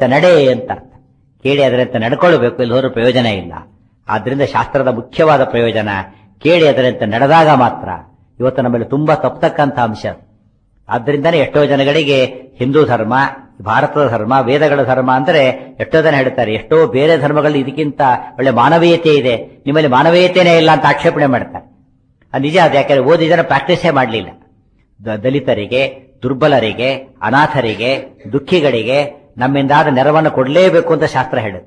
ನಡೆ ಅಂತ ಅರ್ಥ ಕೇಳಿ ಅದರಂತೆ ನಡ್ಕೊಳ್ಬೇಕು ಇಲ್ಲಿ ಹೋದ್ರೆ ಪ್ರಯೋಜನ ಇಲ್ಲ ಆದ್ರಿಂದ ಶಾಸ್ತ್ರದ ಮುಖ್ಯವಾದ ಪ್ರಯೋಜನ ಕೇಳಿ ಅದರಂತೆ ನಡೆದಾಗ ಮಾತ್ರ ಇವತ್ತು ನಮ್ಮಲ್ಲಿ ತುಂಬಾ ತಪ್ಪತಕ್ಕಂಥ ಅಂಶ ಆದ್ರಿಂದಾನೇ ಎಷ್ಟೋ ಜನಗಳಿಗೆ ಹಿಂದೂ ಧರ್ಮ ಭಾರತದ ಧರ್ಮ ವೇದಗಳ ಧರ್ಮ ಅಂದ್ರೆ ಎಷ್ಟೋ ಜನ ಹೇಳ್ತಾರೆ ಎಷ್ಟೋ ಬೇರೆ ಧರ್ಮಗಳಲ್ಲಿ ಇದಕ್ಕಿಂತ ಒಳ್ಳೆ ಮಾನವೀಯತೆ ಇದೆ ನಿಮ್ಮಲ್ಲಿ ಮಾನವೀಯತೆನೇ ಇಲ್ಲ ಅಂತ ಆಕ್ಷೇಪಣೆ ಮಾಡ್ತಾರೆ ಅದು ನಿಜ ಅದು ಯಾಕಂದ್ರೆ ಓದಿ ಜನ ಪ್ರಾಕ್ಟೀಸೇ ಮಾಡಲಿಲ್ಲ ದಲಿತರಿಗೆ ದುರ್ಬಲರಿಗೆ ಅನಾಥರಿಗೆ ದುಃಖಿಗಳಿಗೆ ನಮ್ಮಿಂದಾದ ನೆರವನ್ನು ಕೊಡಲೇಬೇಕು ಅಂತ ಶಾಸ್ತ್ರ ಹೇಳುತ್ತೆ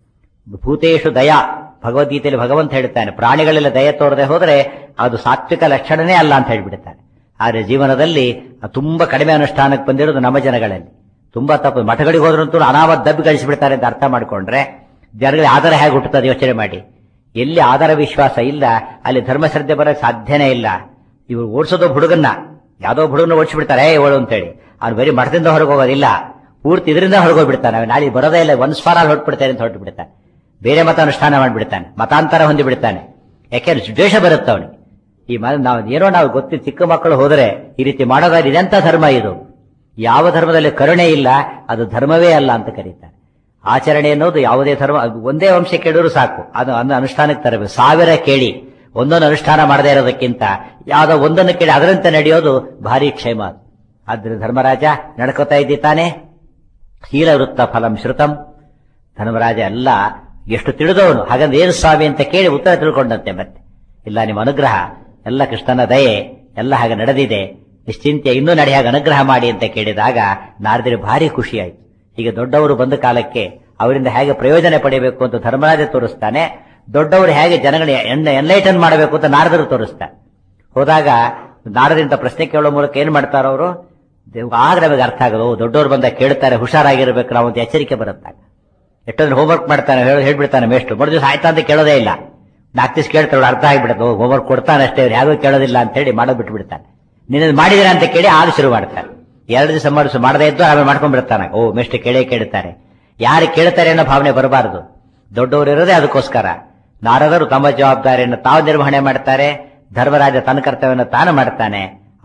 ಭೂತೇಶು ದಯಾ ಭಗವದ್ಗೀತೆಯಲ್ಲಿ ಭಗವಂತ ಹೇಳ್ತಾನೆ ಪ್ರಾಣಿಗಳೆಲ್ಲ ದಯ ತೋರದೆ ಹೋದ್ರೆ ಅದು ಸಾತ್ವಿಕ ಲಕ್ಷಣನೇ ಅಲ್ಲ ಅಂತ ಹೇಳ್ಬಿಡ್ತಾನೆ ಆದ್ರೆ ಜೀವನದಲ್ಲಿ ಅದು ತುಂಬಾ ಕಡಿಮೆ ಅನುಷ್ಠಾನಕ್ಕೆ ಬಂದಿರೋದು ನಮ್ಮ ಜನಗಳಲ್ಲಿ ತುಂಬಾ ತಪ್ಪು ಮಠಗಳಿಗೆ ಹೋದ್ರಂತೂ ಅನಾವತ್ ದಬ್ಬಿ ಗಳಿಸಿಬಿಡ್ತಾರೆ ಅಂತ ಅರ್ಥ ಮಾಡ್ಕೊಂಡ್ರೆ ಜನಗಳಿಗೆ ಆಧಾರ ಹೇಗೆ ಹುಟ್ಟುತ್ತದೆ ಯೋಚನೆ ಮಾಡಿ ಎಲ್ಲಿ ಆಧಾರ ವಿಶ್ವಾಸ ಇಲ್ಲ ಅಲ್ಲಿ ಧರ್ಮಶ್ರದ್ಧೆ ಬರೋಕ್ಕೆ ಸಾಧ್ಯನೇ ಇಲ್ಲ ಇವ್ರು ಓಡಿಸೋದು ಹುಡುಗನ್ನ ಯಾವ್ದೋ ಹುಡುಗನ ಓಡಿಸ್ಬಿಡ್ತಾರೆ ಏ ಓಳು ಅಂತೇಳಿ ಅವ್ನು ಬರೀ ಮಠದಿಂದ ಹೊರಗೆ ಹೋಗೋದಿಲ್ಲ ಪೂರ್ತಿ ಇದರಿಂದ ಹೊರಗೋಗ್ಬಿಡ್ತಾನೆ ಅವ್ನು ನಾಳೆ ಬರೋದೇ ಇಲ್ಲ ಒಂದ್ ಸ್ವಾರ ಹೊರಟ್ಬಿಡ್ತಾನೆ ಅಂತ ಹೊರಟು ಬಿಡ್ತಾನೆ ಬೇರೆ ಮತ ಅನುಷ್ಠಾನ ಮಾಡಿಬಿಡ್ತಾನೆ ಮತಾಂತರ ಹೊಂದಿ ಬಿಡ್ತಾನೆ ಯಾಕೆಂದ್ರೆ ದ್ವೇಷ ಬರುತ್ತೆ ಅವನಿಗೆ ಈ ಮ ನಾವು ಏನೋ ನಾವು ಗೊತ್ತಿ ಚಿಕ್ಕ ಮಕ್ಕಳು ಹೋದರೆ ಈ ರೀತಿ ಮಾಡೋದಾದ್ರೆ ಇದೆಂತ ಧರ್ಮ ಇದು ಯಾವ ಧರ್ಮದಲ್ಲಿ ಕರುಣೆ ಇಲ್ಲ ಅದು ಧರ್ಮವೇ ಅಲ್ಲ ಅಂತ ಕರೀತಾರೆ ಆಚರಣೆ ಅನ್ನೋದು ಯಾವುದೇ ಧರ್ಮ ಅದು ಒಂದೇ ವಂಶ ಕೇಳಿದ್ರು ಸಾಕು ಅದು ಅನ್ನು ಅನುಷ್ಠಾನಕ್ಕೆ ತರಬೇಕು ಸಾವಿರ ಕೇಳಿ ಒಂದೊಂದು ಅನುಷ್ಠಾನ ಮಾಡದೇ ಇರೋದಕ್ಕಿಂತ ಯಾವುದೋ ಒಂದನ್ನು ಕೇಳಿ ಅದರಂತೆ ನಡೆಯೋದು ಭಾರಿ ಕ್ಷೇಮ ಅದು ಆದ್ರೆ ಧರ್ಮರಾಜ ನಡ್ಕೋತಾ ಇದ್ದಿ ತಾನೆ ಶೀಲ ವೃತ್ತ ಫಲಂ ಶ್ರುತಂ ಧರ್ಮರಾಜ ಎಲ್ಲ ಎಷ್ಟು ತಿಳಿದವನು ಹಾಗಂದ್ರೆ ಏನು ಸ್ವಾಮಿ ಅಂತ ಕೇಳಿ ಉತ್ತರ ತಿಳ್ಕೊಂಡಂತೆ ಮತ್ತೆ ಇಲ್ಲ ನಿಮ್ಮ ಅನುಗ್ರಹ ಎಲ್ಲ ಕೃಷ್ಣನ ದಯೆ ಎಲ್ಲ ಹಾಗೆ ನಡೆದಿದೆ ನಿಶ್ಚಿಂತೆ ಇನ್ನೂ ನಡೆ ಹಾಗೆ ಅನುಗ್ರಹ ಮಾಡಿ ಅಂತ ಕೇಳಿದಾಗ ನಾರದಿರಿ ಭಾರಿ ಖುಷಿಯಾಯಿತು ಈಗ ದೊಡ್ಡವರು ಬಂದ ಕಾಲಕ್ಕೆ ಅವರಿಂದ ಹೇಗೆ ಪ್ರಯೋಜನ ಪಡೆಯಬೇಕು ಅಂತ ಧರ್ಮರಾಜ ತೋರಿಸ್ತಾನೆ ದೊಡ್ಡವರು ಹೇಗೆ ಜನಗಳ ಎನ್ಲೈಟನ್ ಮಾಡಬೇಕು ಅಂತ ನಾರದರು ತೋರಿಸ್ತಾರೆ ಹೋದಾಗ ನಾರದಿಂದ ಪ್ರಶ್ನೆ ಕೇಳೋ ಮೂಲಕ ಏನ್ ಮಾಡ್ತಾರ ಅವರು ಆಗ ನಮಗೆ ಅರ್ಥ ಆಗೋದು ಓ, ದೊಡ್ಡವರು ಬಂದ ಕೇಳ್ತಾರೆ ಹುಷಾರಾಗಿರ್ಬೇಕು ನಾವು ಒಂದು ಎಚ್ಚರಿಕೆ ಬರುತ್ತಾಗ ಎಷ್ಟೊಂದ್ರೆ ಹೋಮ್ವರ್ಕ್ ಮಾಡ್ತಾನೆ ಹೇಳಿ ಹೇಳ್ಬಿಡ್ತಾನೆ ಮೇಷ್ಟು ಮೂರು ದಿವಸ ಆಯ್ತಾ ಅಂತ ಕೇಳೋದೇ ಇಲ್ಲ ನಾಲ್ಕು ದಿವಸ ಕೇಳ್ತಾಳೆ ಅರ್ಥ ಆಗಿಬಿಡುತ್ತೆ ಹೋಮ್ವರ್ಕ್ ಕೊಡ್ತಾನೆ ಅಷ್ಟೇ ಅವ್ರು ಯಾರಿಗೂ ಕೇಳೋದಿಲ್ಲ ಅಂತ ಹೇಳಿ ಮಾಡೋದು ಬಿಟ್ಬಿಡ್ತಾನೆ ನಿನ್ನ ಮಾಡಿದಿರ ಅಂತ ಕೇಳಿ ಆಗ ಶುರು ಮಾಡ್ತಾರೆ ಎರಡು ದಿವಸ ಮಾಡಿಸು ಮಾಡದೇ ಇದ್ದು ಆಮೇಲೆ ಮಾಡ್ಕೊಂಡ್ಬಿಡ್ತಾನೆ ಓ ಮೆಷ್ಟು ಕೇಳೇ ಕೇಳ್ತಾರೆ ಯಾರು ಕೇಳ್ತಾರೆ ಅನ್ನೋ ಭಾವನೆ ಬರಬಾರದು ದೊಡ್ಡವರು ಇರೋದೇ ಅದಕ್ಕೋಸ್ಕರ ನಾರದರು ತಮ್ಮ ಜವಾಬ್ದಾರಿಯನ್ನು ತಾವು ನಿರ್ವಹಣೆ ಮಾಡ್ತಾರೆ ಧರ್ಮರಾಜ ತನ್ನ ಕರ್ತವ್ಯವನ್ನು ತಾನು ಮಾಡ್ತಾನೆ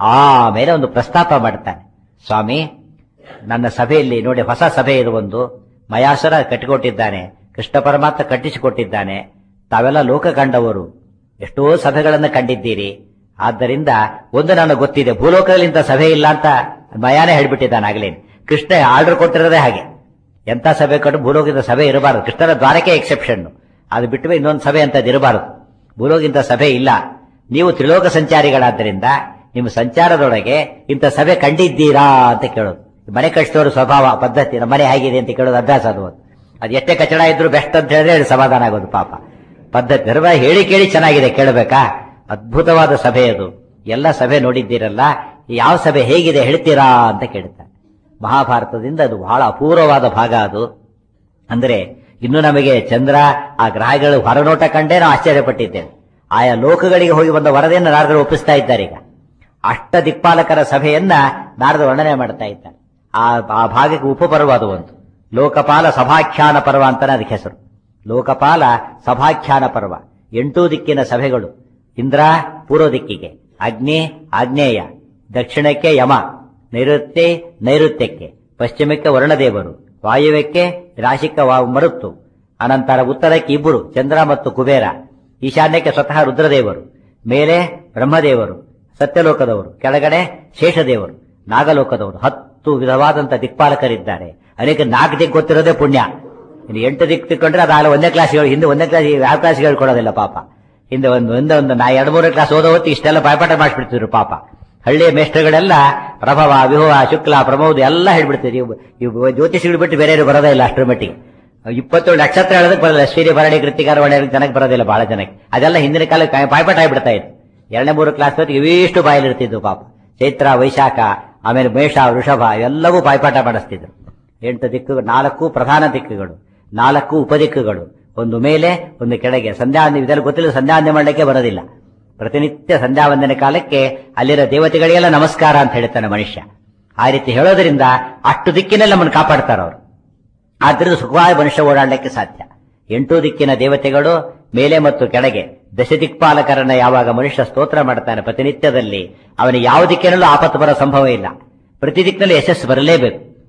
ಆಮೇಲೆ ಒಂದು ಪ್ರಸ್ತಾಪ ಮಾಡ್ತಾನೆ ಸ್ವಾಮಿ ನನ್ನ ಸಭೆಯಲ್ಲಿ ನೋಡಿ ಹೊಸ ಸಭೆ ಇದು ಒಂದು ಮಯಾಸುರ ಕಟ್ಟಿಕೊಟ್ಟಿದ್ದಾನೆ ಕೃಷ್ಣ ಪರಮಾತ್ಮ ಕಟ್ಟಿಸಿಕೊಟ್ಟಿದ್ದಾನೆ ತಾವೆಲ್ಲ ಲೋಕ ಕಂಡವರು ಎಷ್ಟೋ ಸಭೆಗಳನ್ನು ಕಂಡಿದ್ದೀರಿ ಆದ್ದರಿಂದ ಒಂದು ನನಗೆ ಗೊತ್ತಿದೆ ಭೂಲೋಕದಲ್ಲಿ ಇಂಥ ಸಭೆ ಇಲ್ಲ ಅಂತ ಮಯಾನೇ ಹೇಳ್ಬಿಟ್ಟಿದ್ದಾನೆ ಆಗ್ಲೇನೆ ಕೃಷ್ಣ ಆರ್ಡರ್ ಕೊಟ್ಟಿರೋದೇ ಹಾಗೆ ಎಂತ ಸಭೆ ಕೊಟ್ಟು ಭೂಲೋಕದ ಸಭೆ ಇರಬಾರದು ಕೃಷ್ಣನ ದ್ವಾರಕ್ಕೆ ಎಕ್ಸೆಪ್ಷನ್ ಅದು ಬಿಟ್ಟು ಇನ್ನೊಂದು ಸಭೆ ಅಂತ ಇರಬಾರದು ಭೂಲೋಕಿಂತ ಸಭೆ ಇಲ್ಲ ನೀವು ತ್ರಿಲೋಕ ಸಂಚಾರಿಗಳಾದ್ದರಿಂದ ನಿಮ್ಮ ಸಂಚಾರದೊಳಗೆ ಇಂಥ ಸಭೆ ಕಂಡಿದ್ದೀರಾ ಅಂತ ಕೇಳೋದು ಮನೆ ಕಟ್ಟಿಸೋರು ಸ್ವಭಾವ ಪದ್ಧತಿ ನಮ್ಮ ಮನೆ ಹೇಗಿದೆ ಅಂತ ಕೇಳೋದು ಅಭ್ಯಾಸ ಅದು ಒಂದು. ಅದು ಎಷ್ಟೇ ಕಚಡ ಇದ್ರು ಬೆಸ್ಟ್ ಅಂತ ಹೇಳಿದ್ರೆ ಸಮಾಧಾನ ಆಗೋದು ಪಾಪ ಪದ್ಧತಿ ಧರ್ಮ ಹೇಳಿ ಕೇಳಿ ಚೆನ್ನಾಗಿದೆ ಕೇಳಬೇಕಾ ಅದ್ಭುತವಾದ ಸಭೆ ಅದು ಎಲ್ಲ ಸಭೆ ನೋಡಿದ್ದೀರಲ್ಲ ಯಾವ ಸಭೆ ಹೇಗಿದೆ ಹೇಳ್ತೀರಾ ಅಂತ ಕೇಳ್ತಾರೆ ಮಹಾಭಾರತದಿಂದ ಅದು ಬಹಳ ಅಪೂರ್ವವಾದ ಭಾಗ ಅದು ಅಂದ್ರೆ ಇನ್ನು ನಮಗೆ ಚಂದ್ರ ಆ ಗ್ರಹಗಳು ಹೊರನೋಟ ಕಂಡೇ ನಾವು ಆಶ್ಚರ್ಯಪಟ್ಟಿದ್ದೇವೆ ಆಯಾ ಲೋಕಗಳಿಗೆ ಹೋಗಿ ಬಂದ ವರದಿಯನ್ನು ನಾರದರು ಒಪ್ಪಿಸ್ತಾ ಇದ್ದಾರೆ ಈಗ ಅಷ್ಟ ದಿಕ್ಪಾಲಕರ ಸಭೆಯನ್ನ ನಾರದ ವರ್ಣನೆ ಮಾಡ್ತಾ ಇದ್ದಾರೆ ಆ ಆ ಭಾಗಕ್ಕೆ ಉಪಪರ್ವ ಅದು ಒಂದು ಲೋಕಪಾಲ ಸಭಾಖ್ಯಾನ ಪರ್ವ ಅಂತಾನೆ ಅದಕ್ಕೆ ಹೆಸರು ಲೋಕಪಾಲ ಸಭಾಖ್ಯಾನ ಪರ್ವ ಎಂಟೂ ದಿಕ್ಕಿನ ಸಭೆಗಳು ಇಂದ್ರ ಪೂರ್ವ ದಿಕ್ಕಿಗೆ ಅಗ್ನಿ ಆಗ್ನೇಯ ದಕ್ಷಿಣಕ್ಕೆ ಯಮ ನೈಋತ್ಯ ನೈಋತ್ಯಕ್ಕೆ ಪಶ್ಚಿಮಕ್ಕೆ ವರುಣದೇವರು ವಾಯುವ್ಯಕ್ಕೆ ರಾಶಿಕ ವಾ- ಮರುತ್ತು ಅನಂತರ ಉತ್ತರಕ್ಕೆ ಇಬ್ಬರು ಚಂದ್ರ ಮತ್ತು ಕುಬೇರ ಈಶಾನ್ಯಕ್ಕೆ ಸ್ವತಃ ರುದ್ರದೇವರು ಮೇಲೆ ಬ್ರಹ್ಮದೇವರು ಸತ್ಯಲೋಕದವರು ಕೆಳಗಡೆ ಶೇಷದೇವರು ನಾಗಲೋಕದವರು ಹತ್ತು ವಿಧವಾದಂತ ದಿಕ್ಪಾಲಕರಿದ್ದಾರೆ ಅನೇಕ ನಾಲ್ಕು ದಿಕ್ಕು ಗೊತ್ತಿರೋದೇ ಪುಣ್ಯ ಇನ್ನು ಎಂಟು ದಿಕ್ಕು ತಿಳ್ಕೊಂಡ್ರೆ ಅದಾಗಲೇ ಒಂದೇ ಕ್ಲಾಸ್ಗಳು ಹಿಂದೆ ಒಂದೇ ಕ್ಲಾಸ್ ಯಾವ ಕ್ಲಾಸ್ ಹೇಳ್ಕೊಡೋದಿಲ್ಲ ಪಾಪ ಹಿಂದೆ ಒಂದು ಒಂದೇ ಒಂದು ನಾ ಎರಡು ಮೂರನೇ ಕ್ಲಾಸ್ ಓದೋ ಹೊತ್ತು ಇಷ್ಟೆಲ್ಲ ಬಾಯ್ಪಾಠ ಮಾಡಿಸ್ಬಿಡ್ತಿದ್ರು ಪಾಪ ಹಳ್ಳಿಯ ಮೇಷ್ಟ್ರುಗಳೆಲ್ಲ ಪ್ರಭವ ವಿಹುವ ಶುಕ್ಲ ಪ್ರಮೋದ ಎಲ್ಲ ಹೇಳ್ಬಿಡ್ತಿದ್ರು ಇವು ಇವು ಜ್ಯೋತಿಷಿಗಳು ಬಿಟ್ಟು ಬೇರೆ ಬರೋದೇ ಇಲ್ಲ ಅಷ್ಟರ ಮಟ್ಟಿಗೆ ಇಪ್ಪತ್ತೇಳು ನಕ್ಷತ್ರ ಹೇಳೋದಕ್ಕೆ ಬರಲ್ಲ ಶ್ರೀರಿ ಭರಣಿ ಕೃತಿಕಾರ ಒಳ್ಳೆ ಜನಕ್ಕೆ ಬರೋದಿಲ್ಲ ಬಹಳ ಜನಕ್ಕೆ ಅದೆಲ್ಲ ಹಿಂದಿನ ಕಾಲಕ್ಕೆ ಬಾಯ್ಪಾಠ ಆಗಿಬಿಡ್ತಾ ಇತ್ತು ಎರಡನೇ ಮೂರು ಕ್ಲಾಸ್ ಹೊತ್ತಿಗೆ ಇವಿಷ್ಟು ಬಾಯಲ್ಲಿರ್ತಿದ್ವು ಪಾಪ ಚೈತ್ರ ವೈಶಾಖ ಆಮೇಲೆ ಮೇಷ ವೃಷಭ ಎಲ್ಲವೂ ಬಾಯ್ಪಾಠ ಮಾಡಿಸ್ತಿದ್ರು ಎಂಟು ದಿಕ್ಕುಗಳು ನಾಲ್ಕು ಪ್ರಧಾನ ದಿಕ್ಕುಗಳು ನಾಲ್ಕು ಉಪದಿಕ್ಕುಗಳು ಒಂದು ಮೇಲೆ ಒಂದು ಕೆಳಗೆ ಸಂಧ್ಯಾ ಇದೆಲ್ಲ ಗೊತ್ತಿಲ್ಲ ಸಂಧ್ಯಾವಂದನೆ ಮಾಡಲಿಕ್ಕೆ ಬರೋದಿಲ್ಲ ಪ್ರತಿನಿತ್ಯ ಸಂಧ್ಯಾವಂದನೆ ಕಾಲಕ್ಕೆ ಅಲ್ಲಿರೋ ದೇವತೆಗಳಿಗೆಲ್ಲ ನಮಸ್ಕಾರ ಅಂತ ಹೇಳ್ತಾನೆ ಮನುಷ್ಯ ಆ ರೀತಿ ಹೇಳೋದ್ರಿಂದ ಅಷ್ಟು ದಿಕ್ಕಿನಲ್ಲಿ ನಮ್ಮನ್ನು ಕಾಪಾಡ್ತಾರೆ ಅವರು ಆದ್ರಿಂದ ಸುಖವಾಗಿ ಮನುಷ್ಯ ಓಡಾಡಲಿಕ್ಕೆ ಸಾಧ್ಯ ಎಂಟು ದಿಕ್ಕಿನ ದೇವತೆಗಳು ಮೇಲೆ ಮತ್ತು ಕೆಳಗೆ ದಶ ದಿಕ್ಪಾಲಕರನ್ನ ಯಾವಾಗ ಮನುಷ್ಯ ಸ್ತೋತ್ರ ಮಾಡ್ತಾನೆ ಪ್ರತಿನಿತ್ಯದಲ್ಲಿ ಅವನಿಗೆ ಯಾವ ದಿಕ್ಕಿನಲ್ಲೂ ಆಪತ್ತು ಬರೋ ಸಂಭವ ಇಲ್ಲ ಪ್ರತಿ ದಿಕ್ಕಿನಲ್ಲಿ ಯಶಸ್ಸು ಬರಲೇಬೇಕು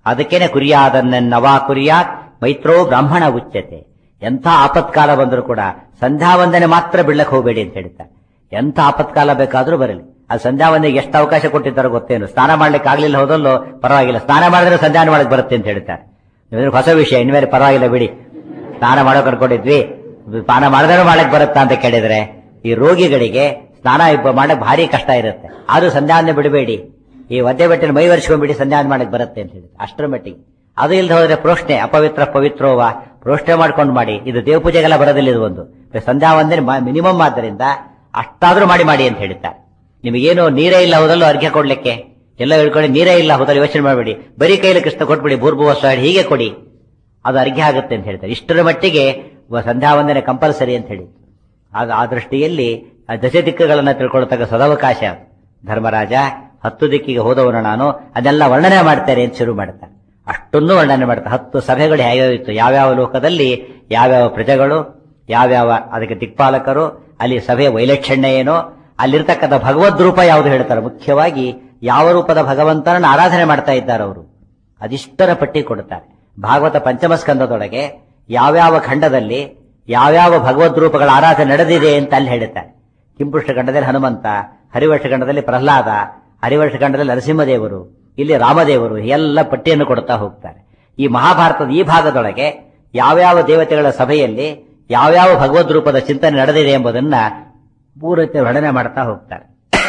ಅದಕ್ಕೇನೆ ಕುರಿಯಾದನ್ನವಾ ಕುರಿಯಾತ್ ಮೈತ್ರೋ ಬ್ರಾಹ್ಮಣ ಉಚ್ಯತೆ ಎಂಥ ಆಪತ್ಕಾಲ ಬಂದರೂ ಕೂಡ ಸಂಧ್ಯಾ ವಂದನೆ ಮಾತ್ರ ಬಿಡ್ಲಕ್ಕೆ ಹೋಗಬೇಡಿ ಅಂತ ಹೇಳ್ತಾರೆ ಎಂಥ ಆಪತ್ಕಾಲ ಬೇಕಾದ್ರೂ ಬರಲಿ ಅದು ಸಂಧ್ಯಾ ವಂದನೆಗೆ ಎಷ್ಟು ಅವಕಾಶ ಕೊಟ್ಟಿದ್ದಾರೋ ಗೊತ್ತೇನು ಸ್ನಾನ ಮಾಡ್ಲಿಕ್ಕೆ ಆಗ್ಲಿಲ್ಲ ಹೋದಲ್ಲೋ ಪರವಾಗಿಲ್ಲ ಸ್ನಾನ ಮಾಡಿದ್ರೆ ಸಂಧ್ಯಾನ ಮಾಡಕ್ ಬರುತ್ತೆ ಅಂತ ಹೇಳ್ತಾರೆ ಇದ್ರ ಹೊಸ ವಿಷಯ ಇನ್ಮೇಲೆ ಪರವಾಗಿಲ್ಲ ಬಿಡಿ ಸ್ನಾನ ಮಾಡೋ ಕರ್ಕೊಂಡಿದ್ವಿ ಸ್ನಾನ ಮಾಡಿದ್ರೆ ಮಾಡಕ್ ಬರುತ್ತಾ ಅಂತ ಕೇಳಿದ್ರೆ ಈ ರೋಗಿಗಳಿಗೆ ಸ್ನಾನ ಇಬ್ಬ ಮಾಡಕ್ ಭಾರಿ ಕಷ್ಟ ಇರುತ್ತೆ ಆದ್ರೂ ಸಂಧ್ಯಾವನೆ ಬಿಡಬೇಡಿ ಈ ಒದ್ದೆ ಬೆಟ್ಟಿನ ಮೈ ಒರೆಸ್ಕೊಂಡ್ಬಿಡಿ ಸಂಧ್ಯಾವನೆ ಮಾಡಕ್ ಬರುತ್ತೆ ಅಂತ ಹೇಳಿ ಅಷ್ಟರ ಮಟ್ಟಿಗೆ ಅದು ಇಲ್ಲದೆ ಹೋದ್ರೆ ಪ್ರೋಷ್ಣೆ ಅಪವಿತ್ರ ಪವಿತ್ರೋವ ಪ್ರೋಷ್ಣೆ ಮಾಡ್ಕೊಂಡು ಮಾಡಿ ಇದು ದೇವ ಪೂಜೆಗೆಲ್ಲ ಬರೋದಿಲ್ಲ ಇದು ಒಂದು ಸಂಧ್ಯಾ ವಂದನೆ ಮಿನಿಮಮ್ ಆದ್ದರಿಂದ ಅಷ್ಟಾದ್ರೂ ಮಾಡಿ ಮಾಡಿ ಅಂತ ಹೇಳ್ತಾರೆ ನಿಮಗೇನು ನೀರೇ ಇಲ್ಲ ಹೋದಲ್ಲೂ ಅರ್ಘ್ಯ ಕೊಡ್ಲಿಕ್ಕೆ ಎಲ್ಲ ಹೇಳ್ಕೊಂಡು ನೀರೇ ಇಲ್ಲ ಹೋದಲ್ಲಿ ಯೋಚನೆ ಮಾಡಬೇಡಿ ಬರೀ ಕೈಲಿ ಕೃಷ್ಣ ಕೊಟ್ಬಿಡಿ ಭೂರ್ಭುವ ಸ್ವಾಡಿ ಹೀಗೆ ಕೊಡಿ ಅದು ಅರ್ಘ್ಯ ಆಗುತ್ತೆ ಅಂತ ಹೇಳ್ತಾರೆ ಇಷ್ಟರ ಮಟ್ಟಿಗೆ ವ- ಸಂಧ್ಯಾ ವಂದನೆ ಕಂಪಲ್ಸರಿ ಅಂತ ಹೇಳಿ ಆಗ ಆ ದೃಷ್ಟಿಯಲ್ಲಿ ಆ ದಶ ದಿಕ್ಕುಗಳನ್ನ ತಿಳ್ಕೊಳ್ತಕ್ಕ ಸದವಕಾಶ ಧರ್ಮರಾಜ ಹತ್ತು ದಿಕ್ಕಿಗೆ ಹೋದವನು ನಾನು ಅದೆಲ್ಲ ವರ್ಣನೆ ಮಾಡ್ತಾರೆ ಅಂತ ಶುರು ಮಾಡ್ತಾನೆ ಅಷ್ಟೊಂದು ವರ್ಣನೆ ಮಾಡ್ತಾರೆ ಹತ್ತು ಸಭೆಗಳು ಹೇಗಾವ ಇತ್ತು ಯಾವ್ಯಾವ ಲೋಕದಲ್ಲಿ ಯಾವ್ಯಾವ ಪ್ರಜೆಗಳು ಯಾವ್ಯಾವ ಅದಕ್ಕೆ ದಿಕ್ಪಾಲಕರು ಅಲ್ಲಿ ಸಭೆಯ ವೈಲಕ್ಷಣ್ಯ ಏನೋ ಅಲ್ಲಿರ್ತಕ್ಕಂಥ ಭಗವದ್ ರೂಪ ಯಾವುದು ಹೇಳ್ತಾರೆ ಮುಖ್ಯವಾಗಿ ಯಾವ ರೂಪದ ಭಗವಂತನನ್ನು ಆರಾಧನೆ ಮಾಡ್ತಾ ಇದ್ದಾರೆ ಅವರು ಅದಿಷ್ಟರ ಪಟ್ಟಿ ಕೊಡುತ್ತಾರೆ ಭಾಗವತ ಪಂಚಮ ಸ್ಕಂದದೊಳಗೆ ಯಾವ್ಯಾವ ಖಂಡದಲ್ಲಿ ಯಾವ್ಯಾವ ಭಗವದ್ ರೂಪಗಳ ಆರಾಧನೆ ನಡೆದಿದೆ ಅಂತ ಅಲ್ಲಿ ಹೇಳುತ್ತಾರೆ ಕಿಂಪುಷ್ಟ ಖಂಡದಲ್ಲಿ ಹನುಮಂತ ಹರಿವರ್ಷ ಖಂಡದಲ್ಲಿ ಪ್ರಹ್ಲಾದ ಹರಿವರ್ಷ ಖಂಡದಲ್ಲಿ ನರಸಿಂಹದೇವರು ಇಲ್ಲಿ ರಾಮದೇವರು ಎಲ್ಲ ಪಟ್ಟಿಯನ್ನು ಕೊಡುತ್ತಾ ಹೋಗ್ತಾರೆ ಈ ಮಹಾಭಾರತದ ಈ ಭಾಗದೊಳಗೆ ಯಾವ್ಯಾವ ದೇವತೆಗಳ ಸಭೆಯಲ್ಲಿ ಯಾವ್ಯಾವ ಭಗವದ್ ರೂಪದ ಚಿಂತನೆ ನಡೆದಿದೆ ಎಂಬುದನ್ನ ಪೂರ್ವತೆ ವರ್ಣನೆ ಮಾಡ್ತಾ ಹೋಗ್ತಾರೆ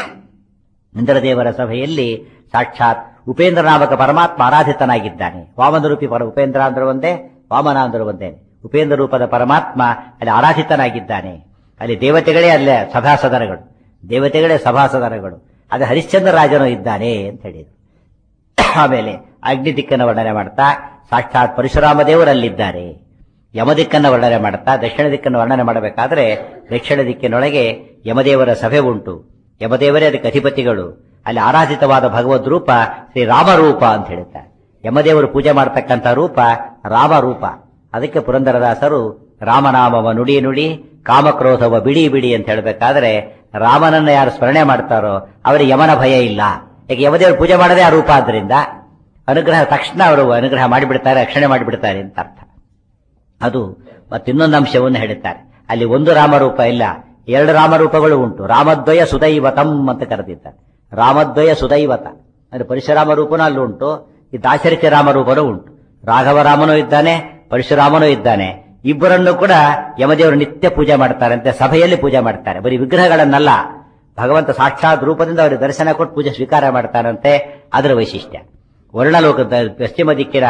ಇಂದ್ರದೇವರ ಸಭೆಯಲ್ಲಿ ಸಾಕ್ಷಾತ್ ಉಪೇಂದ್ರ ನಾಮಕ ಪರಮಾತ್ಮ ಆರಾಧಿತನಾಗಿದ್ದಾನೆ ವಾಮನ ರೂಪಿ ಪರ ಉಪೇಂದ್ರ ಅಂದ್ರೆ ಒಂದೇ ವಾಮನ ಅಂದ್ರೆ ಒಂದೇ ಉಪೇಂದ್ರ ರೂಪದ ಪರಮಾತ್ಮ ಅಲ್ಲಿ ಆರಾಧಿತನಾಗಿದ್ದಾನೆ ಅಲ್ಲಿ ದೇವತೆಗಳೇ ಅಲ್ಲೇ ಸಭಾಸದನಗಳು ದೇವತೆಗಳೇ ಸಭಾಸದನಗಳು ಅದು ಹರಿಶ್ಚಂದ್ರ ರಾಜನು ಇದ್ದಾನೆ ಅಂತ ಹೇಳಿದ್ರು ಆಮೇಲೆ ಅಗ್ನಿ ದಿಕ್ಕನ್ನು ವರ್ಣನೆ ಮಾಡ್ತಾ ಸಾಕ್ಷಾತ್ ಪರಶುರಾಮ ದೇವರಲ್ಲಿದ್ದಾರೆ ಯಮದಿಕ್ಕನ್ನು ವರ್ಣನೆ ಮಾಡ್ತಾ ದಕ್ಷಿಣ ದಿಕ್ಕನ್ನು ವರ್ಣನೆ ಮಾಡಬೇಕಾದ್ರೆ ದಕ್ಷಿಣ ದಿಕ್ಕಿನೊಳಗೆ ಯಮದೇವರ ಸಭೆ ಉಂಟು ಯಮದೇವರೇ ಅದಕ್ಕೆ ಅಧಿಪತಿಗಳು ಅಲ್ಲಿ ಆರಾಧಿತವಾದ ಭಗವದ್ ರೂಪ ಶ್ರೀ ರಾಮರೂಪ ಅಂತ ಹೇಳುತ್ತಾರೆ ಯಮದೇವರು ಪೂಜೆ ಮಾಡತಕ್ಕಂಥ ರೂಪ ರಾಮರೂಪ ಅದಕ್ಕೆ ಪುರಂದರದಾಸರು ರಾಮನಾಮವ ನುಡಿ ನುಡಿ ಕಾಮಕ್ರೋಧವ ಬಿಡಿ ಬಿಡಿ ಅಂತ ಹೇಳಬೇಕಾದ್ರೆ ರಾಮನನ್ನ ಯಾರು ಸ್ಮರಣೆ ಮಾಡ್ತಾರೋ ಅವರಿಗೆ ಯಮನ ಭಯ ಇಲ್ಲ ಯಾಕೆ ಯಮದೇವರು ಪೂಜೆ ಮಾಡದೇ ಆ ರೂಪ ಆದ್ರಿಂದ ಅನುಗ್ರಹ ತಕ್ಷಣ ಅವರು ಅನುಗ್ರಹ ಮಾಡಿಬಿಡ್ತಾರೆ ರಕ್ಷಣೆ ಮಾಡಿಬಿಡ್ತಾರೆ ಅಂತ ಅರ್ಥ ಅದು ಮತ್ತಿನ್ನೊಂದು ಅಂಶವನ್ನು ಹೇಳುತ್ತಾರೆ ಅಲ್ಲಿ ಒಂದು ರಾಮರೂಪ ಇಲ್ಲ ಎರಡು ರಾಮರೂಪಗಳು ಉಂಟು ರಾಮದ್ವಯ ಸುದೈವತಂ ಅಂತ ಕರೆದಿದ್ದಾರೆ ರಾಮದ್ವಯ ಸುದೈವತ ಅಂದ್ರೆ ಪರಶುರಾಮ ರೂಪನೂ ಅಲ್ಲಿ ಉಂಟು ಈ ದಾಶರಥಿ ರಾಮರೂಪನೂ ಉಂಟು ರಾಘವರಾಮನೂ ಇದ್ದಾನೆ ಪರಶುರಾಮನೂ ಇದ್ದಾನೆ ಇಬ್ಬರನ್ನು ಕೂಡ ಯಮದೇವರು ನಿತ್ಯ ಪೂಜೆ ಮಾಡ್ತಾರಂತೆ ಸಭೆಯಲ್ಲಿ ಪೂಜೆ ಮಾಡ್ತಾರೆ ಬರೀ ವಿಗ್ರಹಗಳನ್ನಲ್ಲ ಭಗವಂತ ಸಾಕ್ಷಾತ್ ರೂಪದಿಂದ ಅವರಿಗೆ ದರ್ಶನ ಕೊಟ್ಟು ಪೂಜೆ ಸ್ವೀಕಾರ ಮಾಡ್ತಾರಂತೆ ಅದರ ವೈಶಿಷ್ಟ್ಯ ವರ್ಣಲೋಕದ ಪಶ್ಚಿಮ ದಿಕ್ಕಿನ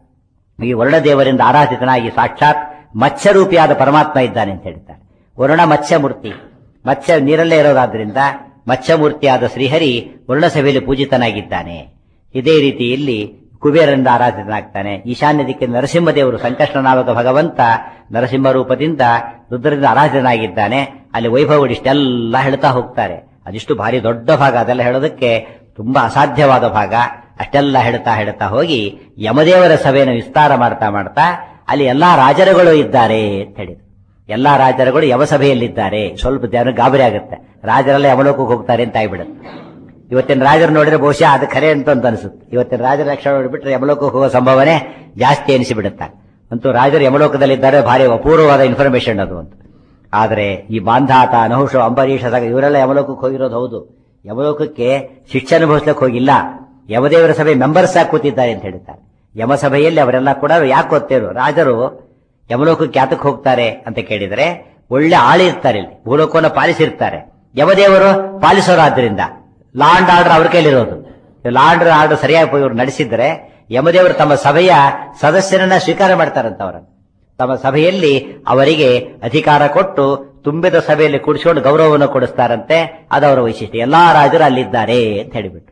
ಈ ವರ್ಣದೇವರಿಂದ ಆರಾಧಿತನಾಗಿ ಸಾಕ್ಷಾತ್ ಮತ್ಸ್ಯರೂಪಿಯಾದ ಪರಮಾತ್ಮ ಇದ್ದಾನೆ ಅಂತ ಹೇಳ್ತಾರೆ ವರ್ಣ ಮತ್ಸ್ಯಮೂರ್ತಿ ಮತ್ಸ್ಯ ನೀರಲ್ಲೇ ಇರೋದಾದ್ರಿಂದ ಮತ್ಸ್ಯಮೂರ್ತಿಯಾದ ಶ್ರೀಹರಿ ವರ್ಣಸಭೆಯಲ್ಲಿ ಪೂಜಿತನಾಗಿದ್ದಾನೆ ಇದೇ ರೀತಿ ಇಲ್ಲಿ ಕುಬೇರರಿಂದ ಆರಾಧಿತನಾಗ್ತಾನೆ ಈಶಾನ್ಯ ದಿಕ್ಕಿನ ನರಸಿಂಹದೇವರು ಸಂಕಷ್ಟ ನಾಮಕ ಭಗವಂತ ನರಸಿಂಹ ರೂಪದಿಂದ ರುದ್ರದಿಂದ ಆರಾಧಿತನಾಗಿದ್ದಾನೆ ಅಲ್ಲಿ ವೈಭವ ಇಷ್ಟೆಲ್ಲ ಹೇಳ್ತಾ ಹೋಗ್ತಾರೆ ಅದಿಷ್ಟು ಭಾರಿ ದೊಡ್ಡ ಭಾಗ ಅದೆಲ್ಲ ಹೇಳೋದಕ್ಕೆ ತುಂಬಾ ಅಸಾಧ್ಯವಾದ ಭಾಗ ಅಷ್ಟೆಲ್ಲ ಹೇಳ್ತಾ ಹೇಳ್ತಾ ಹೋಗಿ ಯಮದೇವರ ಸಭೆಯನ್ನು ವಿಸ್ತಾರ ಮಾಡ್ತಾ ಮಾಡ್ತಾ ಅಲ್ಲಿ ಎಲ್ಲಾ ರಾಜರುಗಳು ಇದ್ದಾರೆ ಅಂತ ಹೇಳಿದ್ರು ಎಲ್ಲಾ ರಾಜರುಗಳು ಯಮಸಭೆಯಲ್ಲಿದ್ದಾರೆ ಸ್ವಲ್ಪ ಜನ ಗಾಬರಿ ಆಗುತ್ತೆ ರಾಜರೆಲ್ಲ ಯಮಲೋಕಕ್ಕೆ ಹೋಗ್ತಾರೆ ಅಂತ ಆಗ್ಬಿಡುತ್ತೆ ಇವತ್ತಿನ ರಾಜರು ನೋಡಿದ್ರೆ ಬಹುಶಃ ಅದು ಖರೆ ಅಂತ ಅಂತ ಅನಿಸುತ್ತೆ ಇವತ್ತಿನ ರಾಜರ ಲಕ್ಷಣ ನೋಡಿಬಿಟ್ರೆ ಯಮಲೋಕಕ್ಕೆ ಹೋಗೋ ಸಂಭವನೆ ಜಾಸ್ತಿ ಎನಿಸಿಬಿಡುತ್ತೆ ಅಂತೂ ರಾಜರು ಯಮಲೋಕದಲ್ಲಿದ್ದಾರೆ ಭಾರಿ ಅಪೂರ್ವವಾದ ಇನ್ಫಾರ್ಮೇಶನ್ ಅದು ಅಂತ ಆದರೆ ಈ ಬಾಂಧಾತ ನಹುಷ ಅಂಬರೀಷ ಸಗ ಇವರೆಲ್ಲ ಯಮಲೋಕಕ್ಕೆ ಹೋಗಿರೋದು ಹೌದು ಯಮಲೋಕಕ್ಕೆ ಶಿಕ್ಷೆ ಅನುಭವಿಸ್ಲಿಕ್ಕೆ ಹೋಗಿಲ್ಲ ಯಮದೇವರ ಸಭೆ ಮೆಂಬರ್ಸ್ ಆಗಿ ಕೂತಿದ್ದಾರೆ ಅಂತ ಹೇಳ್ತಾರೆ ಯಮಸಭೆಯಲ್ಲಿ ಅವರೆಲ್ಲ ಕೂಡ ಯಾಕೆ ಗೊತ್ತೇರು ರಾಜರು ಯಮಲೋಕಕ್ಕೆ ಯಾತಕ್ಕೆ ಹೋಗ್ತಾರೆ ಅಂತ ಕೇಳಿದರೆ ಒಳ್ಳೆ ಆಳಿ ಇರ್ತಾರೆ ಇಲ್ಲಿ ಭೂಲೋಕವನ್ನು ಪಾಲಿಸಿರ್ತಾರೆ ಯಮದೇವರು ಪಾಲಿಸೋರಾದ್ರಿಂದ ಲಾ ಅಂಡ್ ಆರ್ಡರ್ ಅವ್ರ ಕೈಲಿರೋದು ಲಾ ಅಂಡ್ ಆರ್ಡರ್ ಸರಿಯಾಗಿ ಇವರು ನಡೆಸಿದ್ರೆ ಯಮದೇವರು ತಮ್ಮ ಸಭೆಯ ಸದಸ್ಯರನ್ನ ಸ್ವೀಕಾರ ಮಾಡ್ತಾರಂತ ಅವರನ್ನು ತಮ್ಮ ಸಭೆಯಲ್ಲಿ ಅವರಿಗೆ ಅಧಿಕಾರ ಕೊಟ್ಟು ತುಂಬಿದ ಸಭೆಯಲ್ಲಿ ಕೂಡಿಸಿಕೊಂಡು ಗೌರವವನ್ನು ಕೊಡಿಸ್ತಾರಂತೆ ಅದು ಅವರ ವೈಶಿಷ್ಟ್ಯ ಎಲ್ಲಾ ರಾಜರು ಅಲ್ಲಿದ್ದಾರೆ ಅಂತ ಹೇಳಿಬಿಟ್ಟು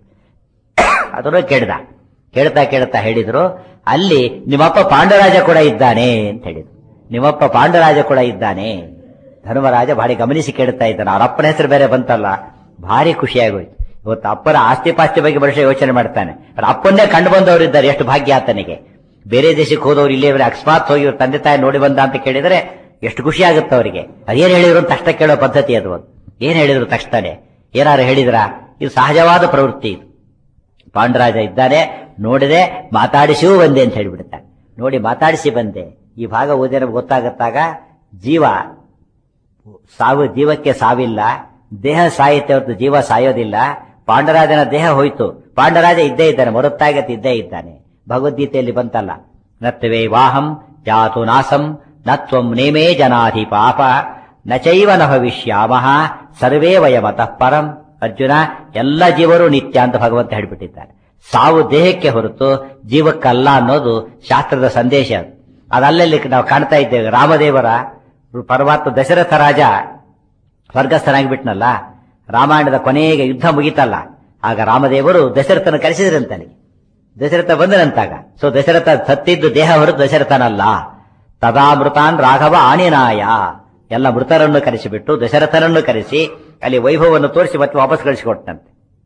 ಅದನ್ನು ಕೇಳ್ದ ಕೇಳ್ತಾ ಕೇಳ್ತಾ ಹೇಳಿದ್ರು ಅಲ್ಲಿ ನಿಮ್ಮಪ್ಪ ಪಾಂಡರಾಜ ಕೂಡ ಇದ್ದಾನೆ ಅಂತ ಹೇಳಿದ್ರು ನಿಮ್ಮಪ್ಪ ಪಾಂಡರಾಜ ಕೂಡ ಇದ್ದಾನೆ ಧರ್ಮರಾಜ ಭಾರಿ ಗಮನಿಸಿ ಕೇಳ್ತಾ ಇದ್ದಾನೆ ಅವ್ರ ಅಪ್ಪನ ಹೆಸರು ಬೇರೆ ಬಂತಲ್ಲ ಭಾರಿ ಖುಷಿಯಾಗೋಯ್ತು ಇವತ್ತು ಅಪ್ಪನ ಆಸ್ತಿ ಪಾಸ್ತಿ ಬಗ್ಗೆ ಬರುಷ ಯೋಚನೆ ಮಾಡ್ತಾನೆ ಅವ್ರ ಅಪ್ಪನ್ನೇ ಕಂಡು ಬಂದವರು ಇದ್ದಾರೆ ಎಷ್ಟು ಭಾಗ್ಯ ಆತನಿಗೆ ಬೇರೆ ದೇಶಕ್ಕೆ ಹೋದವ್ರು ಇಲ್ಲೇ ಇವ್ರು ಅಕಸ್ಮಾತ್ ಹೋಗಿ ಇವ್ರ ತಂದೆ ತಾಯಿ ನೋಡಿ ಬಂದ ಅಂತ ಕೇಳಿದ್ರೆ ಎಷ್ಟು ಖುಷಿ ಆಗುತ್ತೆ ಅವರಿಗೆ ಅದೇನ್ ಹೇಳಿದ್ರು ಅಂತ ತಕ್ಷಣ ಕೇಳೋ ಪದ್ಧತಿ ಅದು ಒಂದು ಏನ್ ಹೇಳಿದ್ರು ತಕ್ಷಣ ಏನಾರು ಹೇಳಿದ್ರ ಇದು ಸಹಜವಾದ ಪ್ರವೃತ್ತಿ ಇದು ಪಾಂಡರಾಜ ಇದ್ದಾನೆ ನೋಡಿದೆ ಮಾತಾಡಿಸಿಯೂ ಬಂದೆ ಅಂತ ಹೇಳಿಬಿಡ್ತಾನೆ ನೋಡಿ ಮಾತಾಡಿಸಿ ಬಂದೆ ಈ ಭಾಗ ಓದಿರೋ ಗೊತ್ತಾಗತ್ತಾಗ ಜೀವ ಸಾವು ಜೀವಕ್ಕೆ ಸಾವಿಲ್ಲ ದೇಹ ಸಾಯುತ್ತೆ ಹೊರತು ಜೀವ ಸಾಯೋದಿಲ್ಲ ಪಾಂಡರಾಜನ ದೇಹ ಹೋಯ್ತು ಪಾಂಡರಾಜ ಇದ್ದೇ ಇದ್ದಾನೆ ಮರುತ್ತಾಗತ್ ಇದ್ದೇ ಇದ್ದಾನೆ ಭಗವದ್ಗೀತೆಯಲ್ಲಿ ಬಂತಲ್ಲ ನತ್ವೇ ವಾಹಂ ಜಾತು ನಾಸಂ ನತ್ವಂ ನೇಮೇ ಜನಾಧಿ ಪಾಪ ನಚೈವ ನ ಭವಿಷ್ಯಾಮಹ ಸರ್ವೇ ವಯಮತಃ ಪರಂ ಅರ್ಜುನ ಎಲ್ಲ ಜೀವರು ನಿತ್ಯ ಅಂತ ಭಗವಂತ ಹೇಳಿಬಿಟ್ಟಿದ್ದಾರೆ ಸಾವು ದೇಹಕ್ಕೆ ಹೊರತು ಜೀವಕ್ಕಲ್ಲ ಅನ್ನೋದು ಶಾಸ್ತ್ರದ ಸಂದೇಶ ಅದು ಅದಲ್ಲಲ್ಲಿ ನಾವು ಕಾಣ್ತಾ ಇದ್ದೇವೆ ರಾಮದೇವರ ಪರಮಾತ್ಮ ದಶರಥ ರಾಜ ಸ್ವರ್ಗಸ್ಥನಾಗಿಬಿಟ್ನಲ್ಲ ರಾಮಾಯಣದ ಕೊನೆಗೆ ಯುದ್ಧ ಮುಗಿತಲ್ಲ ಆಗ ರಾಮದೇವರು ದಶರಥನ ಕರೆಸಿದ್ರಂತಲ್ಲಿ ದಶರಥ ಬಂದನಂತಾಗ ಸೊ ದಶರಥ ಸತ್ತಿದ್ದು ದೇಹ ಹೊರತು ದಶರಥನಲ್ಲ ತದಾ ಮೃತಾನ್ ರಾಘವ ಆಣಿನಾಯ ಎಲ್ಲ ಮೃತರನ್ನು ಕರೆಸಿಬಿಟ್ಟು ದಶರಥನನ್ನು ಕರೆಸಿ ಅಲ್ಲಿ ವೈಭವವನ್ನು ತೋರಿಸಿ ಮತ್ತೆ ವಾಪಸ್ ಕಳಿಸಿಕೊಟ್ಟಂತೆ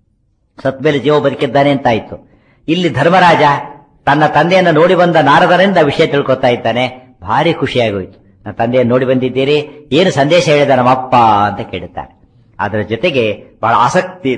ಸತ್ ಮೇಲೆ ಜೀವ ಬದುಕಿದ್ದಾನೆ ಅಂತಾಯ್ತು ಇಲ್ಲಿ ಧರ್ಮರಾಜ ತನ್ನ ತಂದೆಯನ್ನು ನೋಡಿ ಬಂದ ನಾರದರಿಂದ ವಿಷಯ ತಿಳ್ಕೊತಾ ಇದ್ದಾನೆ ಭಾರಿ ಖುಷಿಯಾಗೋಯ್ತು ನನ್ನ ತಂದೆಯನ್ನು ನೋಡಿ ಬಂದಿದ್ದೀರಿ ಏನು ಸಂದೇಶ ಹೇಳಿದ ನಮ್ಮಪ್ಪ ಅಂತ ಕೇಳುತ್ತಾರೆ ಅದರ ಜೊತೆಗೆ ಬಹಳ ಆಸಕ್ತಿ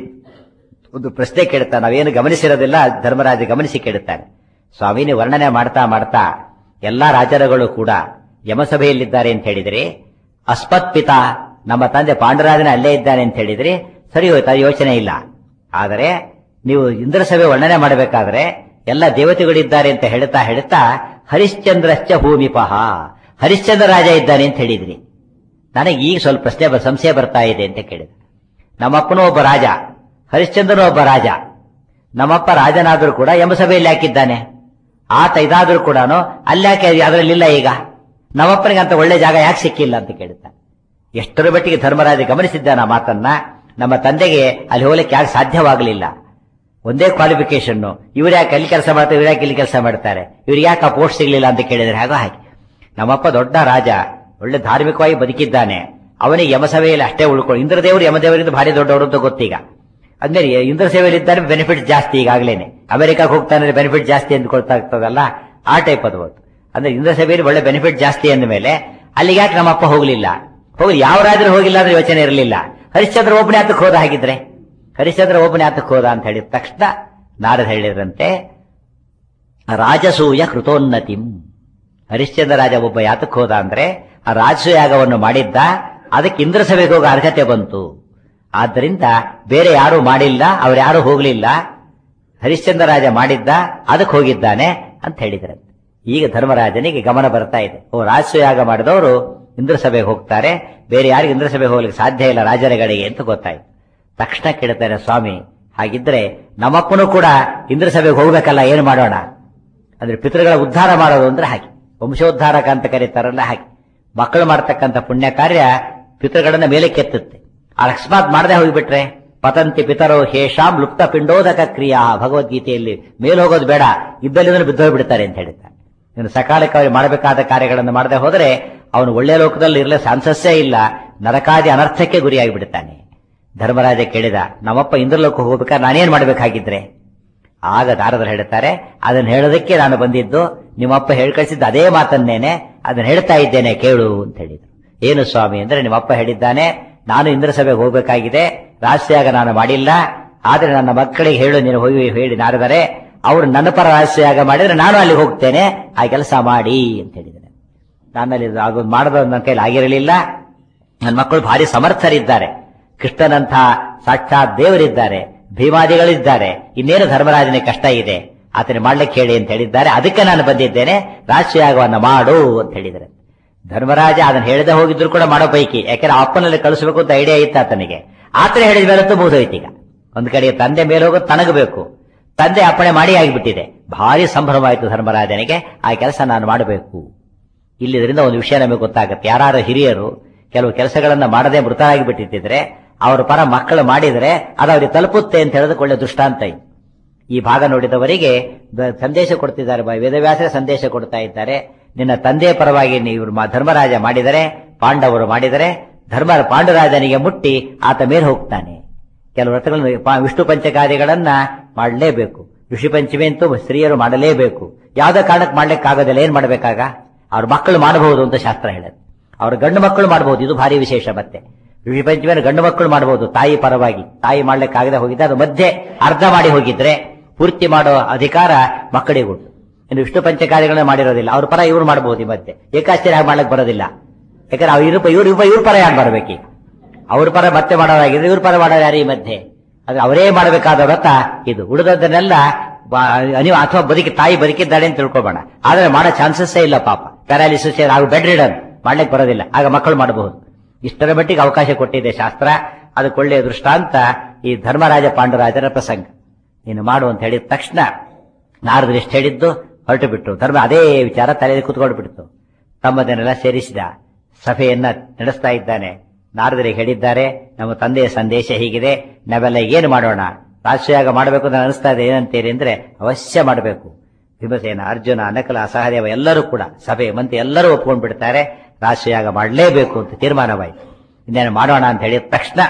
ಒಂದು ಪ್ರಶ್ನೆ ಕೇಳುತ್ತಾ ನಾವೇನು ಗಮನಿಸಿರೋದಿಲ್ಲ ಧರ್ಮರಾಜ ಗಮನಿಸಿ ಕೇಳುತ್ತಾನೆ ಸ್ವಾಮಿನಿ ವರ್ಣನೆ ಮಾಡ್ತಾ ಮಾಡ್ತಾ ಎಲ್ಲಾ ರಾಜರುಗಳು ಕೂಡ ಯಮಸಭೆಯಲ್ಲಿದ್ದಾರೆ ಅಂತ ಹೇಳಿದ್ರೆ ಅಸ್ಮತ್ ಪಿತ ನಮ್ಮ ತಂದೆ ಪಾಂಡುರಾಜನ ಅಲ್ಲೇ ಇದ್ದಾನೆ ಅಂತ ಹೇಳಿದ್ರೆ ಸರಿ ಹೋಯ್ತು ಅದು ಯೋಚನೆ ಇಲ್ಲ ಆದರೆ ನೀವು ಇಂದ್ರ ಸಭೆ ವರ್ಣನೆ ಮಾಡಬೇಕಾದ್ರೆ ಎಲ್ಲ ದೇವತೆಗಳಿದ್ದಾರೆ ಅಂತ ಹೇಳ್ತಾ ಹೇಳ್ತಾ ಹರಿಶ್ಚಂದ್ರಶ್ಚ ಭೂಮಿಪಹ ಹರಿಶ್ಚಂದ್ರ ರಾಜ ಇದ್ದಾನೆ ಅಂತ ಹೇಳಿದ್ರಿ ನನಗೆ ಈಗ ಸ್ವಲ್ಪ ಪ್ರಶ್ನೆ ಬ- ಸಂಶಯ ಬರ್ತಾ ಇದೆ ಅಂತ ಕೇಳಿದ ನಮ್ಮಪ್ಪನೂ ಒಬ್ಬ ರಾಜ ಹರಿಶ್ಚಂದ್ರನು ಒಬ್ಬ ರಾಜ ನಮ್ಮಪ್ಪ ರಾಜನಾದ್ರೂ ಕೂಡ ಯಮಸಭೆಯಲ್ಲಿ ಹಾಕಿದ್ದಾನೆ ಆತ ಇದಾದ್ರೂ ಕೂಡ ಅಲ್ಯಾಕೆ ಅದರಲ್ಲಿಲ್ಲ ಈಗ ನಮ್ಮಪ್ಪನಿಗೆ ಅಂತ ಒಳ್ಳೆ ಜಾಗ ಯಾಕೆ ಸಿಕ್ಕಿಲ್ಲ ಅಂತ ಕೇಳುತ್ತಾನೆ ಎಷ್ಟರ ಮಟ್ಟಿಗೆ ಧರ್ಮರಾಜ ಗಮನಿಸಿದ್ದಾನ ಆ ಮಾತನ್ನ ನಮ್ಮ ತಂದೆಗೆ ಅಲ್ಲಿ ಹೋಗ್ಲಿಕ್ಕೆ ಯಾಕೆ ಸಾಧ್ಯವಾಗಲಿಲ್ಲ ಒಂದೇ ಕ್ವಾಲಿಫಿಕೇಶನ್ ಇವ್ರು ಯಾಕೆ ಅಲ್ಲಿ ಕೆಲಸ ಮಾಡ್ತಾರೆ ಇವ್ರು ಯಾಕೆ ಇಲ್ಲಿ ಕೆಲಸ ಮಾಡ್ತಾರೆ ಇವ್ರಿಗೆ ಯಾಕೆ ಆ ಪೋಸ್ಟ್ ಸಿಗ್ಲಿಲ್ಲ ಅಂತ ಕೇಳಿದ್ರೆ ಹಾಗೋ ಹಾಗೆ ನಮ್ಮಪ್ಪ ದೊಡ್ಡ ರಾಜ ಒಳ್ಳೆ ಧಾರ್ಮಿಕವಾಗಿ ಬದುಕಿದ್ದಾನೆ ಅವನಿಗೆ ಯಮಸಭೆಯಲ್ಲಿ ಅಷ್ಟೇ ಉಳ್ಕೊಂಡು ಇಂದ್ರದೇವರು ಯಮದೇವರಿಂದ ಭಾರಿ ದೊಡ್ಡವರು ಅಂತ ಗೊತ್ತೀಗ ಅದ್ಮೇಲೆ ಇಂದ್ರ ಸೇವೆಯಲ್ಲಿ ಇದ್ದಾರೆ ಬೆನಿಫಿಟ್ ಜಾಸ್ತಿ ಈಗಾಗಲೇನೆ ಅಮೆರಿಕಾಗೆ ಹೋಗ್ತಾನೆ ಬೆನಿಫಿಟ್ ಜಾಸ್ತಿ ಅಂದ್ಕೊಳ್ತಾ ಇರ್ತದಲ್ಲ ಆ ಟೈಪ್ ಅದು ಅವತ್ತು. ಅಂದ್ರೆ ಇಂದ್ರ ಸೇವೆಯಲ್ಲಿ ಒಳ್ಳೆ ಬೆನಿಫಿಟ್ ಜಾಸ್ತಿ ಅಂದ ಮೇಲೆ ಅಲ್ಲಿಗೆ ಯಾಕೆ ನಮ್ಮಪ್ಪ ಹೋಗ್ಲಿಲ್ಲ ಹೋಗಿ ಯಾವ ರಾಜರು ಹೋಗಿಲ್ಲ ಅಂದ್ರೆ ಯೋಚನೆ ಇರಲಿಲ್ಲ ಹರಿಶ್ಚಂದ್ರ ಒಬ್ಬನೇ ಹತ್ತಕ್ಕೆ ಹೋದ ಹಾಗಿದ್ರೆ ಹರಿಶ್ಚಂದ್ರ ಒಬ್ಬನೇ ಹತ್ತಕ್ಕೆ ಹೋದ ಅಂತ ಹೇಳಿದ ತಕ್ಷಣ ನಾರದ ಹೇಳಿದ್ರಂತೆ ರಾಜಸೂಯ ಕೃತೋನ್ನತಿಂ ಹರಿಶ್ಚಂದ್ರ ರಾಜ ಒಬ್ಬ ಯಾತಕ್ಕೆ ಹೋದ ಅಂದ್ರೆ ಆ ರಾಜಸೂಯಾಗವನ್ನು ಮಾಡಿದ್ದ ಅದಕ್ಕೆ ಇಂದ್ರ ಸಭೆಗೆ ಹೋಗೋ ಅರ್ಹತೆ ಬಂತು ಆದ್ದರಿಂದ ಬೇರೆ ಯಾರು ಮಾಡಿಲ್ಲ ಅವ್ರು ಯಾರು ಹೋಗ್ಲಿಲ್ಲ ಹರಿಶ್ಚಂದ್ರ ರಾಜ ಮಾಡಿದ್ದ ಅದಕ್ಕೆ ಹೋಗಿದ್ದಾನೆ ಅಂತ ಹೇಳಿದ್ರಂತೆ ಈಗ ಧರ್ಮರಾಜನಿಗೆ ಗಮನ ಬರ್ತಾ ಇದೆ ಓ ರಾಜಸೂಯಾಗ ಮಾಡಿದವರು ಇಂದ್ರ ಸಭೆಗೆ ಹೋಗ್ತಾರೆ ಬೇರೆ ಯಾರಿಗೆ ಇಂದ್ರ ಸಭೆಗೆ ಹೋಗ್ಲಿಕ್ಕೆ ಸಾಧ್ಯ ಇಲ್ಲ ರಾಜರಗಳಿಗೆ ಅಂತ ಗೊತ್ತಾಯ್ತು ತಕ್ಷಣ ಕೇಳ್ತಾರೆ ಸ್ವಾಮಿ ಹಾಗಿದ್ರೆ ನಮ್ಮಪ್ಪನೂ ಕೂಡ ಇಂದ್ರ ಸಭೆಗೆ ಹೋಗ್ಬೇಕಲ್ಲ ಏನು ಮಾಡೋಣ ಅಂದ್ರೆ ಪಿತೃಗಳ ಉದ್ಧಾರ ಮಾಡೋದು ಅಂದ್ರೆ ಹಾಗೆ ವಂಶೋದ್ಧಾರಕ ಅಂತ ಕರೀತಾರಲ್ಲ ಹಾಗೆ ಮಕ್ಕಳು ಮಾಡ್ತಕ್ಕಂಥ ಪುಣ್ಯ ಕಾರ್ಯ ಪಿತೃಗಳನ್ನ ಮೇಲೆ ಕೆತ್ತುತ್ತೆ ಆ ಅಕಸ್ಮಾತ್ ಮಾಡದೆ ಹೋಗಿಬಿಟ್ರೆ ಪತಂತಿ ಪಿತರೋ ಹೇಷಾಂ ಲುಪ್ತ ಪಿಂಡೋದಕ ಕ್ರಿಯಾ ಭಗವದ್ಗೀತೆಯಲ್ಲಿ ಮೇಲೆ ಹೋಗೋದು ಬೇಡ ಇದ್ದಲ್ಲಿಂದ ಬಿದ್ದೋಗ್ಬಿಡ್ತಾರೆ ಅಂತ ಹೇಳ್ತಾರೆ ಇನ್ನು ಸಕಾಲಕ್ಕೆ ಅವ್ರಿಗೆ ಮಾಡಬೇಕಾದ ಕಾರ್ಯಗಳನ್ನು ಮಾಡದೆ ಹೋದರೆ ಅವನು ಒಳ್ಳೆ ಲೋಕದಲ್ಲಿ ಇರಲಿ ಸಾನ್ಸಸ್ಸೇ ಇಲ್ಲ ನರಕಾದಿ ಅನರ್ಥಕ್ಕೆ ಗುರಿಯಾಗಿ ಬಿಡ್ತಾನೆ ಧರ್ಮರಾಜ ಕೇಳಿದ ನಮ್ಮಪ್ಪ ಇಂದ್ರಲೋಕ ಹೋಗ್ಬೇಕಾದ್ರೆ ನಾನೇನ್ ಮಾಡ್ಬೇಕಾಗಿದ್ರೆ ಆಗ ದಾರದರು ಹೇಳ್ತಾರೆ ಅದನ್ನ ಹೇಳೋದಕ್ಕೆ ನಾನು ಬಂದಿದ್ದು ನಿಮ್ಮಪ್ಪ ಹೇಳ್ ಕಳಿಸಿದ್ದು ಅದೇ ಮಾತನ್ನೇನೆ ಅದನ್ನ ಹೇಳ್ತಾ ಇದ್ದೇನೆ ಕೇಳು ಅಂತ ಹೇಳಿದ್ರು ಏನು ಸ್ವಾಮಿ ಅಂದ್ರೆ ನಿಮ್ಮಪ್ಪ ಹೇಳಿದ್ದಾನೆ ನಾನು ಇಂದ್ರ ಸಭೆಗೆ ಹೋಗ್ಬೇಕಾಗಿದೆ ರಾಷ್ಟ್ರೀಯಾಗ ನಾನು ಮಾಡಿಲ್ಲ ಆದ್ರೆ ನನ್ನ ಮಕ್ಕಳಿಗೆ ಹೇಳು ನೀನು ಹೋಗಿ ಹೇಳಿ ನಾರದರೆ ಅವರು ನನ್ನ ಪರ ರಾಷ್ಟ್ರೀಯಾಗ ಮಾಡಿದ್ರೆ ನಾನು ಅಲ್ಲಿ ಹೋಗ್ತೇನೆ ಆ ಕೆಲಸ ಮಾಡಿ ಅಂತ ಹೇಳಿದ್ದೇನೆ ನನ್ನಲ್ಲಿ ಅದೊಂದು ಮಾಡೋದು ನನ್ನ ಕೈಲಿ ಆಗಿರಲಿಲ್ಲ ನನ್ನ ಮಕ್ಕಳು ಭಾರಿ ಸಮರ್ಥರಿದ್ದಾರೆ ಕೃಷ್ಣನಂಥ ಸಾಕ್ಷಾತ್ ದೇವರಿದ್ದಾರೆ ಭೀಮಾದಿಗಳಿದ್ದಾರೆ ಇನ್ನೇನು ಧರ್ಮರಾಜನಿಗೆ ಕಷ್ಟ ಇದೆ ಆತನ ಮಾಡ್ಲಿಕ್ಕೆ ಹೇಳಿ ಅಂತ ಹೇಳಿದ್ದಾರೆ ಅದಕ್ಕೆ ನಾನು ಬಂದಿದ್ದೇನೆ ರಾಷ್ಟ್ರೀಯಾಗವನ್ನ ಮಾಡು ಅಂತ ಹೇಳಿದರೆ ಧರ್ಮರಾಜ ಅದನ್ನ ಹೇಳದೆ ಹೋಗಿದ್ರು ಕೂಡ ಮಾಡೋ ಪೈಕಿ ಯಾಕಂದ್ರೆ ಆ ಅಪ್ಪನಲ್ಲಿ ಕಳಿಸಬೇಕು ಅಂತ ಐಡಿಯಾ ಇತ್ತು ಆತನಿಗೆ ಆತನ ಹೇಳಿದ ಮೇಲಂತೂ ಮುಗಿದೋಯ್ತು ಈಗ ಒಂದ್ ಕಡೆ ತಂದೆ ಮೇಲೆ ಹೋಗೋದು ತನಗಬೇಕು ತಂದೆ ಅಪ್ಪಣೆ ಮಾಡಿ ಆಗಿಬಿಟ್ಟಿದೆ ಭಾರಿ ಸಂಭ್ರಮವಾಯಿತು ಧರ್ಮರಾಜನಿಗೆ ಆ ಕೆಲಸ ನಾನು ಮಾಡಬೇಕು ಇಲ್ಲಿದ್ರಿಂದ ಒಂದು ವಿಷಯ ನಮಗೆ ಗೊತ್ತಾಗುತ್ತೆ ಯಾರು ಹಿರಿಯರು ಕೆಲವು ಕೆಲಸಗಳನ್ನ ಮಾಡದೆ ಮೃತರಾಗಿ ಬಿಟ್ಟಿದ್ರೆ ಅವರ ಪರ ಮಕ್ಕಳು ಮಾಡಿದರೆ ಅದು ಅವ್ರಿಗೆ ತಲುಪುತ್ತೆ ಅಂತ ಹೇಳೋದಕ್ಕೆ ಒಳ್ಳೆ ದೃಷ್ಟಾಂತ ಇದು ಈ ಭಾಗ ನೋಡಿದವರಿಗೆ ಬ- ಸಂದೇಶ ಕೊಡ್ತಿದ್ದಾರೆ ಬ- ವೇದವ್ಯಾಸರೇ ಸಂದೇಶ ಕೊಡ್ತಾ ಇದ್ದಾರೆ ನಿನ್ನ ತಂದೆಯ ಪರವಾಗಿ ನೀವು ಮ- ಧರ್ಮರಾಜ ಮಾಡಿದರೆ ಪಾಂಡವರು ಮಾಡಿದರೆ ಧರ್ಮ ಪಾಂಡುರಾಜನಿಗೆ ಮುಟ್ಟಿ ಆತ ಮೇಲೆ ಹೋಗ್ತಾನೆ ಕೆಲವು ವ್ರತಗಳನ್ನು ಪಾ- ವಿಷ್ಣು ಪಂಚಕಾರ್ಯಗಳನ್ನ ಮಾಡಲೇಬೇಕು ಋಷಿ ಪಂಚಮಿ ಅಂತೂ ಸ್ತ್ರೀಯರು ಮಾಡಲೇಬೇಕು ಯಾವುದೇ ಕಾರಣಕ್ಕೆ ಮಾಡ್ಲಿಕ್ಕಾಗೋದಿಲ್ಲ ಏನ್ ಮಾಡ್ಬೇಕಾಗ ಅವ್ರ ಮಕ್ಕಳು ಮಾಡಬಹುದು ಅಂತ ಶಾಸ್ತ್ರ ಹೇಳುತ್ತೆ ಅವ್ರ ಗಂಡು ಮಕ್ಕಳು ಮಾಡಬಹುದು ಇದು ಭಾರಿ ವಿಶೇಷ ಮತ್ತೆ ಋಷಿ ಪಂಚಮಿಯನ್ನು ಗಂಡು ಮಕ್ಕಳು ಮಾಡಬಹುದು ತಾಯಿ ಪರವಾಗಿ ತಾಯಿ ಮಾಡ್ಲಿಕ್ಕಾಗದೆ ಹೋಗಿದ್ದೆ ಅದು ಮಧ್ಯೆ ಅರ್ಧ ಮಾಡಿ ಹೋಗಿದ್ರೆ ಪೂರ್ತಿ ಮಾಡೋ ಅಧಿಕಾರ ಮಕ್ಕಳಿಗೆ ಉಂಟು ಇನ್ನು ವಿಷ್ಣು ಪಂಚಕಾರ್ಯಗಳನ್ನ ಮಾಡಿರೋದಿಲ್ಲ ಅವ್ರ ಪರ ಇವ್ರು ಮಾಡಬಹುದು ಈ ಮಧ್ಯೆ ಏಕಾಶ್ಚರ್ಯ ಹಾಗೆ ಮಾಡ್ಲಿಕ್ಕೆ ಬರೋದಿಲ್ಲ ಯಾಕಂದ್ರೆ ಅವ್ರು ಇವ್ರ ಇವ್ರ ಇವ್ರ ಪರ ಯಾರು ಬರ್ಬೇಕೀಗ ಅವ್ರ ಪರ ಮತ್ತೆ ಮಾಡೋದಾಗಿದ್ರೆ ಇವ್ರ ಪರ ಮಾಡೋದು ಯಾರು ಈ ಮಧ್ಯೆ ಅದು ಅವರೇ ಮಾಡಬೇಕಾದ ವ್ರತ ಇದು ಉಳಿದದ್ದನ್ನೆಲ್ಲ ನೀವು ಅಥವಾ ಬದುಕಿ ತಾಯಿ ಬದುಕಿದ್ದಾಳೆ ಅಂತ ತಿಳ್ಕೊಬೇಡ ಆದ್ರೆ ಮಾಡೋ ಚಾನ್ಸಸ್ಸೇ ಇಲ್ಲ ಪಾಪ ಪ್ಯಾರಾಲಿಸಿಸ್ ಹಾಗೂ ಬೆಡ್ ರಿಡನ್ ಮಾಡ್ಲಿಕ್ಕೆ ಬರೋದಿಲ್ಲ ಆಗ ಮಕ್ಕಳು ಮಾಡಬಹುದು ಇಷ್ಟರ ಮಟ್ಟಿಗೆ ಅವಕಾಶ ಕೊಟ್ಟಿದೆ ಶಾಸ್ತ್ರ ಅದಕ್ಕೆ ಒಳ್ಳೆಯ ದೃಷ್ಟಾಂತ ಈ ಧರ್ಮರಾಜ ಪಾಂಡುರಾಜರ ಪ್ರಸಂಗ ನೀನು ಮಾಡು ಅಂತ ಹೇಳಿದ ತಕ್ಷಣ ನಾರದರು ಎಷ್ಟು ಹೇಳಿದ್ದು ಹೊರಟು ಬಿಟ್ಟು ಧರ್ಮ ಅದೇ ವಿಚಾರ ತಲೆಯಲ್ಲಿ ಕುತ್ಕೊಂಡು ಬಿಡ್ತು ತಮ್ಮದನ್ನೆಲ್ಲ ಸೇರಿಸಿದ ಸಭೆಯನ್ನ ನಡೆಸ್ತಾ ಇದ್ದಾನೆ ನಾರದರಿಗೆ ಹೇಳಿದ್ದಾರೆ ನಮ್ಮ ತಂದೆಯ ಸಂದೇಶ ಹೀಗಿದೆ ನಾವೆಲ್ಲ ಏನು ಮಾಡೋಣ ರಾಷ್ಟ್ರಯಾಗ ಮಾಡಬೇಕು ಅಂತ ಅನಿಸ್ತಾ ಇದೆ ಏನಂತೀರಿ ಅಂದ್ರೆ ಅವಶ್ಯ ಮಾಡಬೇಕು ಭೀಮಸೇನ ಅರ್ಜುನ ನಕಲ ಸಹದೇವ ಎಲ್ಲರೂ ಕೂಡ ಸಭೆ ಮಂತ್ರಿ ಎಲ್ಲರೂ ಒಪ್ಕೊಂಡು ಬಿಡ್ತಾರೆ ರಾಷ್ಟ್ರಯಾಗ ಮಾಡಲೇಬೇಕು ಅಂತ ತೀರ್ಮಾನವಾಯಿತು ಇನ್ನೇನು ಮಾಡೋಣ ಅಂತ ಹೇಳಿದ ತಕ್ಷಣ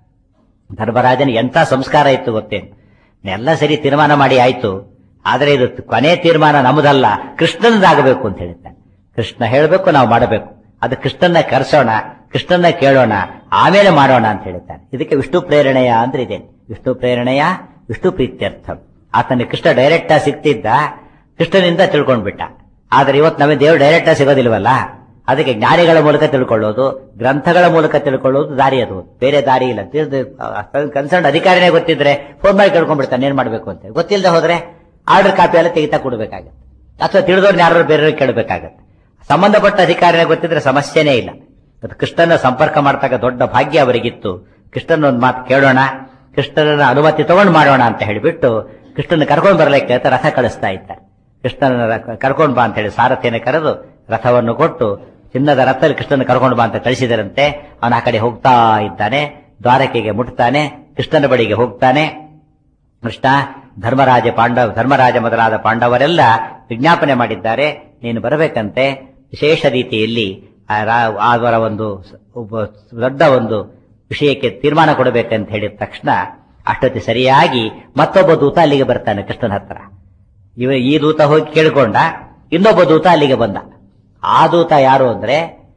ಧರ್ಮರಾಜನಿಗೆ ಎಂಥ ಸಂಸ್ಕಾರ ಇತ್ತು ಗೊತ್ತೇನು ಎಲ್ಲ ಸರಿ ತೀರ್ಮಾನ ಮಾಡಿ ಆಯ್ತು ಆದ್ರೆ ಇದು ಕೊನೆ ತೀರ್ಮಾನ ನಮ್ಮದಲ್ಲ ಕೃಷ್ಣನದಾಗಬೇಕು ಅಂತ ಹೇಳ್ತಾನೆ ಕೃಷ್ಣ ಹೇಳಬೇಕು ನಾವು ಮಾಡಬೇಕು ಅದು ಕೃಷ್ಣನ ಕರೆಸೋಣ ಕೃಷ್ಣನ ಕೇಳೋಣ ಆಮೇಲೆ ಮಾಡೋಣ ಅಂತ ಹೇಳ್ತಾನೆ ಇದಕ್ಕೆ ವಿಷ್ಣು ಪ್ರೇರಣೆಯ ಅಂದ್ರೆ ಇದೆ ವಿಷ್ಣು ಪ್ರೇರಣೆಯ ವಿಷ್ಣು ಪ್ರೀತ್ಯರ್ಥ ಆತನಿಗೆ ಕೃಷ್ಣ ಡೈರೆಕ್ಟ್ ಸಿಗ್ತಿದ್ದ ಕೃಷ್ಣನಿಂದ ತಿಳ್ಕೊಂಡ್ಬಿಟ್ಟ ಆದ್ರೆ ಇವತ್ತು ನಮಗೆ ದೇವರು ಡೈರೆಕ್ಟ್ ಸಿಗೋದಿಲ್ವಲ್ಲ ಅದಕ್ಕೆ ಜ್ಞಾನಿಗಳ ಮೂಲಕ ತಿಳ್ಕೊಳ್ಳೋದು ಗ್ರಂಥಗಳ ಮೂಲಕ ತಿಳ್ಕೊಳ್ಳೋದು ದಾರಿ ಅದು ಬೇರೆ ದಾರಿ ಇಲ್ಲ ಕನ್ಸರ್ನ್ ಅಧಿಕಾರಿನೇ ಗೊತ್ತಿದ್ರೆ ಫೋನ್ ಮಾಡಿ ಕೇಳ್ಕೊಂಡ್ಬಿಡ್ತಾನೆ ಏನ್ ಮಾಡ್ಬೇಕು ಅಂತ ಗೊತ್ತಿಲ್ಲದೆ ಹೋದ್ರೆ ಆರ್ಡರ್ ಕಾಪಿ ಎಲ್ಲ ತೆಗಿತಾ ಕೊಡ್ಬೇಕಾಗತ್ತೆ ಅಥವಾ ತಿಳಿದವ್ರನ್ನ ಯಾರು ಬೇರೆ ಕೇಳಬೇಕಾಗತ್ತೆ ಸಂಬಂಧಪಟ್ಟ ಅಧಿಕಾರಿನೇ ಗೊತ್ತಿದ್ರೆ ಸಮಸ್ಯೆನೇ ಇಲ್ಲ ಅದು ಕೃಷ್ಣನ ಸಂಪರ್ಕ ಮಾಡ್ತಕ್ಕ ದೊಡ್ಡ ಭಾಗ್ಯ ಅವರಿಗಿತ್ತು ಕೃಷ್ಣನ ಒಂದು ಮಾತು ಕೇಳೋಣ ಕೃಷ್ಣನ ಅನುಮತಿ ತಗೊಂಡು ಮಾಡೋಣ ಅಂತ ಹೇಳಿಬಿಟ್ಟು ಕೃಷ್ಣನ ಕರ್ಕೊಂಡು ಬರ್ಲಿಕ್ಕೆ ಅಂತ ರಥ ಕಳಿಸ್ತಾ ಇದ್ದಾರೆ ಕೃಷ್ಣನ ಕರ್ಕೊಂಡು ಬಾ ಅಂತ ಹೇಳಿ ಸಾರಥಿಯನ್ನು ಕರೆದು ರಥವನ್ನು ಕೊಟ್ಟು ಚಿನ್ನದ ರಥದಲ್ಲಿ ಕೃಷ್ಣನ ಕರ್ಕೊಂಡು ಬಾ ಅಂತ ಕಳಿಸಿದರಂತೆ ಅವನ ಆ ಕಡೆ ಹೋಗ್ತಾ ಇದ್ದಾನೆ ದ್ವಾರಕೆಗೆ ಮುಟ್ತಾನೆ ಕೃಷ್ಣನ ಬಳಿಗೆ ಹೋಗ್ತಾನೆ ಕೃಷ್ಣ ಧರ್ಮರಾಜ ಪಾಂಡವ ಧರ್ಮರಾಜ ಮೊದಲಾದ ಪಾಂಡವರೆಲ್ಲ ವಿಜ್ಞಾಪನೆ ಮಾಡಿದ್ದಾರೆ ನೀನು ಬರಬೇಕಂತೆ ವಿಶೇಷ ರೀತಿಯಲ್ಲಿ ಅವರ ಒಂದು ದೊಡ್ಡ ಒಂದು ವಿಷಯಕ್ಕೆ ತೀರ್ಮಾನ ಕೊಡಬೇಕಂತ ಹೇಳಿದ ತಕ್ಷಣ ಅಷ್ಟೊತ್ತಿ ಸರಿಯಾಗಿ ಮತ್ತೊಬ್ಬ ದೂತ ಅಲ್ಲಿಗೆ ಬರ್ತಾನೆ ಕೃಷ್ಣನ ಹತ್ರ ಇವ ಈ ದೂತ ಹೋಗಿ ಕೇಳಿಕೊಂಡ ಇನ್ನೊಬ್ಬ ದೂತ ಅಲ್ಲಿಗೆ ಬಂದ ಆ ದೂತ ಯಾರು ಅಂದ್ರೆ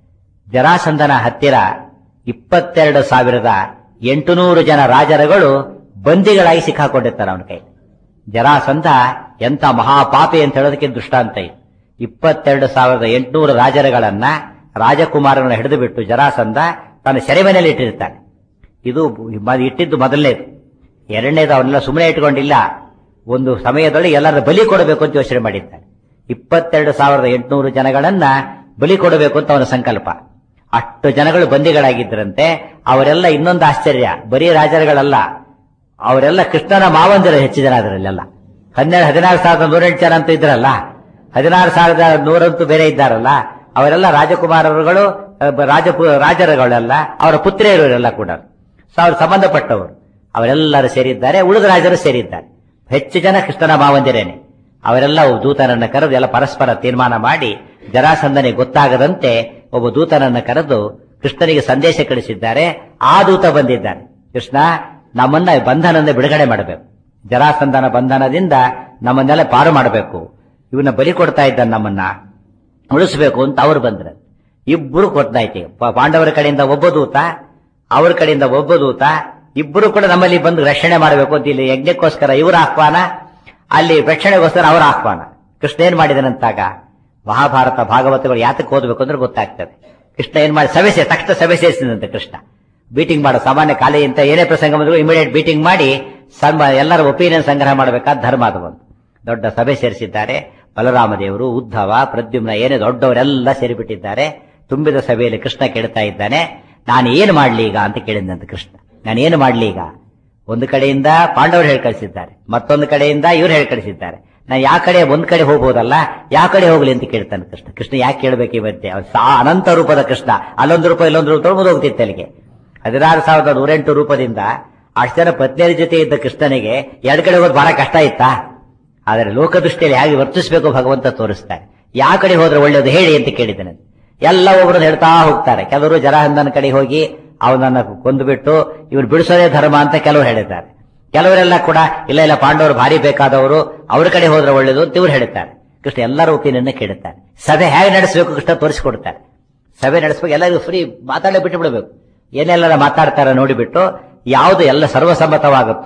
ಜರಾಸಂಧನ ಹತ್ತಿರ ಇಪ್ಪತ್ತೆರಡು ಸಾವಿರದ ಎಂಟುನೂರು ಜನ ರಾಜರುಗಳು ಬಂದಿಗಳಾಗಿ ಸಿಕ್ಕಾಕೊಂಡಿರ್ತಾರೆ ಅವನ ಕೈ ಜರಾಸಂಧ ಎಂತ ಮಹಾಪಾಪಿ ಅಂತ ಹೇಳೋದಕ್ಕೆ ದೃಷ್ಟಾಂತ ಇದೆ ಇಪ್ಪತ್ತೆರಡು ಸಾವಿರದ ಎಂಟುನೂರು ರಾಜರುಗಳನ್ನ ರಾಜಕುಮಾರನ ಹಿಡಿದು ಬಿಟ್ಟು ಜರಾಸಂಧ ತನ್ನ ಸೆರೆಮನೆಯಲ್ಲಿ ಇಟ್ಟಿರ್ತಾನೆ ಇದು ಇಟ್ಟಿದ್ದು ಮೊದಲನೇದು ಎರಡನೇದು ಅವನ್ನೆಲ್ಲ ಸುಮ್ಮನೆ ಇಟ್ಕೊಂಡಿಲ್ಲ ಒಂದು ಸಮಯದೊಳಗೆ ಎಲ್ಲರ ಬಲಿ ಕೊಡಬೇಕು ಅಂತ ಯೋಚನೆ ಮಾಡಿದ್ದಾನೆ ಇಪ್ಪತ್ತೆರಡು ಸಾವಿರದ ಎಂಟುನೂರು ಜನಗಳನ್ನ ಬಲಿ ಕೊಡಬೇಕು ಅಂತ ಅವನ ಸಂಕಲ್ಪ ಅಷ್ಟು ಜನಗಳು ಬಂದಿಗಳಾಗಿದ್ದರಂತೆ ಅವರೆಲ್ಲ ಇನ್ನೊಂದು ಆಶ್ಚರ್ಯ ಬರೀ ರಾಜರುಗಳಲ್ಲ ಅವರೆಲ್ಲ ಕೃಷ್ಣನ ಮಾವಂದಿರ ಹೆಚ್ಚು ಜನ ಅದರಲ್ಲೆಲ್ಲ ಹನ್ನೆರಡು ಹದಿನಾರು ಸಾವಿರದ ನೂರೆಂಟು ಜನ ಅಂತ ಇದ್ರಲ್ಲ ಹದಿನಾರು ಸಾವಿರದ ನೂರಂತೂ ಬೇರೆ ಇದ್ದಾರಲ್ಲ ಅವರೆಲ್ಲ ರಾಜಕುಮಾರರುಗಳು ರಾಜ ರಾಜರುಗಳೆಲ್ಲ ಅವರ ಪುತ್ರಿಯರು ಕೂಡ ಸೊ ಅವ್ರು ಸಂಬಂಧಪಟ್ಟವರು ಅವರೆಲ್ಲರೂ ಸೇರಿದ್ದಾರೆ ಉಳಿದ ರಾಜರು ಸೇರಿದ್ದಾರೆ ಹೆಚ್ಚು ಜನ ಕೃಷ್ಣನ ಮಾವಂದಿರೇನೆ ಅವರೆಲ್ಲ ದೂತನನ್ನ ಕರೆದು ಎಲ್ಲ ಪರಸ್ಪರ ತೀರ್ಮಾನ ಮಾಡಿ ಜರಾಸಂಧನಿಗೆ ಗೊತ್ತಾಗದಂತೆ ಒಬ್ಬ ದೂತನನ್ನ ಕರೆದು ಕೃಷ್ಣನಿಗೆ ಸಂದೇಶ ಕಳಿಸಿದ್ದಾರೆ ಆ ದೂತ ಬಂದಿದ್ದಾನೆ ಕೃಷ್ಣ ನಮ್ಮನ್ನ ಬಂಧನದಿಂದ ಬಿಡುಗಡೆ ಮಾಡಬೇಕು ಜರಾಸಂಧನ ಬಂಧನದಿಂದ ನಮ್ಮನ್ನೆಲ್ಲ ಪಾರು ಮಾಡಬೇಕು ಇವನ್ನ ಬಲಿ ಕೊಡ್ತಾ ಇದ್ದಾನೆ ನಮ್ಮನ್ನ ಉಳಿಸ್ಬೇಕು ಅಂತ ಅವ್ರು ಬಂದ್ರ ಇಬ್ಬರು ಕೊಡ್ತಾಯ್ತಿ ಪಾಂಡವರ ಕಡೆಯಿಂದ ಒಬ್ಬ ದೂತ ಅವ್ರ ಕಡೆಯಿಂದ ಒಬ್ಬ ದೂತ ಇಬ್ಬರು ಕೂಡ ನಮ್ಮಲ್ಲಿ ಬಂದು ರಕ್ಷಣೆ ಮಾಡಬೇಕು ಅಂತ ಇಲ್ಲಿ ಯಜ್ಞಕ್ಕೋಸ್ಕರ ಇವರ ಆಹ್ವಾನ ಅಲ್ಲಿ ರಕ್ಷಣೆಗೋಸ್ಕರ ಅವರ ಆಹ್ವಾನ ಕೃಷ್ಣ ಏನ್ ಮಾಡಿದನಂತಾಗ ಮಹಾಭಾರತ ಭಾಗವತಗಳು ಯಾತಕ್ಕೆ ಓದಬೇಕು ಅಂದ್ರೆ ಗೊತ್ತಾಗ್ತದೆ ಕೃಷ್ಣ ಏನ್ ಮಾಡಿ ಸಭೆ ಸೇ ತಕ್ಷಣ ಸಭೆ ಸೇರಿಸಿದಂತೆ ಕೃಷ್ಣ ಬೀಟಿಂಗ್ ಮಾಡೋ ಸಾಮಾನ್ಯ ಕಾಲೇ ಇಂತ ಏನೇ ಪ್ರಸಂಗ ಬಂದ್ರು ಇಮಿಡಿಯೇಟ್ ಬೀಟಿಂಗ್ ಮಾಡಿ ಎಲ್ಲರ ಒಪಿನಿಯನ್ ಸಂಗ್ರಹ ಮಾಡಬೇಕಾದ ಧರ್ಮ ಅದು ಒಂದು ದೊಡ್ಡ ಸಭೆ ಸೇರಿಸಿದ್ದಾರೆ ಬಲರಾಮ ದೇವರು ಉದ್ಧವ ಪ್ರದ್ಯುಮ್ನ ಏನೇ ದೊಡ್ಡವರೆಲ್ಲ ಸೇರಿಬಿಟ್ಟಿದ್ದಾರೆ ತುಂಬಿದ ಸಭೆಯಲ್ಲಿ ಕೃಷ್ಣ ಕೇಳ್ತಾ ಇದ್ದಾನೆ ನಾನು ಏನು ಮಾಡ್ಲಿ ಈಗ ಅಂತ ಕೇಳಿದಂತೆ ಕೃಷ್ಣ ನಾನು ಏನು ಮಾಡ್ಲಿ ಈಗ ಒಂದು ಕಡೆಯಿಂದ ಪಾಂಡವರು ಹೇಳಿ ಕಳಿಸಿದ್ದಾರೆ ಮತ್ತೊಂದು ಕಡೆಯಿಂದ ಇವ್ರು ಹೇಳಿ ಕಳಿಸಿದ್ದಾರೆ ನಾನು ಯಾವ ಕಡೆ ಒಂದ್ ಕಡೆ ಹೋಗ್ಬೋದಲ್ಲ ಯಾವ ಕಡೆ ಹೋಗ್ಲಿ ಅಂತ ಕೇಳ್ತಾನೆ ಕೃಷ್ಣ ಕೃಷ್ಣ ಯಾಕೆ ಕೇಳಬೇಕು ಇವತ್ತೆ ಅನಂತ ರೂಪದ ಕೃಷ್ಣ ಅಲ್ಲೊಂದು ರೂಪ ಇಲ್ಲೊಂದು ರೂಪ ತೊಳ್ಬೋದು ಹೋಗ್ತಿತ್ತು ಅಲ್ಲಿಗೆ ಹದಿನಾರು ಸಾವಿರದ ನೂರೆಂಟು ರೂಪದಿಂದ ಅಷ್ಟು ಜನ ಪತ್ನಿಯರ ಜೊತೆ ಇದ್ದ ಕೃಷ್ಣನಿಗೆ ಎರಡು ಕಡೆ ಹೋಗೋದು ಬಹಳ ಕಷ್ಟ ಇತ್ತಾ ಆದರೆ ಲೋಕದೃಷ್ಟಿಯಲ್ಲಿ ಹೇಗೆ ವರ್ತಿಸಬೇಕು ಭಗವಂತ ತೋರಿಸ್ತಾರೆ ಯಾವ ಕಡೆ ಹೋದ್ರೆ ಒಳ್ಳೇದು ಹೇಳಿ ಅಂತ ಕೇಳಿದ್ದಾನೆ ಎಲ್ಲ ಒಬ್ಬರು ಹೇಳ್ತಾ ಹೋಗ್ತಾರೆ ಕೆಲವರು ಜರಾಹಂದನ ಕಡೆ ಹೋಗಿ ಅವನನ್ನ ಕೊಂದುಬಿಟ್ಟು ಇವ್ರು ಬಿಡಿಸೋದೇ ಧರ್ಮ ಅಂತ ಕೆಲವರು ಹೇಳಿದ್ದಾರೆ ಕೆಲವರೆಲ್ಲ ಕೂಡ ಇಲ್ಲ ಇಲ್ಲ ಪಾಂಡವರು ಭಾರಿ ಬೇಕಾದವರು ಅವ್ರ ಕಡೆ ಹೋದ್ರೆ ಒಳ್ಳೇದು ಅಂತ ಇವ್ರು ಹೇಳ್ತಾರೆ ಕೃಷ್ಣ ಎಲ್ಲರ ಒಪಿನಿಯನ್ ಕೇಳುತ್ತಾರೆ ಸಭೆ ಹೇಗೆ ನಡೆಸಬೇಕು ಕೃಷ್ಣ ತೋರಿಸಿಕೊಡ್ತಾರೆ ಸಭೆ ನಡೆಸಬೇಕು ಎಲ್ಲರಿಗೂ ಫ್ರೀ ಮಾತಾಡಲೇ ಬಿಟ್ಟು ಬಿಡಬೇಕು ಏನೆಲ್ಲ ಮಾತಾಡ್ತಾರೆ ನೋಡಿಬಿಟ್ಟು ಯಾವುದು ಎಲ್ಲ ಸರ್ವಸಮ್ಮತವಾಗುತ್ತೋ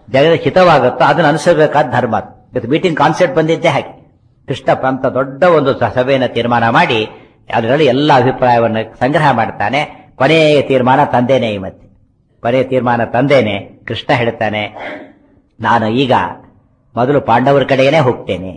ಜಗದ ಹಿತವಾಗುತ್ತೋ ಅದನ್ನು ಅನುಸರಿಸಬೇಕಾದ ಧರ್ಮ ಅದು. ಇವತ್ತು ಮೀಟಿಂಗ್ ಕಾನ್ಸೆಪ್ಟ್ ಬಂದಿದ್ದೇ ಹಾಗೆ ಕೃಷ್ಣ ಅಂತ ದೊಡ್ಡ ಒಂದು ಸ- ಸಭೆಯನ್ನು ತೀರ್ಮಾನ ಮಾಡಿ ಅದರಲ್ಲಿ ಎಲ್ಲ ಅಭಿಪ್ರಾಯವನ್ನು ಸಂಗ್ರಹ ಮಾಡ್ತಾನೆ ಕೊನೆಯ ತೀರ್ಮಾನ ತಂದೇನೆ ಈ ಮತ್ತೆ ಕೊನೆಯ ತೀರ್ಮಾನ ತಂದೇನೆ ಕೃಷ್ಣ ಹೇಳ್ತಾನೆ ನಾನು ಈಗ ಮೊದಲು ಪಾಂಡವರ ಕಡೆಗೇನೆ ಹೋಗ್ತೇನೆ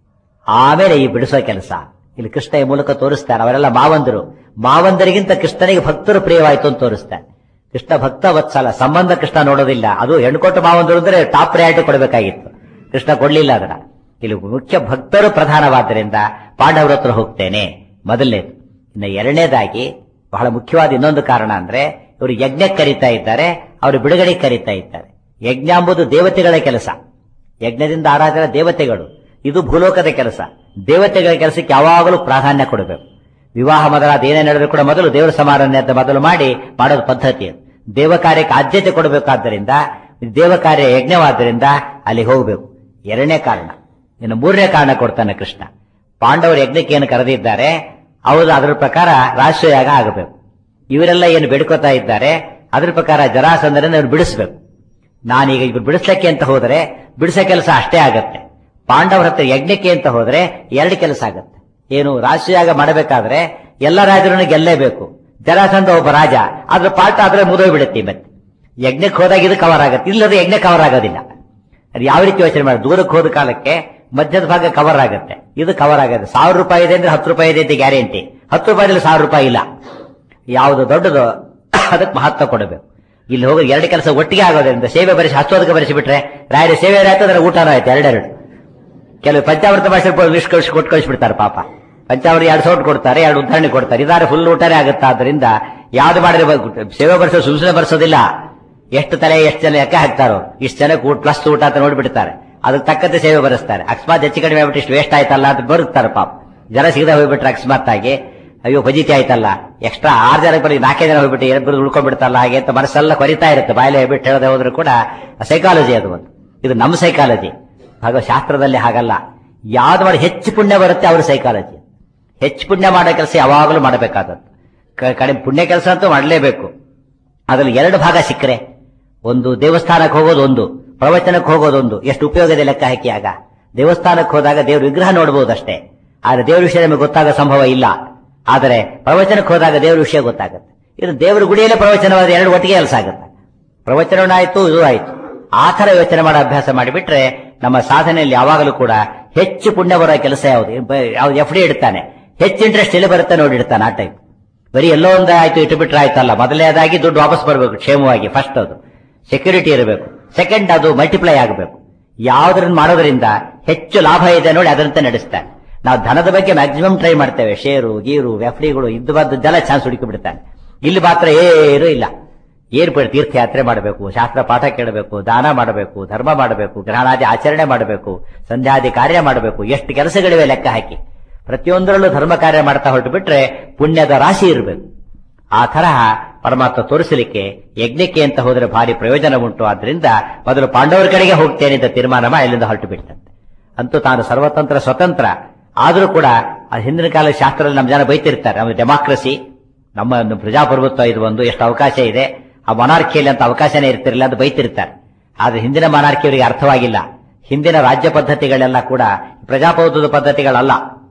ಆಮೇಲೆ ಈ ಬಿಡಿಸೋ ಕೆಲಸ ಇಲ್ಲಿ ಕೃಷ್ಣ ಈ ಮೂಲಕ ತೋರಿಸ್ತಾನೆ ಅವರೆಲ್ಲ ಮಾವಂದರು ಮಾವಂದರಿಗಿಂತ ಕೃಷ್ಣನಿಗೆ ಭಕ್ತರು ಪ್ರಿಯವಾಯಿತು ಅಂತ ತೋರಿಸ್ತಾನೆ ಕೃಷ್ಣ ಭಕ್ತ ವತ್ಸಲ ಸಂಬಂಧ ಕೃಷ್ಣ ನೋಡೋದಿಲ್ಲ ಅದು ಹೆಣ್ಕೊಟ್ಟು ಮಾವಂದರು ಅಂದ್ರೆ ಟಾಪ್ ಪ್ರಯಾರಿಟಿ ಕೊಡಬೇಕಾಗಿತ್ತು ಕೃಷ್ಣ ಕೊಡ್ಲಿಲ್ಲ ಅದನ್ನ ಇಲ್ಲಿ ಮುಖ್ಯ ಭಕ್ತರು ಪ್ರಧಾನವಾದ್ದರಿಂದ ಪಾಂಡವರ ಹತ್ರ ಹೋಗ್ತೇನೆ ಮೊದಲನೇದು ಇನ್ನು ಎರಡನೇದಾಗಿ ಬಹಳ ಮುಖ್ಯವಾದ ಇನ್ನೊಂದು ಕಾರಣ ಅಂದ್ರೆ ಇವರು ಯಜ್ಞಕ್ಕೆ ಕರೀತಾ ಇದ್ದಾರೆ ಅವರು ಬಿಡುಗಡೆಗೆ ಕರೀತಾ ಇದ್ದಾರೆ ಯಜ್ಞ ಎಂಬುದು ದೇವತೆಗಳ ಕೆಲಸ ಯಜ್ಞದಿಂದ ಆರಾಧನೆ ದೇವತೆಗಳು ಇದು ಭೂಲೋಕದ ಕೆಲಸ ದೇವತೆಗಳ ಕೆಲಸಕ್ಕೆ ಯಾವಾಗಲೂ ಪ್ರಾಧಾನ್ಯ ಕೊಡಬೇಕು ವಿವಾಹ ಮೊದಲಾದ ಏನೇ ನಡೆದ್ರು ಕೂಡ ಮೊದಲು ದೇವರ ಸಮಾರಾಧನೆ ಅಂತ ಮೊದಲು ಮಾಡಿ ಮಾಡೋದು ಪದ್ಧತಿ ಅದು. ದೇವ ಕಾರ್ಯಕ್ಕೆ ಆದ್ಯತೆ ಕೊಡಬೇಕಾದ್ದರಿಂದ ದೇವ ಕಾರ್ಯ ಯಜ್ಞವಾದ್ದರಿಂದ ಅಲ್ಲಿ ಹೋಗಬೇಕು ಎರಡನೇ ಕಾರಣ ಇನ್ನು ಮೂರನೇ ಕಾರಣ ಕೊಡ್ತಾನೆ ಕೃಷ್ಣ ಪಾಂಡವರು ಯಜ್ಞಕ್ಕೆ ಏನು ಕರೆದಿದ್ದಾರೆ ಅವರು ಅದರ ಪ್ರಕಾರ ರಾಷ್ಟ್ರಯಾಗ ಆಗಬೇಕು ಇವರೆಲ್ಲ ಏನು ಬೇಡ್ಕೋತಾ ಇದ್ದಾರೆ ಅದರ ಪ್ರಕಾರ ಜರಾಸಂಧರನ್ನು ಇವ್ರು ಬಿಡಿಸ್ಬೇಕು ನಾನೀಗ ಇವ್ರು ಬಿಡಿಸ್ಲಿಕ್ಕೆ ಅಂತ ಹೋದರೆ ಬಿಡಿಸೋ ಕೆಲಸ ಅಷ್ಟೇ ಆಗತ್ತೆ ಪಾಂಡವರ ಹತ್ರ ಯಜ್ಞಕ್ಕೆ ಅಂತ ಹೋದ್ರೆ ಎರಡು ಕೆಲಸ ಆಗತ್ತೆ ಏನು ರಾಷ್ಟ್ರಯಾಗ ಮಾಡಬೇಕಾದ್ರೆ ಎಲ್ಲ ರಾಜರನ್ನು ಗೆಲ್ಲೇಬೇಕು ಜರಾಸಂಧ ಒಬ್ಬ ರಾಜ ಅದ್ರ ಪಾಠ ಆದ್ರೆ ಮುದೋಗಿ ಬಿಡುತ್ತೆ ಮತ್ತೆ ಯಜ್ಞಕ್ಕೆ ಹೋದಾಗ ಇದು ಕವರ್ ಆಗತ್ತೆ ಇಲ್ಲದ್ರೆ ಯಜ್ಞ ಕವರ್ ಆಗೋದಿಲ್ಲ ಅದು ಯಾವ ರೀತಿ ಯೋಚನೆ ಮಾಡಿ ದೂರಕ್ಕೆ ಹೋದ ಕಾಲಕ್ಕೆ ಮಧ್ಯದ ಭಾಗ ಕವರ್ ಆಗುತ್ತೆ ಇದು ಕವರ್ ಆಗುತ್ತೆ ಸಾವಿರ ರೂಪಾಯಿ ಇದೆ ಅಂದ್ರೆ ಹತ್ತು ರೂಪಾಯಿ ಇದೆ ಅಂತ ಗ್ಯಾರಂಟಿ ಹತ್ತು ರೂಪಾಯಿದಲ್ಲಿ ಸಾವಿರ ರೂಪಾಯಿ ಇಲ್ಲ ಯಾವುದು ದೊಡ್ಡದು ಅದಕ್ಕೆ ಮಹತ್ವ ಕೊಡಬೇಕು ಇಲ್ಲಿ ಹೋಗಿ ಎರಡು ಕೆಲಸ ಒಟ್ಟಿಗೆ ಆಗೋದ್ರಿಂದ ಸೇವೆ ಬರೆಸಿ ಹಚ್ಚೋದಕ್ಕೆ ಬರೆಸಿ ಬಿಟ್ರೆ ರಾಯರ ಸೇವೆ ಆಯ್ತು ಅದರ ಊಟನೂ ಆಯ್ತು ಎರಡೆರಡು ಕೆಲವು ಪಂಚಾಮೃತ ಭಾಷೆ ಲಿಸ್ಟ್ ಕಳಿಸಿ ಕೊಟ್ಟು ಕಳಿಸ್ಬಿಡ್ತಾರೆ ಪಾಪ ಪಂಚಾಮೃತ ಎರಡು ಸೌಟ್ ಕೊಡ್ತಾರೆ ಎರಡು ಉದಾಹರಣೆ ಕೊಡ್ತಾರೆ ಇದಾರೆ ಫುಲ್ ಊಟನೇ ಆಗುತ್ತೆ ಆದ್ರಿಂದ ಯಾವ್ದು ಮಾಡಿದ್ರೆ ಬ- ಸೇವೆ ಬರ್ಸೋ ಸುಮ್ಸುನೆ ಬರ್ಸೋದಿಲ್ಲ ಎಷ್ಟು ತಲೆ ಎಷ್ಟು ಜನ ಲೆಕ್ಕ ಹಾಕ್ತಾರೋ ಇಷ್ಟು ಜನ ಊಟ ಪ್ಲಸ್ ಊಟ ಅಂತ ನೋಡ್ಬಿಡ್ತಾರೆ ಅದಕ್ಕೆ ತಕ್ಕಂತೆ ಸೇವೆ ಬರೆಸ್ತಾರೆ ಅಕಸ್ಮಾತ್ ಹೆಚ್ಚು ಕಡಿಮೆ ಆಗ್ಬಿಟ್ಟು ಇಷ್ಟು ವೇಸ್ಟ್ ಆಯ್ತಲ್ಲ ಅಂತ ಬರುತ್ತಾರೆ ಪಾಪ ಜನ ಸಿಗದೆ ಹೋಗ್ಬಿಟ್ರೆ ಅಕಸ್ಮಾತ್ ಆಗಿ ಅಯ್ಯೋ ಫಜಿತಿ ಆಯ್ತಲ್ಲ ಎಕ್ಸ್ಟ್ರಾ ಆರು ಜನ ಬರೀ ನಾಲ್ಕೇ ಜನ ಹೋಗ್ಬಿಟ್ಟು ಎರಡು ಉಳ್ಕೊಂಡ್ಬಿಡ್ತಲ್ಲ ಹಾಗೆ ಅಂತ ಮನಸ್ಸೆಲ್ಲ ಕೊರಿತಾ ಇರುತ್ತೆ ಬಾಯಲ್ಲಿ ಹೇಳ್ಬಿಟ್ಟು ಹೇಳದೆ ಹೋದ್ರು ಕೂಡ ಸೈಕಾಲಜಿ ಅದು ಒಂದು ಇದು ನಮ್ಮ ಸೈಕಾಲಜಿ ಹಾಗ ಶಾಸ್ತ್ರದಲ್ಲಿ ಹಾಗಲ್ಲ ಯಾವ್ದು ಮಾಡಿ ಹೆಚ್ಚು ಪುಣ್ಯ ಬರುತ್ತೆ ಅವ್ರ ಸೈಕಾಲಜಿ ಹೆಚ್ಚು ಪುಣ್ಯ ಮಾಡೋ ಕೆಲಸ ಯಾವಾಗಲೂ ಮಾಡಬೇಕಾದದ್ದು ಕ- ಕಡಿಮೆ ಪುಣ್ಯ ಕೆಲಸ ಅಂತೂ ಮಾಡಲೇಬೇಕು ಅದ್ರಲ್ಲಿ ಎರಡು ಭಾಗ ಸಿಕ್ಕರೆ ಒಂದು ದೇವಸ್ಥಾನಕ್ಕೆ ಹೋಗೋದು ಒಂದು ಪ್ರವಚನಕ್ಕೆ ಹೋಗೋದೊಂದು ಎಷ್ಟು ಉಪಯೋಗ ಇದೆ ಲೆಕ್ಕ ಹಾಕಿ ಆಗ ದೇವಸ್ಥಾನಕ್ಕೆ ಹೋದಾಗ ದೇವ್ರ ವಿಗ್ರಹ ನೋಡಬಹುದು ಅಷ್ಟೇ ಆದ್ರೆ ದೇವ್ರ ವಿಷಯ ನಮಗೆ ಗೊತ್ತಾಗೋ ಸಂಭವ ಇಲ್ಲ ಆದರೆ ಪ್ರವಚನಕ್ಕೆ ಹೋದಾಗ ದೇವ್ರ ವಿಷಯ ಗೊತ್ತಾಗುತ್ತೆ ಇದು ದೇವರ ಗುಡಿಯಲ್ಲೇ ಪ್ರವಚನವಾದ ಎರಡು ಒಟ್ಟಿಗೆ ಕೆಲಸ ಆಗುತ್ತೆ ಪ್ರವಚನವಾಯ್ತು ಇದು ಆಯ್ತು ಆ ಥರ ಯೋಚನೆ ಮಾಡೋ ಅಭ್ಯಾಸ ಮಾಡಿಬಿಟ್ರೆ ನಮ್ಮ ಸಾಧನೆಯಲ್ಲಿ ಯಾವಾಗಲೂ ಕೂಡ ಹೆಚ್ಚು ಪುಣ್ಯ ಬರೋ ಕೆಲಸ ಯಾವುದು ಬ- ಯಾವ್ದು ಎಫ್ ಡಿ ಇಡ್ತಾನೆ ಹೆಚ್ಚು ಇಂಟ್ರೆಸ್ಟ್ ಎಲ್ಲಿ ಬರುತ್ತೆ ನೋಡಿ ಇಡ್ತಾನೆ ಆ ಟೈಪ್ ಬರೀ ಎಲ್ಲೋ ಒಂದು ಆಯ್ತು ಇಟ್ಟು ಬಿಟ್ರೆ ಆಯ್ತಲ್ಲ ಮೊದಲನೇದಾಗಿ ದುಡ್ಡು ವಾಪಸ್ ಬರಬೇಕು ಕ್ಷೇಮವಾಗಿ ಫಸ್ಟ್ ಅದು ಸೆಕ್ಯೂರಿಟಿ ಇರಬೇಕು ಸೆಕೆಂಡ್ ಅದು ಮಲ್ಟಿಪ್ಲೈ ಆಗಬೇಕು ಯಾವ್ದ್ರನ್ನ ಮಾಡೋದ್ರಿಂದ ಹೆಚ್ಚು ಲಾಭ ಇದೆ ನೋಡಿ ಅದರಂತೆ ನಡೆಸ್ತಾನೆ ನಾವು ಧನದ ಬಗ್ಗೆ ಮ್ಯಾಕ್ಸಿಮಮ್ ಟ್ರೈ ಮಾಡ್ತೇವೆ ಶೇರು ಗೀರು ಎಫ್ಡಿಗಳು ಇದ್ದು ಬದ್ದೆಲ್ಲ ಚಾನ್ಸ್ ಹುಡುಕಿ ಬಿಡ್ತಾನೆ ಇಲ್ಲಿ ಮಾತ್ರ ಏನೂ ಇಲ್ಲ ಏನ್ ಬಿಡ ತೀರ್ಥಯಾತ್ರೆ ಮಾಡಬೇಕು ಶಾಸ್ತ್ರ ಪಾಠ ಕೇಳಬೇಕು ದಾನ ಮಾಡಬೇಕು ಧರ್ಮ ಮಾಡಬೇಕು ಗ್ರಹಣಾದಿ ಆಚರಣೆ ಮಾಡಬೇಕು ಸಂಧ್ಯಾದಿ ಕಾರ್ಯ ಮಾಡಬೇಕು ಎಷ್ಟು ಕೆಲಸಗಳಿವೆ ಲೆಕ್ಕ ಹಾಕಿ ಪ್ರತಿಯೊಂದರಲ್ಲೂ ಧರ್ಮ ಕಾರ್ಯ ಮಾಡ್ತಾ ಹೊರಟು ಬಿಟ್ರೆ ಪುಣ್ಯದ ರಾಶಿ ಇರಬೇಕು ಆ ತರಹ ಪರಮಾತ್ಮ ತೋರಿಸಲಿಕ್ಕೆ ಯಜ್ಞಕ್ಕೆ ಅಂತ ಹೋದ್ರೆ ಭಾರಿ ಪ್ರಯೋಜನ ಉಂಟು ಆದ್ರಿಂದ ಮೊದಲು ಪಾಂಡವರ ಕಡೆಗೆ ಹೋಗ್ತೇನೆ ಅಂತ ತೀರ್ಮಾನ ಮಾಡಿ ಅಲ್ಲಿಂದ ಹೊರಟು ಬಿಡ್ತಂತೆ ಅಂತೂ ತಾನು ಸರ್ವತಂತ್ರ ಸ್ವತಂತ್ರ ಆದರೂ ಕೂಡ ಆ ಹಿಂದಿನ ಕಾಲ ಶಾಸ್ತ್ರದಲ್ಲಿ ನಮ್ಮ ಜನ ಬೈತಿರ್ತಾರೆ ನಮ್ಮ ಡೆಮಾಕ್ರಸಿ ನಮ್ಮ ಒಂದು ಪ್ರಜಾಪ್ರಭುತ್ವ ಇದು ಒಂದು ಎಷ್ಟು ಅವಕಾಶ ಇದೆ ಆ ಮೊನಾರ್ಕಿಯಲ್ಲಿ ಅಂತ ಅವಕಾಶನೇ ಇರ್ತಿರಲಿಲ್ಲ ಅಂತ ಬೈತಿರ್ತಾರೆ ಆದ್ರೆ ಹಿಂದಿನ ಮೊನಾರ್ಕಿ ಅವರಿಗೆ ಅರ್ಥವಾಗಿಲ್ಲ ಹಿಂದಿನ ರಾಜ್ಯ ಪದ್ಧತಿಗಳೆಲ್ಲ ಕೂಡ ಪ್ರಜಾಪ್ರಭುತ್ವದ ಪದ್ಧತಿಗಳಲ್ಲ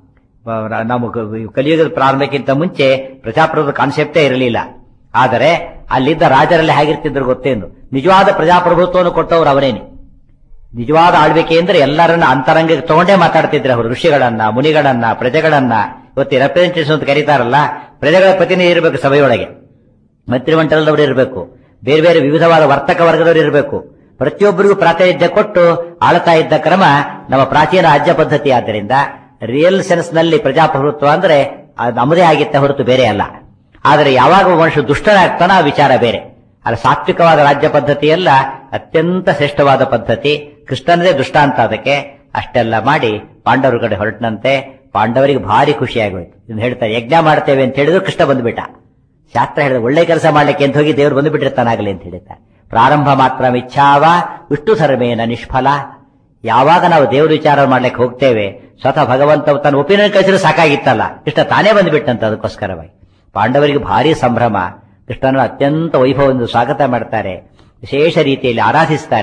ವ- ನಮ್ಮ ಕ- ಕಲಿಯುಗದ ಪ್ರಾರಂಭಕ್ಕಿಂತ ಮುಂಚೆ ಪ್ರಜಾಪ್ರಭುತ್ವ ಕಾನ್ಸೆಪ್ಟೇ ಇರಲಿಲ್ಲ ಆದರೆ ಅಲ್ಲಿದ್ದ ರಾಜರಲ್ಲಿ ಹೇಗಿರ್ತಿದ್ರು ಗೊತ್ತೇನು ನಿಜವಾದ ಪ್ರಜಾಪ್ರಭುತ್ವವನ್ನು ಕೊಟ್ಟವರು ಅವರೇನೆ ನಿಜವಾದ ಆಳ್ವಿಕೆ ಅಂದ್ರೆ ಎಲ್ಲರನ್ನ ಅಂತರಂಗಕ್ಕೆ ತಗೊಂಡೇ ಮಾತಾಡ್ತಿದ್ರು ಅವರು ಋಷಿಗಳನ್ನ ಮುನಿಗಳನ್ನ ಪ್ರಜೆಗಳನ್ನ ಇವತ್ತು ರೆಪ್ರೆಸೆಂಟೇಷನ್ ಅಂತ ಕರೀತಾರಲ್ಲ ಪ್ರಜೆಗಳ ಪ್ರತಿನಿಧಿ ಇರಬೇಕು ಸಭೆಯೊಳಗೆ ಮಂತ್ರಿಮಂಡಲದವರು ಇರಬೇಕು ಬೇರೆ ಬೇರೆ ವಿವಿಧವಾದ ವರ್ತಕ ವರ್ಗದವರು ಇರಬೇಕು ಪ್ರತಿಯೊಬ್ಬರಿಗೂ ಪ್ರಾತಿನಿಧ್ಯ ಕೊಟ್ಟು ಆಳ್ತಾ ಇದ್ದ ಕ್ರಮ ನಮ್ಮ ಪ್ರಾಚೀನ ರಾಜ್ಯ ಪದ್ಧತಿ ಆದ್ದರಿಂದ ರಿಯಲ್ ಸೆನ್ಸ್ ನಲ್ಲಿ ಪ್ರಜಾಪ್ರಭುತ್ವ ಅಂದ್ರೆ ಅದು ನಮ್ಮದೇ ಆಗಿತ್ತ ಹೊರತು ಬೇರೆ ಅಲ್ಲ ಆದರೆ ಯಾವಾಗ ಒಬ್ಬ ಮನುಷ್ಯ ದುಷ್ಟನಾಗ್ತಾನ ಆ ವಿಚಾರ ಬೇರೆ ಅದು ಸಾತ್ವಿಕವಾದ ರಾಜ್ಯ ಪದ್ಧತಿಯಲ್ಲ ಅತ್ಯಂತ ಶ್ರೇಷ್ಠವಾದ ಪದ್ಧತಿ ಕೃಷ್ಣನದೇ ದುಷ್ಟಾಂತ ಅದಕ್ಕೆ ಅಷ್ಟೆಲ್ಲ ಮಾಡಿ ಪಾಂಡವರ ಕಡೆ ಹೊರಟನಂತೆ ಪಾಂಡವರಿಗೆ ಭಾರಿ ಖುಷಿಯಾಗೋಯ್ತು ಇದನ್ನ ಹೇಳ್ತಾರೆ ಯಜ್ಞ ಮಾಡ್ತೇವೆ ಅಂತ ಹೇಳಿದ್ರು ಕೃಷ್ಣ ಬಂದ್ಬಿಟ್ಟ ಶಾಸ್ತ್ರ ಹೇಳಿದ ಒಳ್ಳೆ ಕೆಲಸ ಮಾಡ್ಲಿಕ್ಕೆ ಅಂತ ಹೋಗಿ ದೇವರು ಬಂದು ಬಿಟ್ಟಿರ್ತಾನಾಗಲಿ ಅಂತ ಹೇಳಿದ್ದಾರೆ ಪ್ರಾರಂಭ ಮಾತ್ರ ಮಿಚ್ಛಾವ ವಿಷ್ಣು ಧರ್ಮೇನ ನಿಷ್ಫಲ ಯಾವಾಗ ನಾವು ದೇವ್ರ ವಿಚಾರ ಮಾಡ್ಲಿಕ್ಕೆ ಹೋಗ್ತೇವೆ ಸ್ವತಃ ಭಗವಂತ ತನ್ನ ಒಪಿನಿಯನ್ ಕಳಿಸಿದ್ರೆ ಸಾಕಾಗಿತ್ತಲ್ಲ ಕೃಷ್ಣ ತಾನೇ ಬಂದ್ಬಿಟ್ಟಂತ ಅದಕ್ಕೋಸ್ಕರವಾಗಿ ಪಾಂಡವರಿಗೆ ಭಾರಿ ಸಂಭ್ರಮ ಕೃಷ್ಣನ ಅತ್ಯಂತ ವೈಭವದಿಂದ ಸ್ವಾಗತ ಮಾಡ್ತಾರೆ ವಿಶೇಷ ರೀತಿಯಲ್ಲಿ ಆರಾಧಿಸ್ತಾರೆ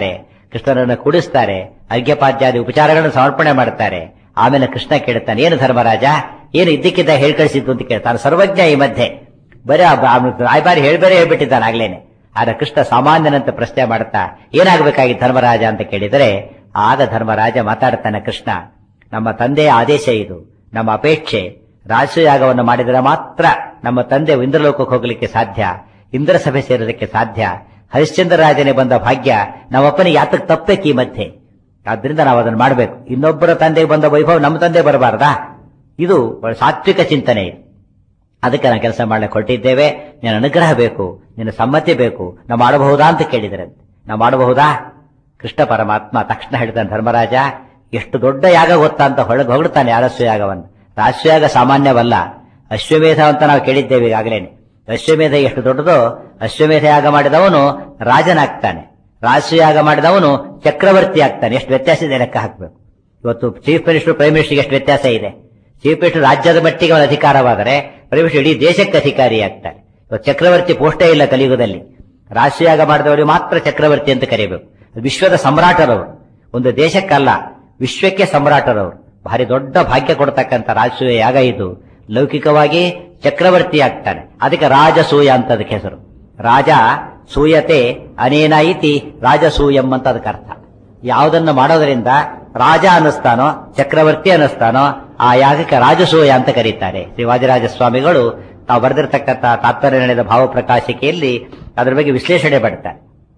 ಕೃಷ್ಣನನ್ನು ಕುಡಿಸ್ತಾರೆ ಅರ್ಘ್ಯಪಾದ್ಯಾದಿ ಉಪಚಾರಗಳನ್ನು ಸಮರ್ಪಣೆ ಮಾಡ್ತಾರೆ ಆಮೇಲೆ ಕೃಷ್ಣ ಕೇಳ್ತಾನೆ ಏನು ಧರ್ಮರಾಜ ಏನು ಇದ್ದಕ್ಕಿದ್ದ ಹೇಳ್ ಕಳಿಸಿದ್ದು ಅಂತ ಕೇಳ್ತಾನೆ ಸರ್ವಜ್ಞ ಈ ಮಧ್ಯೆ ಬರೀ ಆಯ್ಬಾರಿ ಹೇಳ್ಬೇರೆ ಹೇಳ್ಬಿಟ್ಟಿದ್ದಾನೆ ಆಗ್ಲೇನೆ ಆದ್ರೆ ಕೃಷ್ಣ ಸಾಮಾನ್ಯನಂತ ಪ್ರಶ್ನೆ ಮಾಡ್ತಾ ಏನಾಗಬೇಕಾಗಿತ್ತು ಧರ್ಮರಾಜ ಅಂತ ಕೇಳಿದರೆ ಆಗ ಧರ್ಮರಾಜ ಮಾತಾಡ್ತಾನೆ ಕೃಷ್ಣ ನಮ್ಮ ತಂದೆಯ ಆದೇಶ ಇದು ನಮ್ಮ ಅಪೇಕ್ಷೆ ರಾಜಯಾಗವನ್ನು ಮಾಡಿದರೆ ಮಾತ್ರ ನಮ್ಮ ತಂದೆ ಇಂದ್ರಲೋಕಕ್ಕೆ ಹೋಗಲಿಕ್ಕೆ ಸಾಧ್ಯ ಇಂದ್ರ ಸಭೆ ಸೇರೋದಕ್ಕೆ ಸಾಧ್ಯ ಹರಿಶ್ಚಂದ್ರ ರಾಜನೇ ಬಂದ ಭಾಗ್ಯ ನಮ್ಮಪ್ಪನಿಗೆ ಯಾತಕ್ಕೆ ತಪ್ಪಬೇಕು ಈ ಮಧ್ಯೆ ಆದ್ರಿಂದ ನಾವು ಅದನ್ನು ಮಾಡಬೇಕು ಇನ್ನೊಬ್ಬರ ತಂದೆಗೆ ಬಂದ ವೈಭವ ನಮ್ಮ ತಂದೆ ಬರಬಾರ್ದಾ ಇದು ಸಾತ್ವಿಕ ಚಿಂತನೆ ಇದು ಅದಕ್ಕೆ ನಾವು ಕೆಲಸ ಮಾಡ್ಲಿಕ್ಕೆ ಹೊರಟಿದ್ದೇವೆ ನಿನ್ನ ಅನುಗ್ರಹ ಬೇಕು ನಿನ್ನ ಸಮ್ಮತಿ ಬೇಕು ನಾವು ಮಾಡಬಹುದಾ ಅಂತ ಕೇಳಿದರೆ ನಾವು ಮಾಡಬಹುದಾ ಕೃಷ್ಣ ಪರಮಾತ್ಮ ತಕ್ಷಣ ಹೇಳ್ತಾನೆ ಧರ್ಮರಾಜ ಎಷ್ಟು ದೊಡ್ಡ ಯಾಗ ಗೊತ್ತಾ ಅಂತ ಹೊಳಗೆ ಹೊಗಳ್ತಾನೆ ಆರಸ್ವ ಯಾಗವನ್ನು ರಾಷ್ಟ್ರಯಾಗ ಸಾಮಾನ್ಯವಲ್ಲ ಅಶ್ವಮೇಧ ಅಂತ ನಾವು ಕೇಳಿದ್ದೇವೆ ಈಗಾಗಲೇನೆ ಅಶ್ವಮೇಧ ಎಷ್ಟು ದೊಡ್ಡದೋ ಅಶ್ವಮೇಧ ಯಾಗ ಮಾಡಿದವನು ರಾಜನಾಗ್ತಾನೆ ರಾಷ್ಟ್ರಯಾಗ ಮಾಡಿದವನು ಚಕ್ರವರ್ತಿ ಆಗ್ತಾನೆ ಎಷ್ಟು ವ್ಯತ್ಯಾಸ ಇದೆ ಲೆಕ್ಕ ಹಾಕಬೇಕು ಇವತ್ತು ಚೀಫ್ ಮಿನಿಸ್ಟರ್ ಪ್ರೈಮ್ ಮಿನಿಸ್ಟರ್ಗೆ ಎಷ್ಟು ವ್ಯತ್ಯಾಸ ಇದೆ ಚೀಫ್ ಮಿನಿಸ್ಟರ್ ರಾಜ್ಯದ ಮಟ್ಟಿಗೆ ಅವನ ಅಧಿಕಾರವಾದರೆ ಪ್ರೈಮ್ ಮಿನಿಸ್ಟರ್ ಇಡೀ ದೇಶಕ್ಕೆ ಅಧಿಕಾರಿ ಆಗ್ತಾರೆ ಇವತ್ತು ಚಕ್ರವರ್ತಿ ಪೋಸ್ಟೇ ಇಲ್ಲ ಕಲಿಯುಗದಲ್ಲಿ ರಾಷ್ಟ್ರಯಾಗ ಮಾಡಿದವರಿಗೆ ಮಾತ್ರ ಚಕ್ರವರ್ತಿ ಅಂತ ಕರೀಬೇಕು ವಿಶ್ವದ ಸಮ್ರಾಟರವರು ಒಂದು ದೇಶಕ್ಕಲ್ಲ ವಿಶ್ವಕ್ಕೆ ಸಮ್ರಾಟರವರು ಭಾರಿ ದೊಡ್ಡ ಭಾಗ್ಯ ಕೊಡ್ತಕ್ಕಂಥ ರಾಷ್ಟ್ರೀಯ ಯಾಗ ಇದು ಲೌಕಿಕವಾಗಿ ಚಕ್ರವರ್ತಿ ಆಗ್ತಾನೆ ಅದಕ್ಕೆ ರಾಜಸೂಯ ಅಂತ ಅದಕ್ಕೆ ಹೆಸರು ರಾಜ ಸೂಯತೆ ಅನೇನ ಇತಿ ರಾಜಸೂಯಂ ಅಂತ ಅದಕ್ಕೆ ಅರ್ಥ ಯಾವುದನ್ನು ಮಾಡೋದರಿಂದ ರಾಜ ಅನ್ನಿಸ್ತಾನೋ ಚಕ್ರವರ್ತಿ ಅನ್ನಿಸ್ತಾನೋ ಆ ಯಾಗಕ್ಕೆ ರಾಜಸೂಯ ಅಂತ ಕರೀತಾರೆ ಶ್ರೀ ವಾದಿರಾಜ ಸ್ವಾಮಿಗಳು ತಾವು ಬರೆದಿರ್ತಕ್ಕಂಥ ತಾತ್ಪರ್ಯ ನಡೆದ ಭಾವಪ್ರಕಾಶಿಕೆಯಲ್ಲಿ ಅದರ ಬಗ್ಗೆ ವಿಶ್ಲೇಷಣೆ ಪಡ್ತಾರೆ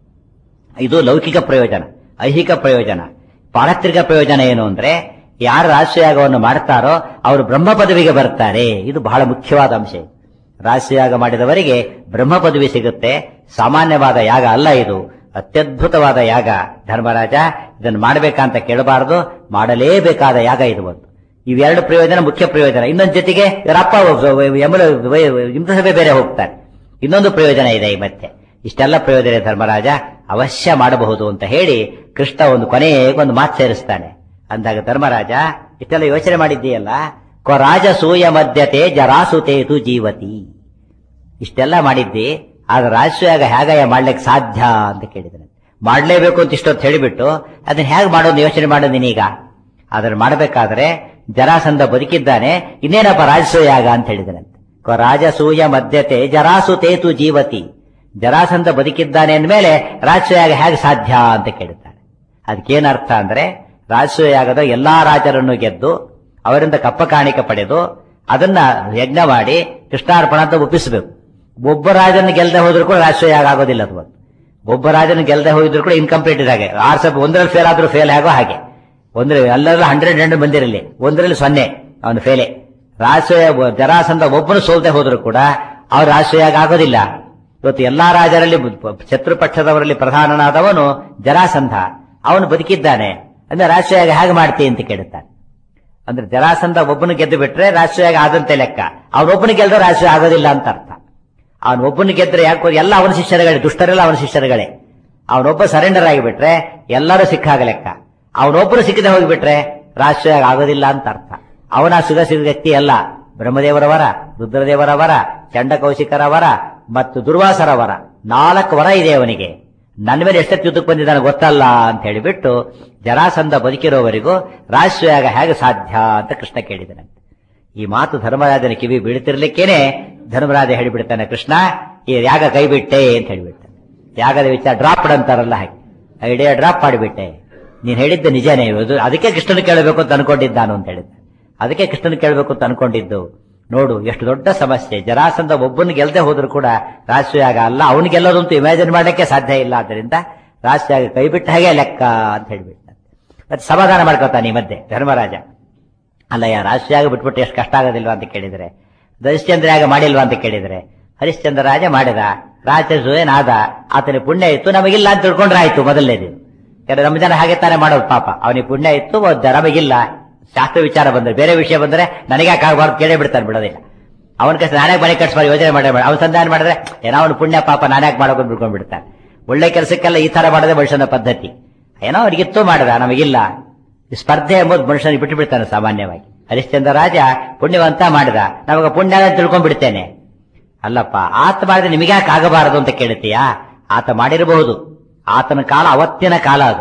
ಇದು ಲೌಕಿಕ ಪ್ರಯೋಜನ ಐಹಿಕ ಪ್ರಯೋಜನ ಪಾರತ್ರಿಕ ಪ್ರಯೋಜನ ಏನು ಅಂದ್ರೆ ಯಾರು ರಾಷ್ಟ್ರಯಾಗವನ್ನು ಮಾಡ್ತಾರೋ ಅವರು ಬ್ರಹ್ಮ ಪದವಿಗೆ ಬರ್ತಾರೆ ಇದು ಬಹಳ ಮುಖ್ಯವಾದ ಅಂಶ ಇದು. ರಾಷ್ಟ್ರಯಾಗ ಮಾಡಿದವರಿಗೆ ಬ್ರಹ್ಮ ಪದವಿ ಸಿಗುತ್ತೆ ಸಾಮಾನ್ಯವಾದ ಯಾಗ ಅಲ್ಲ ಇದು ಅತ್ಯದ್ಭುತವಾದ ಯಾಗ ಧರ್ಮರಾಜ ಇದನ್ನು ಮಾಡಬೇಕಂತ ಕೇಳಬಾರದು ಮಾಡಲೇಬೇಕಾದ ಯಾಗ ಇದು ಒಂದು ಇವೆರಡು ಪ್ರಯೋಜನ ಮುಖ್ಯ ಪ್ರಯೋಜನ ಇನ್ನೊಂದು ಜೊತೆಗೆ ಇವರಪ್ಪ ಯಮಲ ಇಂದ್ರಸಭೆ ಬೇರೆ ಹೋಗ್ತಾರೆ ಇನ್ನೊಂದು ಪ್ರಯೋಜನ ಇದೆ ಈ ಮತ್ತೆ ಇಷ್ಟೆಲ್ಲ ಪ್ರಯೋಜನ ಇದೆ ಧರ್ಮರಾಜ ಅವಶ್ಯ ಮಾಡಬಹುದು ಅಂತ ಹೇಳಿ ಕೃಷ್ಣ ಒಂದು ಕೊನೆಗೆ ಒಂದು ಮಾತು ಸೇರಿಸ್ತಾನೆ ಅಂದಾಗ ಧರ್ಮರಾಜ ಇಷ್ಟೆಲ್ಲ ಯೋಚನೆ ಮಾಡಿದ್ದೀಯಲ್ಲ ಕೊ ರಾಜಸೂಯ ಮಧ್ಯತೆ ಜರಾಸುತೇತು ಜೀವತಿ ಇಷ್ಟೆಲ್ಲ ಮಾಡಿದ್ದಿ ಆದ್ರೆ ರಾಷ್ಟ್ರಯಾಗ ಹೇಗಯ್ಯ ಮಾಡ್ಲಿಕ್ಕೆ ಸಾಧ್ಯ ಅಂತ ಕೇಳಿದನು ಮಾಡ್ಲೇಬೇಕು ಅಂತ ಇಷ್ಟೊತ್ತು ಹೇಳಿಬಿಟ್ಟು ಅದನ್ನ ಹೇಗೆ ಮಾಡೋದು ಯೋಚನೆ ಮಾಡೋದು ನೀನೀಗ ಅದನ್ನ ಮಾಡಬೇಕಾದ್ರೆ ಜರಾಸಂಧ ಬದುಕಿದ್ದಾನೆ ಇನ್ನೇನಪ್ಪ ರಾಜಸೂಯಾಗ ಅಂತ ಹೇಳಿದನಂತೆ ಕೊ ರಾಜಸೂಯ ಮಧ್ಯತೆ ಜರಾಸುತೇತು ಜೀವತಿ ಜರಾಸಂಧ ಬದುಕಿದ್ದಾನೆ ಅಂದಮೇಲೆ ರಾಜಸೂಯಾಗ ಹೇಗೆ ಸಾಧ್ಯ ಅಂತ ಕೇಳುತ್ತಾನೆ ಅದಕ್ಕೇನ್ ಅರ್ಥ ಅಂದ್ರೆ ರಾಜಸೂಯಾಗದ ಎಲ್ಲಾ ರಾಜರನ್ನು ಗೆದ್ದು ಅವರಿಂದ ಕಪ್ಪ ಕಾಣಿಕೆ ಪಡೆದು ಅದನ್ನ ಯಜ್ಞ ಮಾಡಿ ಕೃಷ್ಣಾರ್ಪಣ ಅಂತ ಒಪ್ಪಿಸಬೇಕು ಒಬ್ಬ ರಾಜನ ಗೆಲ್ಲದೆ ಹೋದ್ರೂ ಕೂಡ ರಾಜಸೂಯಾಗ ಆಗೋದಿಲ್ಲ ಅದು ಒಂದು. ಒಬ್ಬ ರಾಜನ ಗೆಲ್ಲದೆ ಹೋಗಿದ್ರು ಕೂಡ ಇನ್ಕಂಪ್ಲೀಟ್ ಇದಾಗೆ ಆರ್ ಸಬ್ ಒಂದರಲ್ಲಿ ಫೇಲ್ ಆದ್ರೂ ಫೇಲ್ ಆಗೋ ಹಾಗೆ ಒಂದ್ರ ಎಲ್ಲರೂ ಹಂಡ್ರೆಡ್ ಹಂಡ್ರೆಡ್ ಬಂದಿರಲಿ ಒಂದರಲ್ಲಿ ಸೊನ್ನೆ ಅವನು ಫೇಲೆ ರಾಜಸೂಯ ಜರಾಸಂಧ ಒಬ್ಬನು ಸೋಲ್ದೆ ಹೋದ್ರು ಕೂಡ ಅವ್ರ ರಾಜಸೂಯಾಗ ಆಗೋದಿಲ್ಲ ಇವತ್ತು ಎಲ್ಲಾ ರಾಜರಲ್ಲಿ ಶತ್ರು ಪಕ್ಷದವರಲ್ಲಿ ಪ್ರಧಾನನಾದವನು ಜರಾಸಂಧ ಅವನು ಬದುಕಿದ್ದಾನೆ ಅಂದ್ರೆ ರಾಜಸೂಯಾಗ ಹೇಗೆ ಮಾಡ್ತಿ ಅಂತ ಕೇಳುತ್ತಾನೆ ಅಂದ್ರೆ ಜರಾಸಂಧ ಒಬ್ಬನು ಗೆದ್ದು ಬಿಟ್ರೆ ರಾಷ್ಟ್ರೀಯಾಗ ಆದಂತೆ ಲೆಕ್ಕ ಅವನೊಬ್ಬನು ಗೆಲ್ಲದ ರಾಷ್ಟ್ರೀಯ ಆಗೋದಿಲ್ಲ ಅಂತ ಅರ್ಥ ಅವನೊಬ್ಬನು ಗೆದ್ರೆ ಯಾಕೆ ಎಲ್ಲ ಅವನ ಶಿಷ್ಯರುಗಳೇ ದುಷ್ಟರೆಲ್ಲ ಅವನ ಶಿಷ್ಯರುಗಳೇ ಅವನೊಬ್ಬ ಸರೆಂಡರ್ ಆಗಿಬಿಟ್ರೆ ಎಲ್ಲರೂ ಸಿಕ್ಕಾಗ ಲೆಕ್ಕ ಅವನೊಬ್ಬರು ಸಿಕ್ಕದೆ ಹೋಗಿಬಿಟ್ರೆ ರಾಷ್ಟ್ರೀಯ ಆಗೋದಿಲ್ಲ ಅಂತ ಅರ್ಥ ಅವನ ಸುಗ ಸಿಗ ವ್ಯಕ್ತಿ ಅಲ್ಲ ಬ್ರಹ್ಮದೇವರ ವರ ರುದ್ರದೇವರ ವರ ಚಂಡಕೌಶಿಕರ ವರ ಮತ್ತು ದುರ್ವಾಸರ ವರ ನಾಲ್ಕು ವರ ಇದೆ ಅವನಿಗೆ ನನ್ನ ಮೇಲೆ ಎಷ್ಟೊತ್ತು ಯುದ್ಧಕ್ಕೆ ಬಂದಿದ್ದಾನೆ ಗೊತ್ತಲ್ಲ ಅಂತ ಹೇಳಿಬಿಟ್ಟು ಜರಾಸಂಧ ಬದುಕಿರೋವರೆಗೂ ರಾಷ್ಟ್ರಯಾಗ ಹೇಗೆ ಸಾಧ್ಯ ಅಂತ ಕೃಷ್ಣ ಕೇಳಿದನಂತೆ ಈ ಮಾತು ಧರ್ಮರಾಜನ ಕಿವಿ ಬೀಳ್ತಿರ್ಲಿಕ್ಕೇನೆ ಧರ್ಮರಾಜ ಹೇಳಿಬಿಡ್ತಾನೆ ಕೃಷ್ಣ ಈ ಯಾಗ ಕೈ ಬಿಟ್ಟೆ ಅಂತ ಹೇಳಿಬಿಡ್ತಾನೆ ಯಾಗದ ವಿಚಾರ ಡ್ರಾಪ್ ಅಂತಾರಲ್ಲ ಹಾಗೆ ಐಡಿಯಾ ಡ್ರಾಪ್ ಮಾಡಿಬಿಟ್ಟೆ ನೀನ್ ಹೇಳಿದ್ದು ನಿಜನೇ ಇದು ಅದಕ್ಕೆ ಕೃಷ್ಣನ ಕೇಳಬೇಕು ಅಂತ ಅನ್ಕೊಂಡಿದ್ದಾನು ಅಂತ ಹೇಳಿದ್ದ ಅದಕ್ಕೆ ಕೃಷ್ಣನ ಕೇಳಬೇಕು ಅಂತ ಅನ್ಕೊಂಡಿದ್ದು ನೋಡು ಎಷ್ಟು ದೊಡ್ಡ ಸಮಸ್ಯೆ ಜರಾಸಂಧ ಒಬ್ಬನ ಗೆಲ್ಲದೆ ಹೋದ್ರು ಕೂಡ ರಾಷ್ಟ್ರಯಾಗ ಅಲ್ಲ ಅವನು ಗೆಲ್ಲೋದಂತೂ ಇಮ್ಯಾಜಿನ್ ಮಾಡಲಿಕ್ಕೆ ಸಾಧ್ಯ ಇಲ್ಲ ಆದ್ದರಿಂದ ರಾಷ್ಟ್ರಯಾಗ ಕೈ ಬಿಟ್ಟ ಹಾಗೆ ಲೆಕ್ಕ ಅಂತ ಹೇಳಿಬಿಟ್ಟ ಮತ್ತೆ ಸಮಾಧಾನ ಮಾಡ್ಕೊತಾನೆ ಈ ಮಧ್ಯೆ ಧರ್ಮರಾಜ ಅಲ್ಲಯ್ಯ ರಾಷ್ಟ್ರಯಾಗ ಬಿಟ್ಬಿಟ್ಟು ಎಷ್ಟು ಕಷ್ಟ ಆಗೋದಿಲ್ವಾ ಅಂತ ಕೇಳಿದ್ರೆ ಹರಿಶ್ಚಂದ್ರ ಯಾಗ ಮಾಡಿಲ್ವಾ ಅಂತ ಕೇಳಿದ್ರೆ ಹರಿಶ್ಚಂದ್ರ ರಾಜ ಮಾಡಿದ ರಾಜಸೂಯನಾದ ಆತನ ಪುಣ್ಯ ಇತ್ತು ನಮಗಿಲ್ಲ ಅಂತ ತಿಳ್ಕೊಂಡ್ರೆ ಆಯ್ತು ಮೊದಲನೇದು ಯಾಕಂದ್ರೆ ನಮ್ಮ ಜನ ಹಾಗೆ ತಾನೇ ಮಾಡೋದು ಪಾಪ ಅವನಿಗೆ ಪುಣ್ಯ ಇತ್ತು ಒದ್ದ ನಮಗಿಲ್ಲ ಶಾಸ್ತ್ರ ವಿಚಾರ ಬಂದ್ರೆ ಬೇರೆ ವಿಷಯ ಬಂದ್ರೆ ನನಗೆ ಆಗಬಾರ್ದು ಕೇಳೇ ಬಿಡ್ತಾನೆ ಬಿಡೋದಿಲ್ಲ ಅವನ ಕಷ್ಟ ನಾನೇ ಮನೆ ಕಟ್ಸ್ಬಾರ್ದು ಯೋಚನೆ ಮಾಡಿ ಅವನ ಸಂಧಾನ ಮಾಡಿದ್ರೆ ಏನೋ ಅವನು ಪುಣ್ಯ ಪಾಪ ನಾನ್ಯಾಕೆ ಮಾಡೋಕೆ ಬಿಡ್ಕೊಂಡ್ ಬಿಡ್ತಾನೆ ಒಳ್ಳೆ ಕೆಲಸಕ್ಕೆಲ್ಲ ಈ ತರ ಮಾಡೋದೇ ಮನುಷ್ಯನ ಪದ್ಧತಿ ಏನೋ ಅವನಿಗಿತ್ತು ಮಾಡದ ನಮಗಿಲ್ಲ ಈ ಸ್ಪರ್ಧೆ ಎಂಬುದು ಮನುಷ್ಯನಿಗೆ ಬಿಟ್ಟು ಬಿಡ್ತಾನೆ ಸಾಮಾನ್ಯವಾಗಿ ಹರಿಶ್ಚಂದ್ರ ರಾಜ ಪುಣ್ಯವಂತ ಮಾಡಿದ ನಮಗ ಪುಣ್ಯ ಅಂತ ತಿಳ್ಕೊಂಡ್ ಬಿಡ್ತೇನೆ ಅಲ್ಲಪ್ಪ ಆತ ಮಾಡಿದ್ರೆ ನಿಮಗೆ ಯಾಕೆ ಆಗಬಾರದು ಅಂತ ಕೇಳ್ತೀಯಾ ಆತ ಮಾಡಿರಬಹುದು ಆತನ ಕಾಲ ಅವತ್ತಿನ ಕಾಲ ಅದು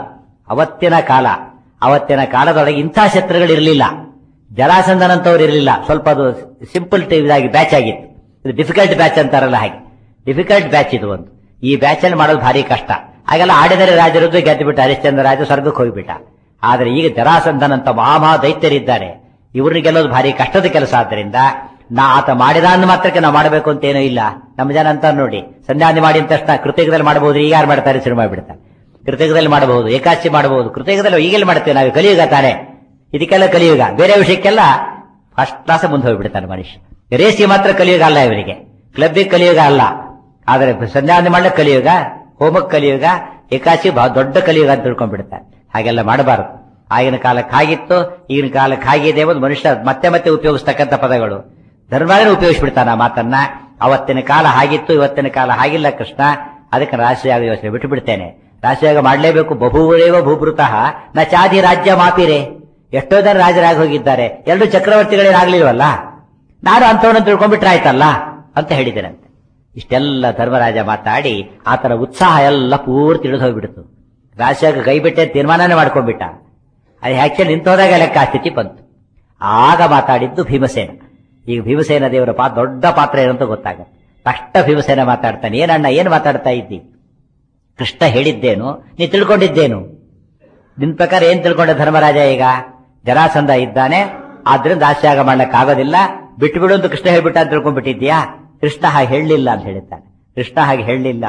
ಅವತ್ತಿನ ಕಾಲ ಅವತ್ತಿನ ಕಾಲದೊಳಗೆ ಇಂಥ ಶತ್ರುಗಳಿರಲಿಲ್ಲ ಜರಾಸಂಧನಂತವ್ರು ಇರಲಿಲ್ಲ ಸ್ವಲ್ಪ ಅದು ಸಿಂಪಲ್ ಇದಾಗಿ ಬ್ಯಾಚ್ ಆಗಿತ್ತು ಇದು ಡಿಫಿಕಲ್ಟ್ ಬ್ಯಾಚ್ ಅಂತಾರಲ್ಲ ಹಾಗೆ ಡಿಫಿಕಲ್ಟ್ ಬ್ಯಾಚ್ ಇದು ಒಂದು ಈ ಬ್ಯಾಚ್ ಅಲ್ಲಿ ಮಾಡೋದು ಭಾರಿ ಕಷ್ಟ ಹಾಗೆಲ್ಲ ಆಡಿದರೆ ರಾಜರದ್ದು ಗೆದ್ದು ಬಿಟ್ಟ ಹರಿಶ್ಚಂದ್ರ ರಾಜ ಸ್ವರ್ಗಕ್ಕೆ ಹೋಗಿಬಿಟ್ಟ ಆದ್ರೆ ಈಗ ಜರಾಸಂಧನಂತ ಮಹಾಮಹಾ ದೈತ್ಯರಿದ್ದಾರೆ ಇವ್ರನ್ನ ಗೆಲ್ಲೋದು ಭಾರಿ ಕಷ್ಟದ ಕೆಲಸ ಆದ್ದರಿಂದ ನಾ ಆತ ಮಾಡಿದ ಅಂದ ಮಾತ್ರಕ್ಕೆ ನಾವು ಮಾಡಬೇಕು ಅಂತ ಏನೂ ಇಲ್ಲ ನಮ್ಮ ಜನ ಅಂತ ನೋಡಿ ಸಂಧ್ಯಾವಂದಿ ಮಾಡಿ ಅಂತ ತಕ್ಷಣ ಕೃತಕದಲ್ಲಿ ಮಾಡಬಹುದು ಈಗ ಯಾರು ಮಾಡ್ತಾರೆ ಶುರು ಮಾಡಿಬಿಡ್ತಾರೆ ಕೃತಕದಲ್ಲಿ ಮಾಡಬಹುದು ಏಕಾಶಿ ಮಾಡಬಹುದು ಕೃತಕದಲ್ಲಿ ಈಗೆಲ್ಲ ಮಾಡ್ತೇವೆ ನಾವು ಕಲಿಯುಗ ತಾನೆ ಇದಕ್ಕೆಲ್ಲ ಕಲಿಯುಗ ಬೇರೆ ವಿಷಯಕ್ಕೆಲ್ಲ ಫಸ್ಟ್ ಕ್ಲಾಸ್ ಮುಂದೆ ಹೋಗ್ಬಿಡ್ತಾನೆ ಮನುಷ್ಯ ರೇಸಿ ಮಾತ್ರ ಕಲಿಯುಗ ಅಲ್ಲ ಇವರಿಗೆ ಕ್ಲಬ್ಬಿಗೆ ಕಲಿಯುಗ ಅಲ್ಲ ಆದರೆ ಸಂಧ್ಯಾವಂದಿ ಮಾಡ್ಲಿಕ್ಕೆ ಕಲಿಯುಗ ಹೋಮಕ್ಕೆ ಕಲಿಯುಗ ಏಕಾಶಿ ಬಹಳ ದೊಡ್ಡ ಕಲಿಯುಗ ಅಂತ ತಿಳ್ಕೊಂಡ್ಬಿಡ್ತಾರೆ ಹಾಗೆಲ್ಲ ಮಾಡಬಾರದು ಆಗಿನ ಕಾಲಕ್ಕೆ ಹಾಗಿತ್ತು ಈಗಿನ ಕಾಲಕ್ಕೆ ಹಾಗಿದೆ ಒಂದು ಮನುಷ್ಯ ಮತ್ತೆ ಮತ್ತೆ ಉಪಯೋಗಿಸ್ತಕ್ಕಂಥ ಪದಗಳು ಧರ್ಮನೇ ಉಪಯೋಗಿಸ್ಬಿಡ್ತಾನ ಆ ಮಾತನ್ನ ಅವತ್ತಿನ ಕಾಲ ಹಾಗಿತ್ತು ಇವತ್ತಿನ ಕಾಲ ಹಾಗಿಲ್ಲ ಕೃಷ್ಣ ಅದಕ್ಕೆ ರಾಷ್ಟ್ರೀಯ ಯೋಚನೆ ಬಿಟ್ಟು ಬಿಡ್ತೇನೆ ರಾಷ್ಟ್ರೀಯ ಮಾಡಲೇಬೇಕು ಬಹುರೇವ ಭೂಭೃತಃ ನ ಚಾದಿ ರಾಜ್ಯ ಮಾಪಿರೆ ಎಷ್ಟೋ ಜನ ರಾಜರಾಗಿ ಹೋಗಿದ್ದಾರೆ ಎಲ್ಲರೂ ಚಕ್ರವರ್ತಿಗಳೇನಾಗ್ಲಿಲ್ವಲ್ಲ ನಾನು ಅಂತವನ್ನ ತಿಳ್ಕೊಂಡ್ಬಿಟ್ರೆ ಆಯ್ತಲ್ಲ ಅಂತ ಹೇಳಿದ್ದೇನಂತೆ ಇಷ್ಟೆಲ್ಲ ಧರ್ಮರಾಜ ಮಾತಾಡಿ ಆತನ ಉತ್ಸಾಹ ಎಲ್ಲ ಪೂರ್ತಿ ಇಳಿದು ಹೋಗ್ಬಿಡ್ತು ರಾಷ್ಟ್ರೀಯ ಕೈ ಬಿಟ್ಟೆ ತೀರ್ಮಾನನೇ ಮಾಡ್ಕೊಂಡ್ಬಿಟ್ಟ ಅದು ಆಕ್ಚುಲಿ ನಿಂತೋದಾಗ ಲೆಕ್ಕ ಆ ಸ್ಥಿತಿ ಬಂತು ಆಗ ಮಾತಾಡಿದ್ದು ಭೀಮಸೇನ ಈಗ ಭೀಮಸೇನ ದೇವರ ಪಾ ದೊಡ್ಡ ಪಾತ್ರ ಏನಂತ ಗೊತ್ತಾಗತ್ತೆ ತಕ್ಷಣ ಭೀಮಸೇನ ಮಾತಾಡ್ತಾನೆ ಏನಣ್ಣ ಏನ್ ಮಾತಾಡ್ತಾ ಇದ್ದಿ ಕೃಷ್ಣ ಹೇಳಿದ್ದೇನು ನೀ ತಿಳ್ಕೊಂಡಿದ್ದೇನು ನಿನ್ ಪ್ರಕಾರ ಏನ್ ತಿಳ್ಕೊಂಡೆ ಧರ್ಮರಾಜ ಈಗ ಜರಾಸಂಧ ಇದ್ದಾನೆ ಆದ್ರಿಂದ ಆಶ್ಯಾಗ ಮಾಡ್ಲಿಕ್ಕೆ ಆಗೋದಿಲ್ಲ ಬಿಟ್ಟು ಬಿಡು ಅಂತ ಕೃಷ್ಣ ಹೇಳ್ಬಿಟ್ಟ ಅಂತ ತಿಳ್ಕೊಂಡ್ಬಿಟ್ಟಿದ್ಯಾ ಕೃಷ್ಣ ಹಾಗೆ ಹೇಳಲಿಲ್ಲ ಅಂತ ಹೇಳಿದ್ದಾನೆ ಕೃಷ್ಣ ಹಾಗೆ ಹೇಳಲಿಲ್ಲ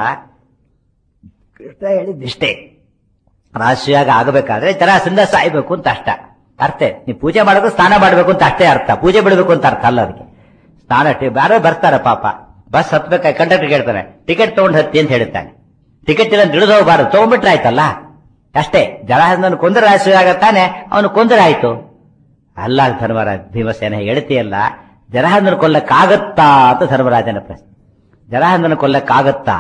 ಕೃಷ್ಣ ಹೇಳಿದ್ದಿಷ್ಟೇ ರಾಶಿಯಾಗ ಆಗಬೇಕಾದ್ರೆ ಜರಾಸಂಧ ಸಾಯ್ಬೇಕು ಅಂತ ಅಷ್ಟ ಅರ್ಥ ನೀ ಪೂಜೆ ಮಾಡಬೇಕು ಸ್ನಾನ ಮಾಡಬೇಕು ಅಂತ ಅಷ್ಟೇ ಅರ್ಥ ಪೂಜೆ ಬಿಡಬೇಕು ಅಂತ ಅರ್ಥ ಅಲ್ಲ ಅದಕ್ಕೆ ಸ್ನಾನ ಯಾರೋ ಬರ್ತಾರ ಪಾಪ ಬಸ್ ಹತ್ಬೇಕಾಗಿ ಕಂಡಕ್ಟರ್ ಕೇಳ್ತಾನೆ ಟಿಕೆಟ್ ತಗೊಂಡ್ ಹತ್ತಿ ಅಂತ ಹೇಳ್ತಾನೆ ಟಿಕೆಟ್ ಇಲ್ಲ ಇಳಿದು ಹೋಗಬಾರದು ತಗೊಂಡ್ಬಿಟ್ರೆ ಆಯ್ತಲ್ಲ ಅಷ್ಟೇ ಜರಾಸಂಧನ ಕೊಂದರೆ ರಾಶಿ ಆಗತ್ತಾನೆ ಅವನು ಕೊಂದರೆ ಆಯ್ತು ಅಲ್ಲ ಧರ್ಮರಾಜ ಭೀಮಸೇನ ಹೇಳ್ತೀಯಲ್ಲ ಜರಹಂದನ ಕೊಲ್ಲಕ್ಕಾಗತ್ತಾ ಅಂತ ಧರ್ಮರಾಜನ ಪ್ರಶ್ನೆ ಜರಹಂದನ ಕೊಲ್ಲಕ್ಕಾಗತ್ತಾ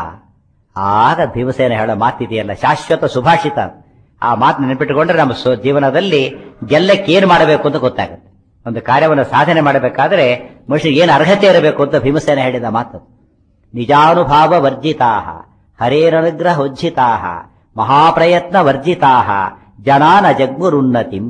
ಆಗ ಭೀಮಸೇನ ಹೇಳೋ ಮಾತಿದೆಯಲ್ಲ ಶಾಶ್ವತ ಸುಭಾಷಿತ ಆ ಮಾತು ನೆನಪಿಟ್ಟುಕೊಂಡ್ರೆ ನಮ್ಮ ಸ್ವ- ಜೀವನದಲ್ಲಿ ಗೆಲ್ಲಕ್ಕೆ ಏನ್ ಮಾಡಬೇಕು ಅಂತ ಗೊತ್ತಾಗುತ್ತೆ ಒಂದು ಕಾರ್ಯವನ್ನು ಸಾಧನೆ ಮಾಡಬೇಕಾದ್ರೆ ಮನುಷ್ಯನಿಗೆ ಏನು ಅರ್ಹತೆ ಇರಬೇಕು ಅಂತ ಭೀಮಸೇನ ಹೇಳಿದ ಮಾತು ನಿಜಾನುಭಾವ ವರ್ಜಿತಾ ಹರೇರನುಗ್ರಹ ಉಜ್ಜಿತಾ ಮಹಾಪ್ರಯತ್ನ ವರ್ಜಿತಾ ಜನಾನ ಜಗ್ಮುರುನ್ನತಿಂ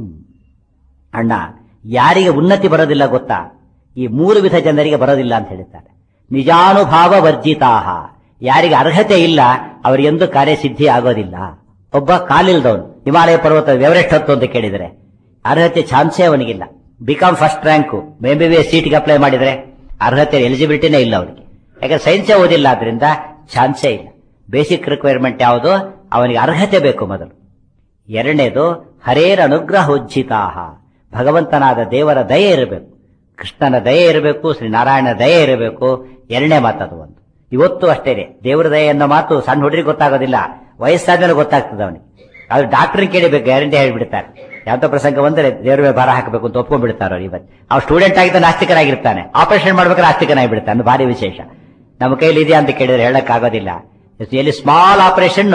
ಅಣ್ಣ ಯಾರಿಗೆ ಉನ್ನತಿ ಬರೋದಿಲ್ಲ ಗೊತ್ತಾ ಈ ಮೂರು ವಿಧ ಜನರಿಗೆ ಬರೋದಿಲ್ಲ ಅಂತ ಹೇಳ್ತಾರೆ ನಿಜಾನುಭಾವ ವರ್ಜಿತಾಹ ಯಾರಿಗೆ ಅರ್ಹತೆ ಇಲ್ಲ ಅವರಿಗೆಂದು ಕಾರ್ಯಸಿದ್ಧಿ ಆಗೋದಿಲ್ಲ ಒಬ್ಬ ಕಾಲಿಲ್ದವನು ಹಿಮಾಲಯ ಪರ್ವತ ಎವರೆಸ್ಟ್ ಹತ್ತು ಅಂತ ಕೇಳಿದರೆ ಅರ್ಹತೆ ಚಾನ್ಸೇ ಅವನಿಗಿಲ್ಲ BCom first rank M B B S ಸೀಟ್ಗೆ ಅಪ್ಲೈ ಮಾಡಿದ್ರೆ ಅರ್ಹತೆ ಎಲಿಜಿಬಿಲಿಟಿನೇ ಇಲ್ಲ ಅವನಿಗೆ ಯಾಕಂದ್ರೆ ಸೈನ್ಸೇ ಓದಿಲ್ಲ ಆದ್ರಿಂದ ಚಾನ್ಸೇ ಇಲ್ಲ ಬೇಸಿಕ್ ರಿಕ್ವೈರ್ಮೆಂಟ್ ಯಾವುದು ಅವನಿಗೆ ಅರ್ಹತೆ ಬೇಕು ಮೊದಲು ಎರಡನೇದು ಹರೇರ ಅನುಗ್ರಹ ಉಜ್ಜಿತಾಹ ಭಗವಂತನಾದ ದೇವರ ದಯೆ ಇರಬೇಕು ಕೃಷ್ಣನ ದಯೆ ಇರಬೇಕು ಶ್ರೀನಾರಾಯಣ ದಯೆ ಇರಬೇಕು ಎರಡನೇ ಮಾತದು ಒಂದು ಇವತ್ತು ಅಷ್ಟೇನೆ ದೇವರ ದಯೆ ಅನ್ನೋ ಮಾತು ಸಣ್ಣ ಹುಡುಗರಿಗೆ ಗೊತ್ತಾಗೋದಿಲ್ಲ ವಯಸ್ಸಾದ್ಮೇಲೆ ಗೊತ್ತಾಗ್ತದೆ ಅವನಿಗೆ ಅದು ಡಾಕ್ಟರ್ ಕೇಳಿಬೇಕು ಗ್ಯಾರಂಟಿ ಹೇಳ್ಬಿಡ್ತಾರೆ ಯಾವ್ದೋ ಪ್ರಸಂಗ ಬಂದ್ರೆ ದೇವ್ರ ಮೇಲೆ ಭಾರ ಹಾಕಬೇಕು ಅಂತ ಒಪ್ಕೊಂಡ್ಬಿಡ್ತಾರೋ ಇವತ್ತು ಅವ್ನು ಸ್ಟೂಡೆಂಟ್ ಆಗಿದ್ದ ನಾಸ್ತಿಕನಾಗಿರ್ತಾನೆ ಆಪರೇಷನ್ ಮಾಡ್ಬೇಕಾದ್ರೆ ನಾಸ್ತಿಕನಾಗಿಬಿಡ್ತಾನೆ ಅದು ಭಾರಿ ವಿಶೇಷ ನಮ್ಮ ಕೈಲಿ ಇದೆಯಾ ಅಂತ ಕೇಳಿದ್ರೆ ಹೇಳಕ್ ಆಗೋದಿಲ್ಲ ಎಲ್ಲಿ ಸ್ಮಾಲ್ ಆಪರೇಷನ್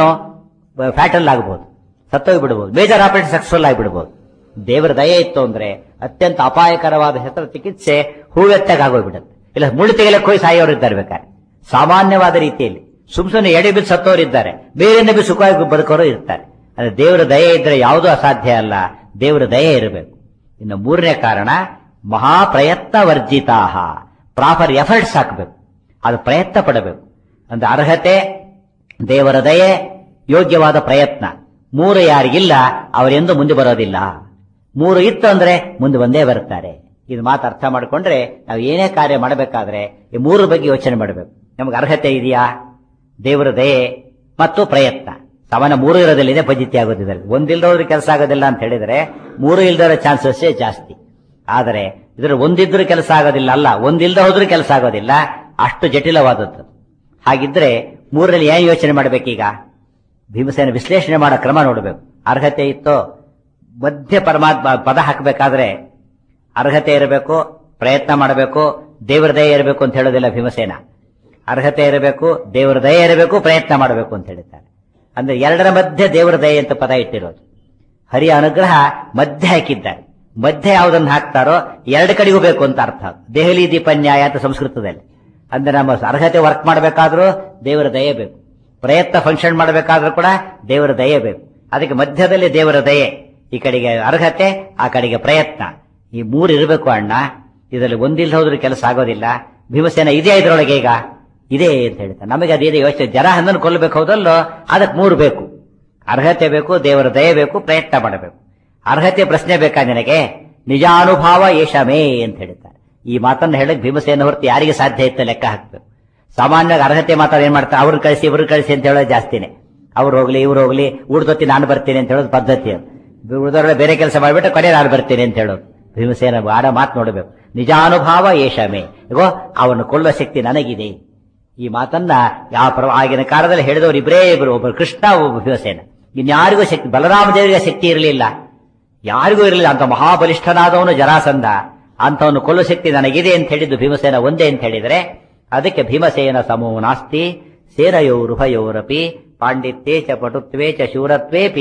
ಫ್ಯಾಟಲ್ ಆಗ್ಬೋದು ಸತ್ತೋಗಿ ಬಿಡ್ಬೋದು ಮೇಜರ್ ಆಪರೇಷನ್ ಸಕ್ಸಸ್ಫುಲ್ ಆಗಿಬಿಡ್ಬೋದು ದೇವರ ದಯೆ ಇತ್ತು ಅಂದ್ರೆ ಅತ್ಯಂತ ಅಪಾಯಕರವಾದ ಶಸ್ತ್ರ ಚಿಕಿತ್ಸೆ ಹೂವೆತ್ತಾಗೋಗ್ಬಿಡುತ್ತೆ ಇಲ್ಲ ಮುಳ್ಳು ತೆಗೆಲಕ್ಕೆ ಹೋಗಿ ಸಾಯೋರು ಇದ್ದಾರೆ ಬೇಕಾದ್ರೆ ಸಾಮಾನ್ಯವಾದ ರೀತಿಯಲ್ಲಿ ಸುಮ್ ಸುಮ್ಮನೆ ಎಡೆ ಬಿದ್ದು ಸತ್ತೋರು ಇದ್ದಾರೆ ಬೇರೆ ಬಿ ಸುಖವಾಗಿ ಬದುಕೋರು ಇರ್ತಾರೆ ಅಂದ್ರೆ ದೇವರ ದಯೆ ಇದ್ರೆ ಯಾವುದೂ ಅಸಾಧ್ಯ ಅಲ್ಲ ದೇವರ ದಯೆ ಇರಬೇಕು ಇನ್ನು ಮೂರನೇ ಕಾರಣ ಮಹಾಪ್ರಯತ್ನ ವರ್ಜಿತಾಹ ಪ್ರಾಪರ್ ಎಫರ್ಟ್ಸ್ ಹಾಕಬೇಕು ಅದು ಪ್ರಯತ್ನ ಪಡಬೇಕು ಅಂದ್ರೆ ಅರ್ಹತೆ ದೇವರ ದಯೆ ಯೋಗ್ಯವಾದ ಪ್ರಯತ್ನ ಮೂರು ಯಾರಿಗಿಲ್ಲ ಅವರೆಂದು ಮುಂದೆ ಬರೋದಿಲ್ಲ ಮೂರು ಇತ್ತು ಅಂದ್ರೆ ಮುಂದೆ ಬಂದೇ ಬರ್ತಾರೆ ಇದು ಮಾತು ಅರ್ಥ ಮಾಡಿಕೊಂಡ್ರೆ ನಾವು ಏನೇ ಕಾರ್ಯ ಮಾಡಬೇಕಾದ್ರೆ ಈ ಮೂರು ಬಗ್ಗೆ ಯೋಚನೆ ಮಾಡಬೇಕು ನಮಗೆ ಅರ್ಹತೆ ಇದೆಯಾ ದೇವರ ದಯೆ ಮತ್ತು ಪ್ರಯತ್ನ ಸಾಮಾನ್ಯ ಮೂರು ಇರೋದಿಲ್ಲ ಪದ್ಧತಿ ಆಗೋದಿಲ್ಲ ಒಂದಿಲ್ದವ್ರಿಗೆ ಕೆಲಸ ಆಗೋದಿಲ್ಲ ಅಂತ ಹೇಳಿದ್ರೆ ಮೂರು ಇಲ್ದವರ ಚಾನ್ಸಸ್ ಜಾಸ್ತಿ ಆದರೆ ಇದರ ಒಂದಿದ್ರು ಕೆಲಸ ಆಗೋದಿಲ್ಲ ಅಲ್ಲ ಒಂದಿಲ್ದ ಹೋದ್ರೂ ಕೆಲಸ ಆಗೋದಿಲ್ಲ ಅಷ್ಟು ಜಟಿಲವಾದದ್ದು ಹಾಗಿದ್ರೆ ಮೂರರಲ್ಲಿ ಏನ್ ಯೋಚನೆ ಮಾಡಬೇಕೀಗ ಭೀಮಸೇನ ವಿಶ್ಲೇಷಣೆ ಮಾಡೋ ಕ್ರಮ ನೋಡಬೇಕು ಅರ್ಹತೆ ಇತ್ತು ಮಧ್ಯ ಪರಮಾತ್ಮ ಪದ ಹಾಕಬೇಕಾದ್ರೆ ಅರ್ಹತೆ ಇರಬೇಕು ಪ್ರಯತ್ನ ಮಾಡಬೇಕು ದೇವರ ದಯೆ ಇರಬೇಕು ಅಂತ ಹೇಳೋದಿಲ್ಲ ಭೀಮಸೇನ ಅರ್ಹತೆ ಇರಬೇಕು ದೇವರ ದಯೆ ಇರಬೇಕು ಪ್ರಯತ್ನ ಮಾಡಬೇಕು ಅಂತ ಹೇಳ್ತಾರೆ ಅಂದ್ರೆ ಎರಡರ ಮಧ್ಯೆ ದೇವರ ದಯೆ ಅಂತ ಪದ ಇಟ್ಟಿರೋದು ಹರಿಯ ಅನುಗ್ರಹ ಮಧ್ಯ ಹಾಕಿದ್ದಾರೆ ಮಧ್ಯ ಯಾವುದನ್ನು ಹಾಕ್ತಾರೋ ಎರಡು ಕಡೆಗೂ ಬೇಕು ಅಂತ ಅರ್ಥ ದೆಹಲಿ ದೀಪನ್ಯಾಯ ಅಂತ ಸಂಸ್ಕೃತದಲ್ಲಿ ಅಂದ್ರೆ ನಮ್ಮ ಅರ್ಹತೆ ವರ್ಕ್ ಮಾಡಬೇಕಾದ್ರೂ ದೇವರ ದಯೆ ಬೇಕು ಪ್ರಯತ್ನ ಫಂಕ್ಷನ್ ಮಾಡಬೇಕಾದ್ರೂ ಕೂಡ ದೇವರ ದಯೆ ಬೇಕು ಅದಕ್ಕೆ ಮಧ್ಯದಲ್ಲಿ ದೇವರ ದಯೆ ಈ ಕಡೆಗೆ ಅರ್ಹತೆ ಆ ಕಡೆಗೆ ಪ್ರಯತ್ನ ಈ ಮೂರು ಇರಬೇಕು ಅಣ್ಣ ಇದರಲ್ಲಿ ಒಂದಿಲ್ಲ ಹೋದ್ರೆ ಕೆಲಸ ಆಗೋದಿಲ್ಲ ಭೀಮಸೇನ ಇದೆಯಾ ಇದ್ರೊಳಗೆ ಈಗ ಇದೆ ಅಂತ ಹೇಳ್ತಾರೆ ನಮಗೆ ಅದೇನು ಯೋಚನೆ ಜರ ಹನ್ನನ್ನು ಕೊಲ್ಲಬೇಕು ಹೌದಲ್ಲೋ ಅದಕ್ಕೆ ಮೂರು ಬೇಕು ಅರ್ಹತೆ ಬೇಕು ದೇವರ ದಯೆ ಬೇಕು ಪ್ರಯತ್ನ ಮಾಡಬೇಕು ಅರ್ಹತೆ ಪ್ರಶ್ನೆ ಬೇಕಾ ನಿನಗೆ ನಿಜಾನುಭಾವ ಏಷಮೇ ಅಂತ ಹೇಳ್ತಾರೆ ಈ ಮಾತನ್ನು ಹೇಳಕ್ ಭೀಮಸೇನ ಹೊರತು ಯಾರಿಗೆ ಸಾಧ್ಯ ಇತ್ತು ಲೆಕ್ಕ ಹಾಕ್ಬೇಕು ಸಾಮಾನ್ಯವಾಗಿ ಅರ್ಹತೆ ಮಾತಾಡ ಏನ್ ಮಾಡ್ತಾರೆ ಅವ್ರು ಕಳಿಸಿ ಇವ್ರು ಕಳಿಸಿ ಅಂತ ಹೇಳೋದು ಜಾಸ್ತಿನೇ ಅವ್ರು ಹೋಗ್ಲಿ ಇವ್ರು ಹೋಗ್ಲಿ ಉಳ್ದೊತ್ತಿ ನಾನು ಬರ್ತೀನಿ ಅಂತ ಹೇಳೋದು ಪದ್ಧತಿ ಅದು ಉಳಿದವ್ರೆ ಬೇರೆ ಕೆಲಸ ಮಾಡಿಬಿಟ್ಟು ಕೊನೆ ನಾನು ಬರ್ತೀನಿ ಅಂತ ಹೇಳೋದು ಭೀಮಸೇನ ಆಡ ಮಾತು ನೋಡಬೇಕು ನಿಜಾನುಭಾವ ಏಷಮೇ ಇಗೋ ಅವನು ಕೊಲ್ಲುವ ಶಕ್ತಿ ನನಗಿದೆ ಈ ಮಾತನ್ನ ಯಾವ ಪ್ರ- ಆಗಿನ ಕಾಲದಲ್ಲಿ ಹೇಳಿದವರು ಇಬ್ಬರೇ ಇಬ್ಬರು ಒಬ್ಬರು ಕೃಷ್ಣ ಒಬ್ಬ ಭೀಮಸೇನ ಇನ್ಯಾರಿಗೂ ಶಕ್ತಿ ಬಲರಾಮ ದೇವರಿಗೆ ಶಕ್ತಿ ಇರಲಿಲ್ಲ ಯಾರಿಗೂ ಇರಲಿಲ್ಲ ಅಂತ ಮಹಾಬಲಿಷ್ಠನಾದವನು ಜರಾಸಂಧ ಅಂತವನು ಕೊಲ್ಲುವ ಶಕ್ತಿ ನನಗಿದೆ ಅಂತ ಹೇಳಿದ್ದು ಭೀಮಸೇನ ಒಂದೇ ಅಂತ ಹೇಳಿದರೆ ಅದಕ್ಕೆ ಭೀಮಸೇನ ಸಮೋ ನಾಸ್ತಿ ಸೇನಯೋರುಭಯೋರಪಿ ಪಾಂಡಿತ್ಯೇ ಚ ಪಟುತ್ವೇ ಚ ಶೂರತ್ವೇಪಿ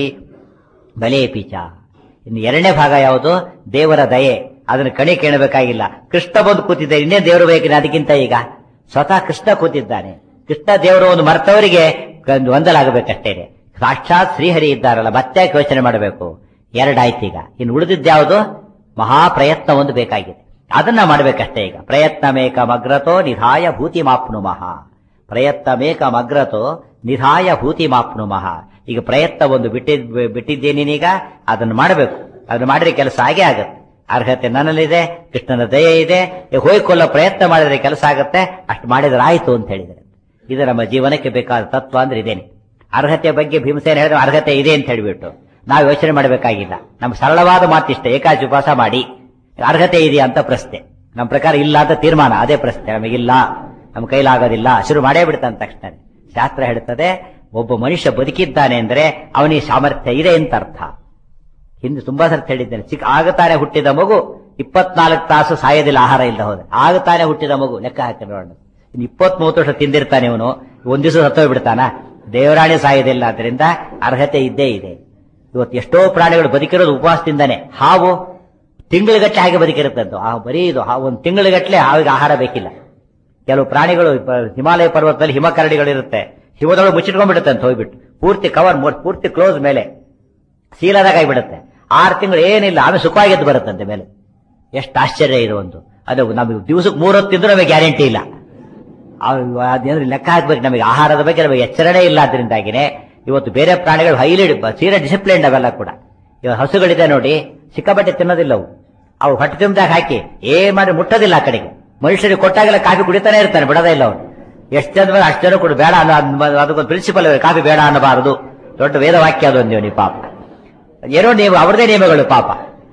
ಬಲೇಪಿ ಚ ಇನ್ನು ಎರಡನೇ ಭಾಗ ಯಾವುದು ದೇವರ ದಯೆ ಅದನ್ನು ಕಣಿ ಕೇಳಬೇಕಾಗಿಲ್ಲ ಕೃಷ್ಣ ಬಂದು ಕೂತಿದ್ದ ಇನ್ನೇ ದೇವರು ಬೇಕಿನ ಅದಕ್ಕಿಂತ ಈಗ ಸ್ವತಃ ಕೃಷ್ಣ ಕೂತಿದ್ದಾನೆ ಕೃಷ್ಣ ದೇವರು ಒಂದು ಮರ್ತವರಿಗೆ ಒಂದು ಗೊಂದಲಾಗಬೇಕಷ್ಟೇನೆ ಸಾಕ್ಷಾತ್ ಶ್ರೀಹರಿ ಇದ್ದಾರಲ್ಲ ಮತ್ತೆ ಯಾಕೆ ಯೋಚನೆ ಮಾಡಬೇಕು ಎರಡಾಯ್ತು ಈಗ ಇನ್ನು ಉಳಿದಿದ್ಯಾವುದು ಮಹಾ ಪ್ರಯತ್ನ ಒಂದು ಬೇಕಾಗಿದೆ ಅದನ್ನ ಮಾಡಬೇಕಷ್ಟೇ ಈಗ ಪ್ರಯತ್ನ ಮೇಕ ಮಗ್ರತೋ ನಿಧಾಯ ಭೂತಿ ಮಾಪ್ನುಮಃ ಪ್ರಯತ್ನ ಮೇಕ ಮಗ್ರತೋ ನಿಧಾಯ ಭೂತಿ ಮಾಪ್ನುಮಃ ಈಗ ಪ್ರಯತ್ನ ಒಂದು ಬಿಟ್ಟಿದ್ ಬಿಟ್ಟಿದ್ದೇನೀಗ ಅದನ್ನು ಮಾಡಬೇಕು ಅದನ್ನು ಮಾಡಿದ್ರೆ ಕೆಲಸ ಆಗೇ ಆಗುತ್ತೆ ಅರ್ಹತೆ ನನ್ನಲ್ಲಿದೆ ಕೃಷ್ಣನ ದಯೆ ಇದೆ ಈಗ ಹೋಯ್ಕೊಳ್ಳೋ ಪ್ರಯತ್ನ ಮಾಡಿದ್ರೆ ಕೆಲಸ ಆಗುತ್ತೆ ಅಷ್ಟು ಮಾಡಿದ್ರೆ ಆಯ್ತು ಅಂತ ಹೇಳಿದರೆ ಇದು ನಮ್ಮ ಜೀವನಕ್ಕೆ ಬೇಕಾದ ತತ್ವ ಅಂದ್ರೆ ಇದೇನೆ ಅರ್ಹತೆ ಬಗ್ಗೆ ಭೀಮಸೇನ ಹೇಳಿದ್ರೆ ಅರ್ಹತೆ ಇದೆ ಅಂತ ಹೇಳಿಬಿಟ್ಟು ನಾವು ಯೋಚನೆ ಮಾಡಬೇಕಾಗಿಲ್ಲ ನಮ್ಮ ಸರಳವಾದ ಮಾತಿಷ್ಟೇ ಏಕಾಚಿ ಉಪವಾಸ ಮಾಡಿ ಅರ್ಹತೆ ಇದೆಯಾ ಅಂತ ಪ್ರಶ್ನೆ ನಮ್ಮ ಪ್ರಕಾರ ಇಲ್ಲ ಅಂತ ತೀರ್ಮಾನ ಅದೇ ಪ್ರಶ್ನೆ ನಮಗಿಲ್ಲ ನಮ್ಮ ಕೈಲಾಗೋದಿಲ್ಲ ಶುರು ಮಾಡೇ ಬಿಡ್ತಾನೆ ತಕ್ಷಣ ಶಾಸ್ತ್ರ ಹೇಳ್ತದೆ ಒಬ್ಬ ಮನುಷ್ಯ ಬದುಕಿದ್ದಾನೆ ಅಂದ್ರೆ ಅವನಿಗೆ ಸಾಮರ್ಥ್ಯ ಇದೆ ಅಂತ ಅರ್ಥ ಹಿಂದೆ ತುಂಬಾ ಸರ್ತಿ ಹೇಳಿದ್ದೇನೆ ಚಿಕ್ಕ ಆಗತಾನೆ ಹುಟ್ಟಿದ ಮಗು ಇಪ್ಪತ್ನಾಲ್ಕು ತಾಸು ಸಾಯೋದಿಲ್ಲ ಆಹಾರ ಇಲ್ಲ ಹೋದ್ರೆ ಆಗತಾನೆ ಹುಟ್ಟಿದ ಮಗು ಲೆಕ್ಕ ಹಾಕಿ ನೋಡೋಣ ಇನ್ನು ಇಪ್ಪತ್ತ್ ಮೂವತ್ತು ವರ್ಷ ತಿಂದಿರ್ತಾನೆ ಇವನು ಒಂದ್ ದಿವಸ ಸತ್ತೋಗಿ ಬಿಡ್ತಾನ ದೇವರಾಣಿ ಸಾಯೋದಿಲ್ಲ ಅದರಿಂದ ಅರ್ಹತೆ ಇದ್ದೇ ಇದೆ ಇವತ್ತು ಎಷ್ಟೋ ಪ್ರಾಣಿಗಳು ಬದುಕಿರೋದು ಉಪವಾಸದಿಂದಾನೆ ಹಾವು ತಿಂಗಳಿಗಟ್ಟಲೆ ಹಾಗೆ ಬದುಕಿರುತ್ತಂತು ಆ ಬರೀ ಇದು ಹಾ- ಒಂದು ತಿಂಗಳಿಗಟ್ಟಲೆ ಹಾವಿಗೆ ಆಹಾರ ಬೇಕಿಲ್ಲ ಕೆಲವು ಪ್ರಾಣಿಗಳು ಪ- ಹಿಮಾಲಯ ಪರ್ವತದಲ್ಲಿ ಹಿಮಕರಡಿಗಳಿರುತ್ತೆ ಹಿಮದೊಳಗೆ ಮುಚ್ಚಿಟ್ಕೊಂಡ್ಬಿಡುತ್ತೆ ಅಂತ ಹೋಗ್ಬಿಟ್ಟು ಪೂರ್ತಿ ಕವರ್ ಪೂರ್ತಿ ಕ್ಲೋಸ್ ಮೇಲೆ ಸೀಲಾದಾಗ ಆಗಿಬಿಡುತ್ತೆ ಆರು ತಿಂಗಳು ಏನಿಲ್ಲ ಆಮೇಲೆ ಸುಖವಾಗಿದ್ದು ಬರುತ್ತಂತೆ ಮೇಲೆ ಎಷ್ಟು ಆಶ್ಚರ್ಯ ಇದು ಒಂದು ಅದು ನಮಗೆ ದಿವಸಕ್ಕೆ ಮೂರೊತ್ತು ತಿಂದ್ರು ನಮಗೆ ಗ್ಯಾರಂಟಿ ಇಲ್ಲ ಅವ್- ಅದೇಂದ್ರೆ ಲೆಕ್ಕ ಹಾಕ್ಬೇಕು ನಮಗೆ ಆಹಾರದ ಬಗ್ಗೆ ನಮಗೆ ಎಚ್ಚರಣೆ ಇಲ್ಲ ಅದರಿಂದಾಗಿನೇ ಇವತ್ತು ಬೇರೆ ಪ್ರಾಣಿಗಳು ಹೈಲಿ ಸೀರೆ ಡಿಸಿಪ್ಲಿನ್ ಅವೆಲ್ಲ ಕೂಡ ಇವಾಗ ಹಸುಗಳಿದೆ ನೋಡಿ ಸಿಕ್ಕಾಪಟ್ಟೆ ತಿನ್ನೋದಿಲ್ಲ ಅವು ಅವು ಹೊಟ್ಟೆ ತುಂಬಿದಾಗ ಹಾಕಿ ಏನ್ ಮಾಡಿ ಮುಟ್ಟೋದಿಲ್ಲ ಆ ಕಡೆಗೆ ಮನುಷ್ಯರಿಗೆ ಕೊಟ್ಟಾಗೆಲ್ಲ ಕಾಫಿ ಕುಡಿತಾನೆ ಇರ್ತಾನೆ ಬಿಡೋದೇ ಇಲ್ಲ ಅವನು ಎಷ್ಟು ಜನ ಬಂದ್ರೆ ಅಷ್ಟು ಜನ ಕೊಡು ಬೇಡ ಅನ್ನೋ ಅದ್- ಅದಕ್ಕೊಂದು ಪ್ರಿನ್ಸಿಪಲ್ ಕಾಫಿ ಬೇಡ ಅನ್ನಬಾರದು ದೊಡ್ಡ ವೇದವಾಕ್ಯ ಅದೊಂದು ನೀವು ಪಾಪ ಏನೋ ನಿಯಮ ಅವ್ರದೇ ನಿಯಮಗಳು ಪಾಪ